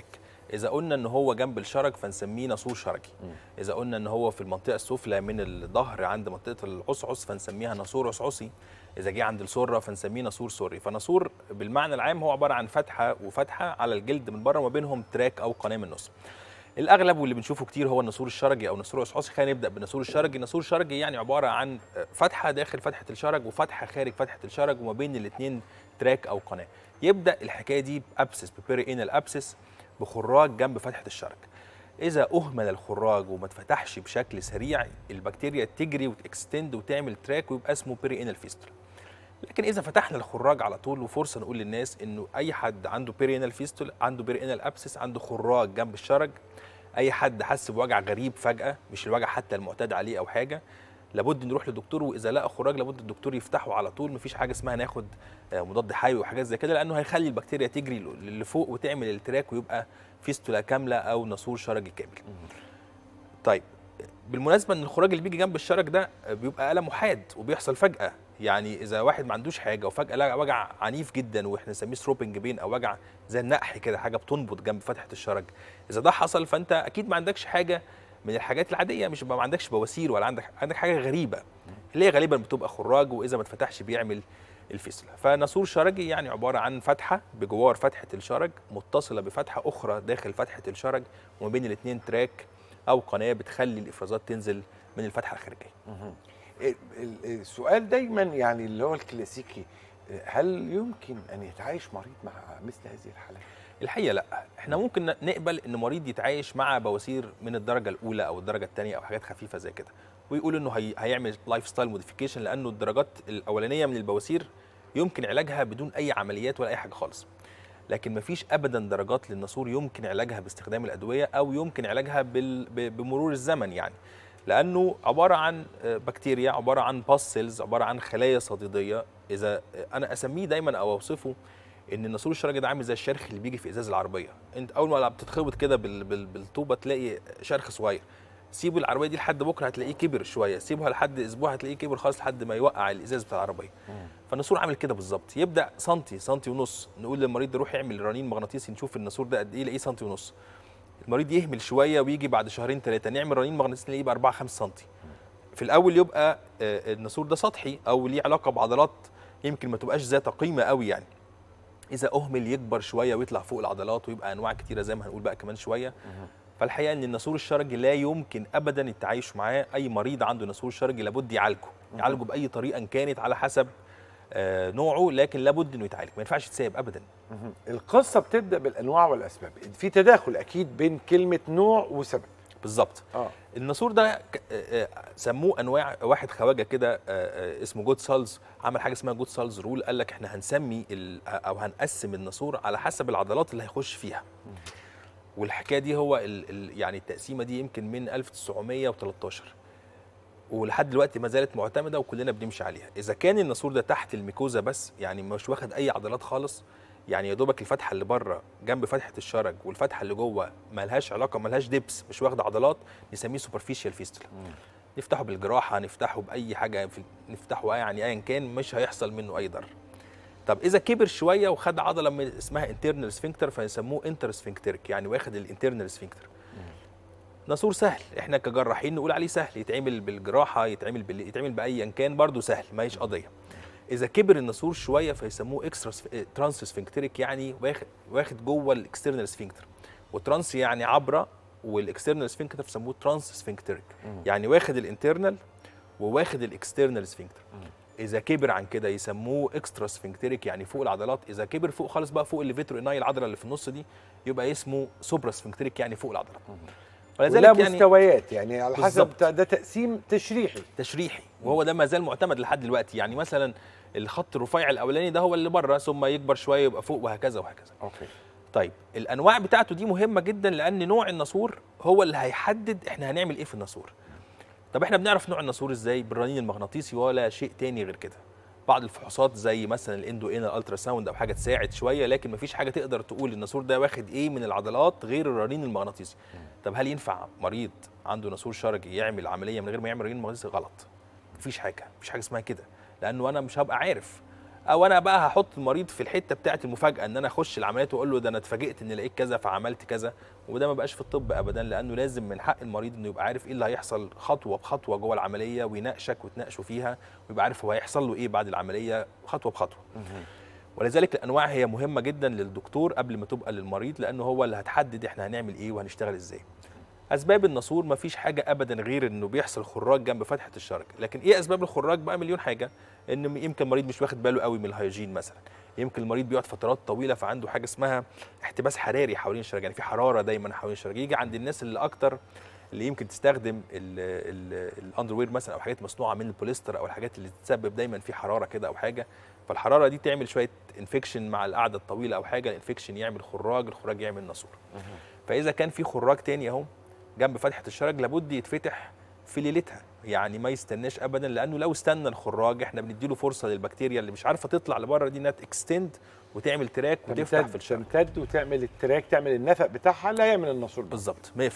اذا قلنا ان هو جنب الشرج فنسميه ناسور شرجي اذا قلنا ان هو في المنطقه السفلى من الظهر عند منطقه العصعص فنسميها ناسور عصعصي اذا جه عند السره فنسميه ناسور سري فناسور بالمعنى العام هو عباره عن فتحه وفتحه على الجلد من بره وما بينهم تراك او قناه من النص الاغلب واللي بنشوفه كتير هو الناسور الشرجي او الناسور العصعصي خلينا نبدا بالناسور الشرجي الناسور الشرجي يعني عباره عن فتحه داخل فتحه الشرج وفتحه خارج فتحه الشرج وما بين الاثنين تراك او قناه يبدا الحكايه دي بابسس ببيري انال ابسس بخراج جنب فتحه الشرج اذا اهمل الخراج وما اتفتحش بشكل سريع البكتيريا تجري وتكستند وتعمل تراك ويبقى اسمه بيري انال فيستولا لكن اذا فتحنا الخراج على طول وفرصه نقول للناس انه اي حد عنده بيري انال فيستولا عنده بيري انال ابسس عنده خراج جنب الشرج اي حد حس بوجع غريب فجاه مش الوجع حتى المعتاد عليه او حاجه لابد نروح لدكتور واذا لقى خراج لابد الدكتور يفتحه على طول مفيش حاجه اسمها ناخد آه، مضاد حيوي وحاجات زي كده لانه هيخلي البكتيريا تجري اللي فوق وتعمل التراك ويبقى فيستولا كامله او ناسور شرجي كامل طيب بالمناسبه ان الخراج اللي بيجي جنب الشرج ده بيبقى الم حاد وبيحصل فجاه يعني اذا واحد ما عندوش حاجه وفجاه لقى وجع عنيف جدا واحنا نسميه ثروبنج بين او وجع زي النقح كده حاجه بتنبض جنب فتحه الشرج اذا ده حصل فانت اكيد ما عندكش حاجه من الحاجات العاديه مش ما عندكش بواسير ولا عندك عندك حاجه غريبه اللي هي غالبا بتبقى خراج واذا ما اتفتحش بيعمل الفيستولا فناسور شرجي يعني عباره عن فتحه بجوار فتحه الشرج متصله بفتحه اخرى داخل فتحه الشرج وما بين الاثنين تراك او قناه بتخلي الافرازات تنزل من الفتحه الخارجيه ال- ال- السؤال دايما يعني اللي هو الكلاسيكي هل يمكن ان يتعايش مريض مع مثل هذه الحالات؟ الحقيقه لا احنا ممكن نقبل ان مريض يتعايش مع بواسير من الدرجه الاولى او الدرجه الثانيه او حاجات خفيفه زي كده ويقول انه هي هيعمل لايف ستايل موديفيكيشن لانه الدرجات الاولانيه من البواسير يمكن علاجها بدون اي عمليات ولا اي حاجه خالص لكن مفيش ابدا درجات للناسور يمكن علاجها باستخدام الادويه او يمكن علاجها بال... ب- بمرور الزمن يعني لانه عباره عن آه، بكتيريا عباره عن باس سيلز عباره عن خلايا صديديه اذا آه، انا اسميه دايما او اوصفه ان الناسور الشرجي ده عامل زي الشرخ اللي بيجي في ازاز العربيه انت اول ما بتتخبط كده بال... بال... بالطوبه تلاقي شرخ صغير سيبوا العربيه دي لحد بكره هتلاقيه كبر شويه سيبوها لحد اسبوع هتلاقيه كبر خالص لحد ما يوقع الازاز بتاع العربيه فالناسور عامل كده بالظبط يبدا سنتي سنتي ونص نقول للمريض روح يعمل رنين مغناطيسي نشوف الناسور ده قد ايه يلاقيه سنتي ونص المريض يهمل شويه ويجي بعد شهرين ثلاثه نعمل رنين مغناطيسي نلاقيه ب 4 5 سم في الاول يبقى آه، الناسور ده سطحي او ليه علاقه بعضلات يمكن ما تبقاش ذات قيمه قوي يعني اذا اهمل يكبر شويه ويطلع فوق العضلات ويبقى انواع كتيره زي ما هنقول بقى كمان شويه فالحقيقه ان الناسور الشرجي لا يمكن ابدا التعايش معاه اي مريض عنده ناسور شرجي لابد يعالجه يعالجه باي طريقه إن كانت على حسب آه، نوعه لكن لابد انه يتعالج ما ينفعش يتساب ابدا القصه بتبدا بالانواع والاسباب في تداخل اكيد بين كلمه نوع وسبب بالظبط اه الناسور ده ك- آه، آه، سموه انواع واحد خواجه كده آه، آه، اسمه جود سالز عمل حاجه اسمها جود سالز رول قال لك احنا هنسمي ال- او هنقسم الناسور على حسب العضلات اللي هيخش فيها والحكايه دي هو ال ال يعني التقسيمه دي يمكن من 1913 ولحد دلوقتي ما زالت معتمده وكلنا بنمشي عليها اذا كان الناسور ده تحت الميكوزا بس يعني مش واخد اي عضلات خالص يعني يا دوبك الفتحه اللي بره جنب فتحه الشرج والفتحه اللي جوه ملهاش علاقه ملهاش دبس مش واخده عضلات نسميه سوبرفيشال فيستولا نفتحه بالجراحه نفتحه باي حاجه في نفتحه يعني ايا كان مش هيحصل منه اي ضرر طب اذا كبر شويه وخد عضله من اسمها انترنال سفنكتر فيسموه انتر سفنكتريك يعني واخد الانترنال سفنكتر ناسور سهل احنا كجراحين نقول عليه سهل يتعمل بالجراحه يتعمل بال... يتعمل بايا كان برضه سهل ما هيش قضيه اذا كبر الناسور شويه فيسموه اكسترا ترانس سفنكتريك يعني واخد واخد جوه الاكسترنال سفنكتر وترانس يعني عبره والاكسترنال سفنكتر فيسموه ترانس سفنكتريك يعني واخد الانترنال وواخد الاكسترنال سفنكتر اذا كبر عن كده يسموه اكسترا سفنكتريك يعني فوق العضلات اذا كبر فوق خالص بقى فوق الليفيترو اناي العضله اللي في النص دي يبقى اسمه سوبرا سفنكتريك يعني فوق العضلات ولا مستويات يعني على حسب بالظبط. ده تقسيم تشريحي تشريحي وهو ده ما زال معتمد لحد دلوقتي يعني مثلا الخط الرفيع الاولاني ده هو اللي بره ثم يكبر شويه يبقى فوق وهكذا وهكذا اوكي طيب الانواع بتاعته دي مهمه جدا لان نوع الناسور هو اللي هيحدد احنا هنعمل ايه في الناسور طب احنا بنعرف نوع الناسور ازاي بالرنين المغناطيسي ولا شيء تاني غير كده بعض الفحوصات زي مثلا الاندو انال الترا ساوند او حاجه تساعد شويه لكن مفيش حاجه تقدر تقول الناسور ده واخد ايه من العضلات غير الرنين المغناطيسي طب هل ينفع مريض عنده ناسور شرجي يعمل عمليه من غير ما يعمل رنين مغناطيسي غلط مفيش حاجه مفيش حاجه اسمها كده لانه انا مش هبقى عارف او انا بقى هحط المريض في الحته بتاعه المفاجاه ان انا اخش العمليات واقول له ده انا اتفاجئت ان لقيت كذا فعملت كذا وده ما بقاش في الطب ابدا لانه لازم من حق المريض انه يبقى عارف ايه اللي هيحصل خطوه بخطوه جوه العمليه ويناقشك وتناقشوا فيها ويبقى عارف هو هيحصل له ايه بعد العمليه خطوه بخطوه ولذلك الانواع هي مهمه جدا للدكتور قبل ما تبقى للمريض لانه هو اللي هتحدد احنا هنعمل ايه وهنشتغل ازاي اسباب النسور ما فيش حاجه ابدا غير انه بيحصل خراج جنب فتحه الشرج لكن ايه اسباب الخراج بقى مليون حاجه ان يمكن المريض مش واخد باله قوي من الهيجين مثلا يمكن المريض بيقعد فترات طويله فعنده حاجه اسمها احتباس حراري حوالين الشرج يعني في حراره دايما حوالين الشرج يجي عند الناس اللي اكتر اللي يمكن تستخدم الاندروير مثلا او حاجات مصنوعه من البوليستر او الحاجات اللي تسبب دايما في حراره كده او حاجه فالحراره دي تعمل شويه انفكشن مع القعده الطويله او حاجه الانفكشن يعمل خراج الخراج يعمل نسور فاذا كان في خراج تاني اهو جنب فتحه الشرج لابد يتفتح في ليلتها يعني ما يستناش ابدا لانه لو استنى الخراج احنا بنديله فرصه للبكتيريا اللي مش عارفه تطلع لبره دي انها تكستند وتعمل تراك وتفتح تمتد في الشرج تمتد وتعمل التراك تعمل النفق بتاعها لا يعمل الناسور ده. بالظبط 100%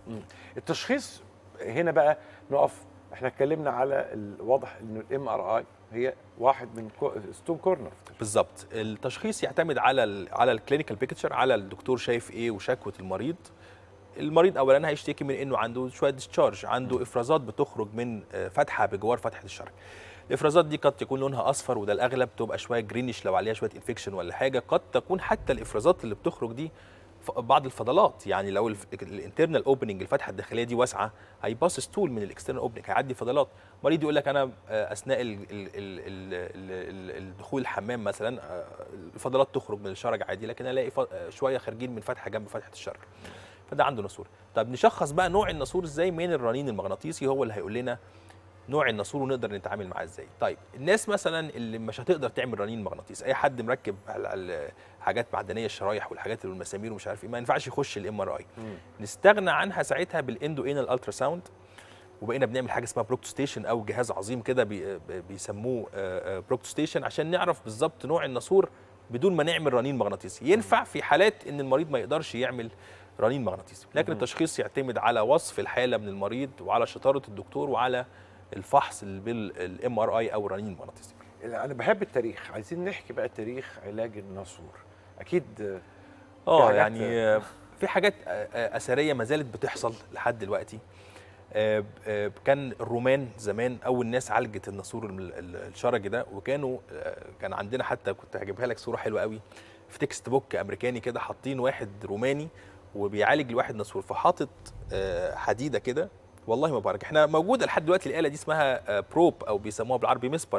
التشخيص هنا بقى نقف احنا اتكلمنا على الواضح انه الام ار اي هي واحد من كو ستون كورنر بالظبط التشخيص يعتمد على ال على الكلينيكال بيكتشر على الدكتور شايف ايه وشكوى المريض المريض اولا هيشتكي من انه عنده شويه ديسشارج عنده افرازات بتخرج من آه، فتحه بجوار فتحه الشرج الافرازات دي قد تكون لونها اصفر وده الاغلب تبقى شويه جرينش لو عليها شويه انفكشن ولا حاجه قد تكون حتى الافرازات اللي بتخرج دي ف- بعض الفضلات يعني لو الانترنال اوبننج الفتحه الداخليه دي واسعه هيباص ستول من الاكسترنال اوبننج هيعدي فضلات مريض يقول لك انا آه، اثناء ال- ال- ال- ال- ال- ال- الدخول الحمام مثلا آه، الفضلات تخرج من الشرج عادي لكن الاقي ف- آه، شويه خارجين من فتحه جنب فتحه الشرج فده عنده ناسور طب نشخص بقى نوع الناسور ازاي من الرنين المغناطيسي هو اللي هيقول لنا نوع الناسور ونقدر نتعامل معاه ازاي طيب الناس مثلا اللي مش هتقدر تعمل رنين مغناطيسي اي حد مركب على- على حاجات معدنيه الشرايح والحاجات والمسامير ومش عارف ايه ما ينفعش يخش الام ار اي نستغنى عنها ساعتها بالاندو انال الترا ساوند وبقينا بنعمل حاجه اسمها بروكتو ستيشن او جهاز عظيم كده بي بيسموه بروكتو ستيشن عشان نعرف بالظبط نوع الناسور بدون ما نعمل رنين مغناطيسي ينفع في حالات ان المريض ما يقدرش يعمل رنين مغناطيسي لكن التشخيص يعتمد على وصف الحاله من المريض وعلى شطاره الدكتور وعلى الفحص بالام ار اي او الرنين المغناطيسي انا بحب التاريخ عايزين نحكي بقى تاريخ علاج الناسور اكيد في اه حاجات- يعني آه، في حاجات آه، آه، اثريه ما زالت بتحصل لحد دلوقتي آه، آه، كان الرومان زمان اول ناس عالجت الناسور ال- ال- الشرجي ده وكانوا آه، كان عندنا حتى كنت هجيبها لك صوره حلوه قوي في تكست بوك امريكاني كده حاطين واحد روماني وبيعالج لواحد ناسور فحاطط آه، حديده كده والله ما بارك احنا موجوده لحد دلوقتي الاله دي اسمها آه، بروب او بيسموها بالعربي مسبر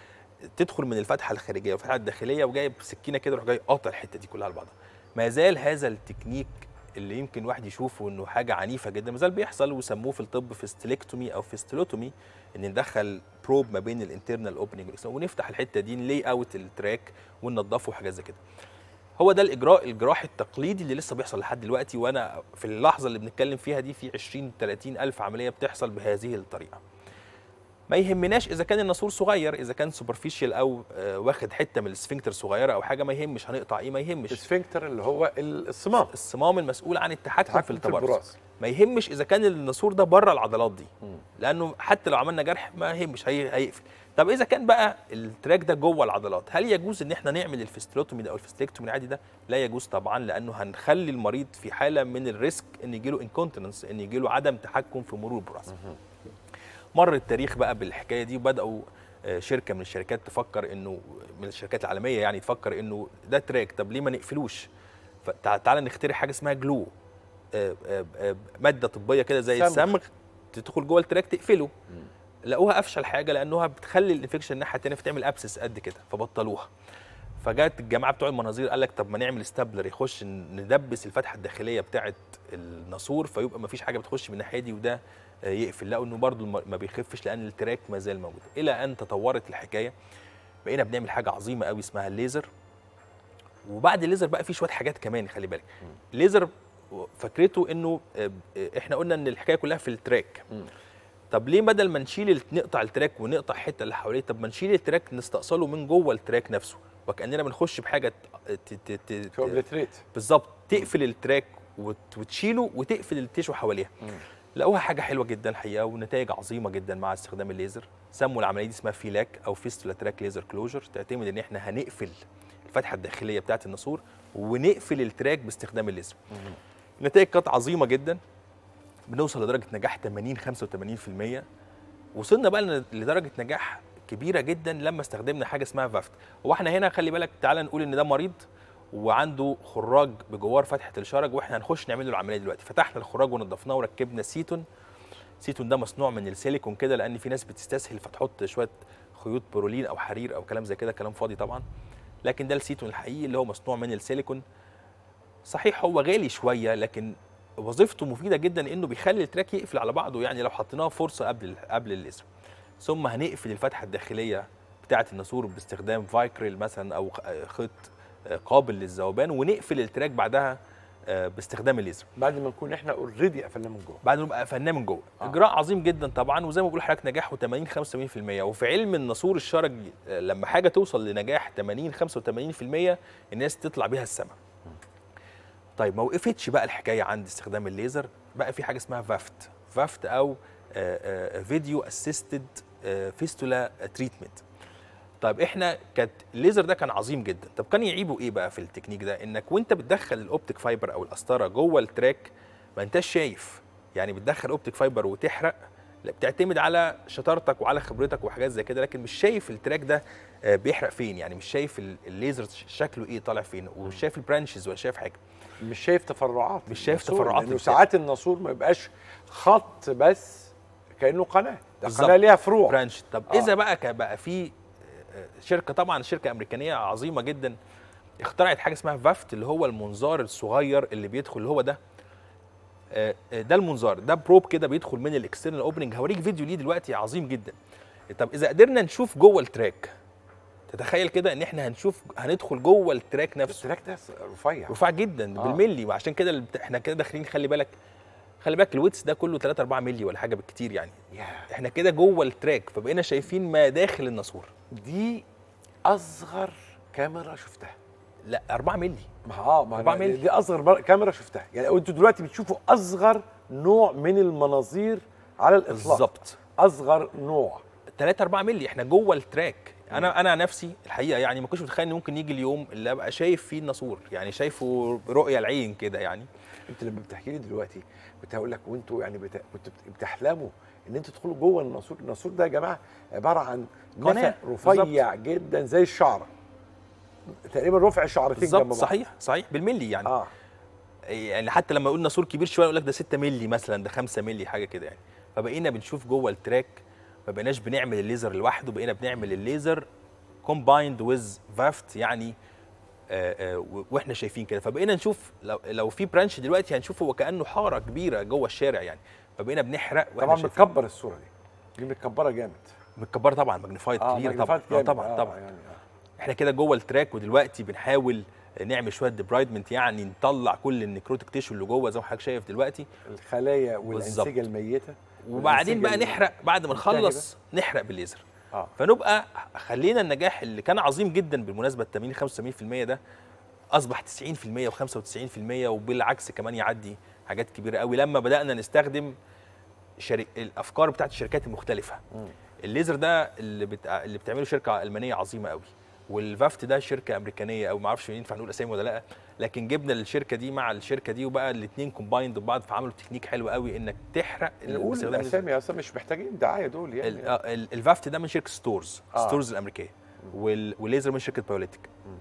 تدخل من الفتحه الخارجيه والفتحه الداخليه وجايب سكينه كده يروح جاي قاطع الحته دي كلها على بعضها ما زال هذا التكنيك اللي يمكن واحد يشوفه انه حاجه عنيفه جدا ما زال بيحصل وسموه في الطب فيستلكتومي او فيستلوتومي ان ندخل بروب ما بين الانترنال اوبننج ونفتح الحته دي نلي اوت التراك وننضفه وحاجات زي كده هو ده الاجراء الجراحي التقليدي اللي لسه بيحصل لحد دلوقتي وانا في اللحظه اللي بنتكلم فيها دي في 20 30 الف عمليه بتحصل بهذه الطريقه ما يهمناش اذا كان الناسور صغير اذا كان سوبرفيشال او آه، واخد حته من السفنكتر صغيره او حاجه ما يهمش هنقطع ايه ما يهمش السفنكتر اللي هو الصمام الصمام المسؤول عن التحكم في تحكم في التبرز البراز ما يهمش اذا كان الناسور ده بره العضلات دي لانه حتى لو عملنا جرح ما يهمش هي هيقفل طب اذا كان بقى التراك ده جوه العضلات هل يجوز ان احنا نعمل الفستلوتومي ده او الفستلكتومي العادي ده لا يجوز طبعا لانه هنخلي المريض في حاله من الريسك ان يجيله انكونتيننس ان يجيله عدم تحكم في مرور البراز مر التاريخ بقى بالحكايه دي وبداوا آه، شركه من الشركات تفكر انه من الشركات العالميه يعني تفكر انه ده تراك طب ليه ما نقفلوش فتعالى نخترع حاجه اسمها جلو آه، آه، آه، ماده طبيه كده زي صمغ. الصمغ تدخل جوه التراك تقفله لقوها افشل حاجه لانها بتخلي الانفكشن الناحيه الثانيه فتعمل ابسس قد كده فبطلوها فجت الجماعه بتوع المناظير قال لك طب ما نعمل ستابلر يخش ندبس الفتحه الداخليه بتاعه الناسور فيبقى ما فيش حاجه بتخش من الناحيه دي وده آه، يقفل لقوا انه برضه الم- ما بيخفش لان التراك ما زال موجود الى ان تطورت الحكايه بقينا بنعمل حاجه عظيمه قوي اسمها الليزر وبعد الليزر بقى في شويه حاجات كمان خلي بالك الليزر فكرته انه آه، آه، احنا قلنا ان الحكايه كلها في التراك طب ليه بدل ما نشيل ال- نقطع التراك ونقطع الحته اللي حواليه طب ما نشيل التراك نستأصله من جوه التراك نفسه وكاننا بنخش بحاجه ت- ت- ت- ت- اوبليتريت بالظبط تقفل التراك وت- وتشيله وتقفل التيشو حواليها لقوها حاجه حلوه جدا الحقيقه ونتائج عظيمه جدا مع استخدام الليزر سموا العمليه دي اسمها فيلاك او فيستولا تراك ليزر كلوجر تعتمد ان احنا هنقفل الفتحه الداخليه بتاعه الناسور ونقفل التراك باستخدام الليزر النتائج كانت عظيمه جدا بنوصل لدرجه نجاح 80 85% وصلنا بقى لن- لدرجه نجاح كبيره جدا لما استخدمنا حاجه اسمها فافت هو احنا هنا خلي بالك تعالى نقول ان ده مريض وعنده خراج بجوار فتحه الشرج واحنا هنخش نعمل له العمليه دلوقتي فتحنا الخراج ونضفناه وركبنا سيتون سيتون ده مصنوع من السيليكون كده لان في ناس بتستسهل فتحط شويه خيوط بورولين او حرير او كلام زي كده كلام فاضي طبعا لكن ده السيتون الحقيقي اللي هو مصنوع من السيليكون صحيح هو غالي شويه لكن وظيفته مفيده جدا انه بيخلي التراك يقفل على بعضه يعني لو حطيناه فرصه قبل قبل الليزر ثم هنقفل الفتحه الداخليه بتاعه الناسور باستخدام فايكريل مثلا او خيط قابل للذوبان ونقفل التراك بعدها آه، باستخدام الليزر بعد ما نكون احنا اوريدي قفلناه من جوه بعد ما نبقى قفلناه من جوه آه. اجراء عظيم جدا طبعا وزي ما بقول لحضرتك نجاحه 80 85% وفي علم الناسور الشرج آه، لما حاجه توصل لنجاح 80 85% الناس تطلع بيها السماء طيب ما وقفتش بقى الحكايه عند استخدام الليزر بقى في حاجه اسمها فافت فافت او فيديو اسيستد فيستولا تريتمنت طيب احنا كانت الليزر ده كان عظيم جدا طب كان يعيبه ايه بقى في التكنيك ده انك وانت بتدخل الاوبتيك فايبر او القسطره جوه التراك ما انتش شايف يعني بتدخل اوبتيك فايبر وتحرق لا بتعتمد على شطارتك وعلى خبرتك وحاجات زي كده لكن مش شايف التراك ده آه، بيحرق فين يعني مش شايف ال- الليزر شكله ايه طالع فين ومش شايف البرانشز ولا شايف حاجه مش شايف تفرعات مش شايف الناسور، تفرعات لانه البتاع. ساعات الناسور ما يبقاش خط بس كانه قناه ده بالظبط. قناه ليها فروع برانش طب آه. اذا بقى كان بقى في آه، شركه طبعا شركه امريكانيه عظيمه جدا اخترعت حاجه اسمها فافت اللي هو المنظار الصغير اللي بيدخل اللي هو ده آه، آه، ده المنظار ده بروب كده بيدخل من الاكسترنال اوبننج هوريك فيديو ليه دلوقتي عظيم جدا طب اذا قدرنا نشوف جوه التراك تتخيل كده ان احنا هنشوف هندخل جوه التراك نفسه التراك ده رفيع رفيع جدا آه. بالملي وعشان كده البت- احنا كده داخلين خلي بالك خلي بالك الويتس ده كله 3 4 مللي ولا حاجه بالكتير يعني ياه. احنا كده جوه التراك فبقينا شايفين ما داخل الناسور دي اصغر كاميرا شفتها لا 4 مللي ما اه ما 4 أنا- مللي. دي اصغر بر- كاميرا شفتها يعني انتوا دلوقتي بتشوفوا اصغر نوع من المناظير على الاطلاق بالظبط اصغر نوع 3 4 مللي احنا جوه التراك انا انا نفسي الحقيقه يعني ما كنتش متخيل ان ممكن يجي اليوم اللي ابقى شايف فيه الناسور يعني شايفه رؤيه العين كده يعني انت لما بتحكي لي دلوقتي كنت هقول لك وانتوا يعني بت... كنتوا بت- بتحلموا ان انتوا تدخلوا جوه الناسور الناسور ده يا جماعه عباره عن قناة. نفق رفيع جدا زي الشعره تقريبا رفع شعرتين جنب بالظبط بعض صحيح صحيح بالملي يعني اه يعني حتى لما يقول ناسور كبير شويه يقول لك ده 6 مللي مثلا ده 5 مللي حاجه كده يعني فبقينا بنشوف جوه التراك ما بقيناش بنعمل الليزر لوحده بقينا بنعمل الليزر كومبايند ويز فافت يعني آه، آه، و- واحنا شايفين كده فبقينا نشوف لو لو في برانش دلوقتي هنشوفه هو كانه حاره كبيره جوه الشارع يعني فبقينا بنحرق واحنا طبعا شايفين بتكبر الصوره دي دي متكبره جامد متكبره طبعا ماجنيفايد اه كبير طبعا magnified آه جامد. طبعا آه طبعا يعني آه. احنا كده جوه التراك ودلوقتي بنحاول نعمل شويه ديبرايدمنت يعني نطلع كل النكروتيك تيشو اللي جوه زي ما حضرتك شايف دلوقتي الخلايا بالظبط. والانسجه الميته وبعدين بقى والأنسجة نحرق بعد ما الملتهبة. نخلص نحرق بالليزر اه فنبقى خلينا النجاح اللي كان عظيم جدا بالمناسبه 80 85% ده اصبح 90% و95% وبالعكس كمان يعدي حاجات كبيره قوي لما بدانا نستخدم شري... الافكار بتاعت الشركات المختلفه الليزر ده اللي بت... اللي بتعمله شركه المانيه عظيمه قوي والفافت ده شركه امريكانيه او ما اعرفش ينفع نقول اسامي ولا لا لكن جبنا الشركه دي مع الشركه دي وبقى الاثنين كومبايند ببعض فعملوا تكنيك حلو قوي انك تحرق نقول باستخدام الليزر. الاسامي اصلا مش محتاجين دعايه دول ال- يعني آه، ال- الفافت ده من شركه ستورز آه. ستورز الامريكيه وال- والليزر من شركه بايوليتيك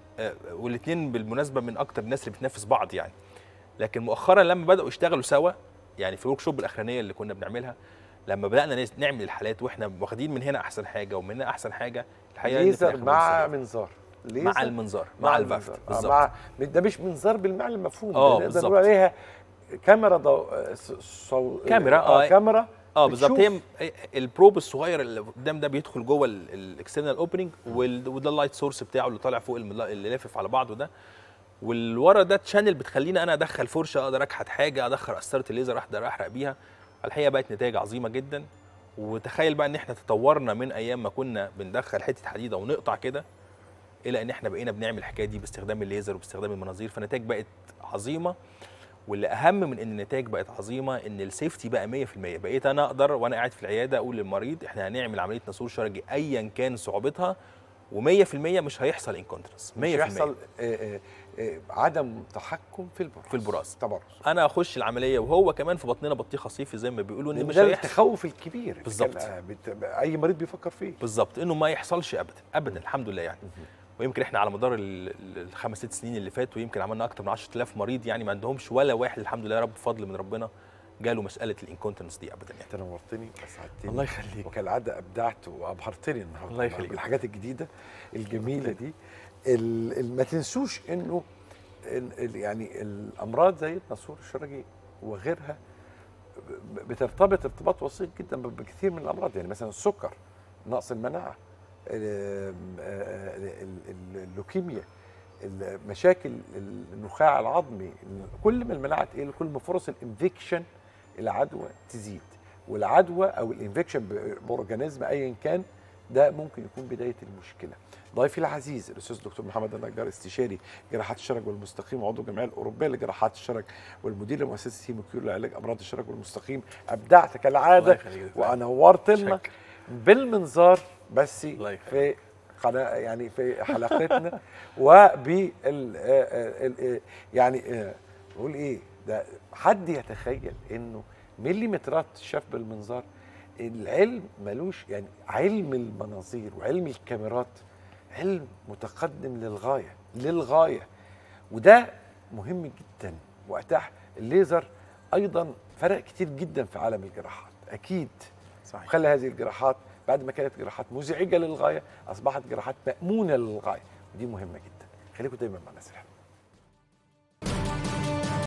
والاثنين بالمناسبه من اكتر الناس اللي بتنافس بعض يعني لكن مؤخرا لما بداوا يشتغلوا سوا يعني في الورك شوب الاخرانيه اللي كنا بنعملها لما بدانا نس- نعمل الحالات واحنا واخدين من هنا احسن حاجه ومن هنا احسن حاجه الحقيقه إن في ليزر الآخر مع بنوصل. منظار ليزر مع المنظار مع الفافت المنظار. آه بالظبط مع ده مش منظار بالمعنى المفهوم آه، ده نقدر بالظبط. نقول عليها كاميرا ضو... ص- صو... كاميرا، آه. كاميرا اه بالظبط هي بتشوف م- البروب الصغير اللي قدام ده بيدخل جوه الاكسترنال اوبننج وده اللايت سورس بتاعه اللي طالع فوق الم- اللي لافف على بعضه ده والورا ده تشانل بتخليني انا ادخل فرشه اقدر اكحت حاجه ادخل قسطره الليزر اقدر احرق بيها الحقيقه بقت نتائج عظيمه جدا وتخيل بقى ان احنا تطورنا من ايام ما كنا بندخل حته حديده ونقطع كده الى ان احنا بقينا بنعمل الحكايه دي باستخدام الليزر وباستخدام المناظير فالنتائج بقت عظيمه واللي اهم من ان النتائج بقت عظيمه ان السيفتي بقى 100% بقيت انا اقدر وانا قاعد في العياده اقول للمريض احنا هنعمل عمليه نسور شرجي ايا كان صعوبتها و100% مش هيحصل انكونترنس 100% مش يحصل آه، آه، آه، عدم تحكم في البراز في البراز. تبرز انا اخش العمليه وهو كمان في بطننا بطيخه صيفي زي ما بيقولوا ان لأن مش ده هيحصل التخوف الكبير اللي بالظبط. كان، آه، بت- اي مريض بيفكر فيه بالظبط انه ما يحصلش ابدا ابدا الحمد لله يعني ويمكن احنا على مدار ال- ال- الخمس ست سنين اللي فاتوا يمكن عملنا اكتر من 10000 مريض يعني ما عندهمش ولا واحد الحمد لله يا رب بفضل من ربنا جاله مساله الانكونتنس دي ابدا يعني انت نورتني واسعدتني الله يخليك. وكالعاده ابدعت وابهرتني النهارده الله يخليك. بالحاجات الجديده الجميله دي ال- ال- ما تنسوش انه ال- ال- يعني الامراض زي النسور الشرجي وغيرها ب- بترتبط ارتباط وثيق جدا ب- بكثير من الامراض يعني مثلا السكر نقص المناعه ال- ال- ال- اللوكيميا مشاكل النخاع العظمي كل ما المناعه تقل كل ما فرص الانفكشن العدوى تزيد والعدوى او الانفكشن باورجانيزم ايا كان ده ممكن يكون بدايه المشكله. ضيفي العزيز الاستاذ الدكتور محمد النجار استشاري جراحات الشرج والمستقيم وعضو الجمعيه الاوروبيه لجراحات الشرج والمدير لمؤسسه هيموكيور لعلاج امراض الشرج والمستقيم ابدعت الله كالعاده يخليك. ونورت لنا شكرا. بالمنظار بس الله يخليك. في قناه يعني في حلقتنا وبال ال- ال- يعني آه، بقول ايه ده حد يتخيل انه مليمترات شاف بالمنظار العلم ملوش يعني علم المناظير وعلم الكاميرات علم متقدم للغايه للغايه وده مهم جدا واتاح الليزر ايضا فرق كتير جدا في عالم الجراحات اكيد صحيح وخلى هذه الجراحات بعد ما كانت جراحات مزعجه للغايه اصبحت جراحات مامونه للغايه ودي مهمه جدا خليكم دايما مع الناس الحلوه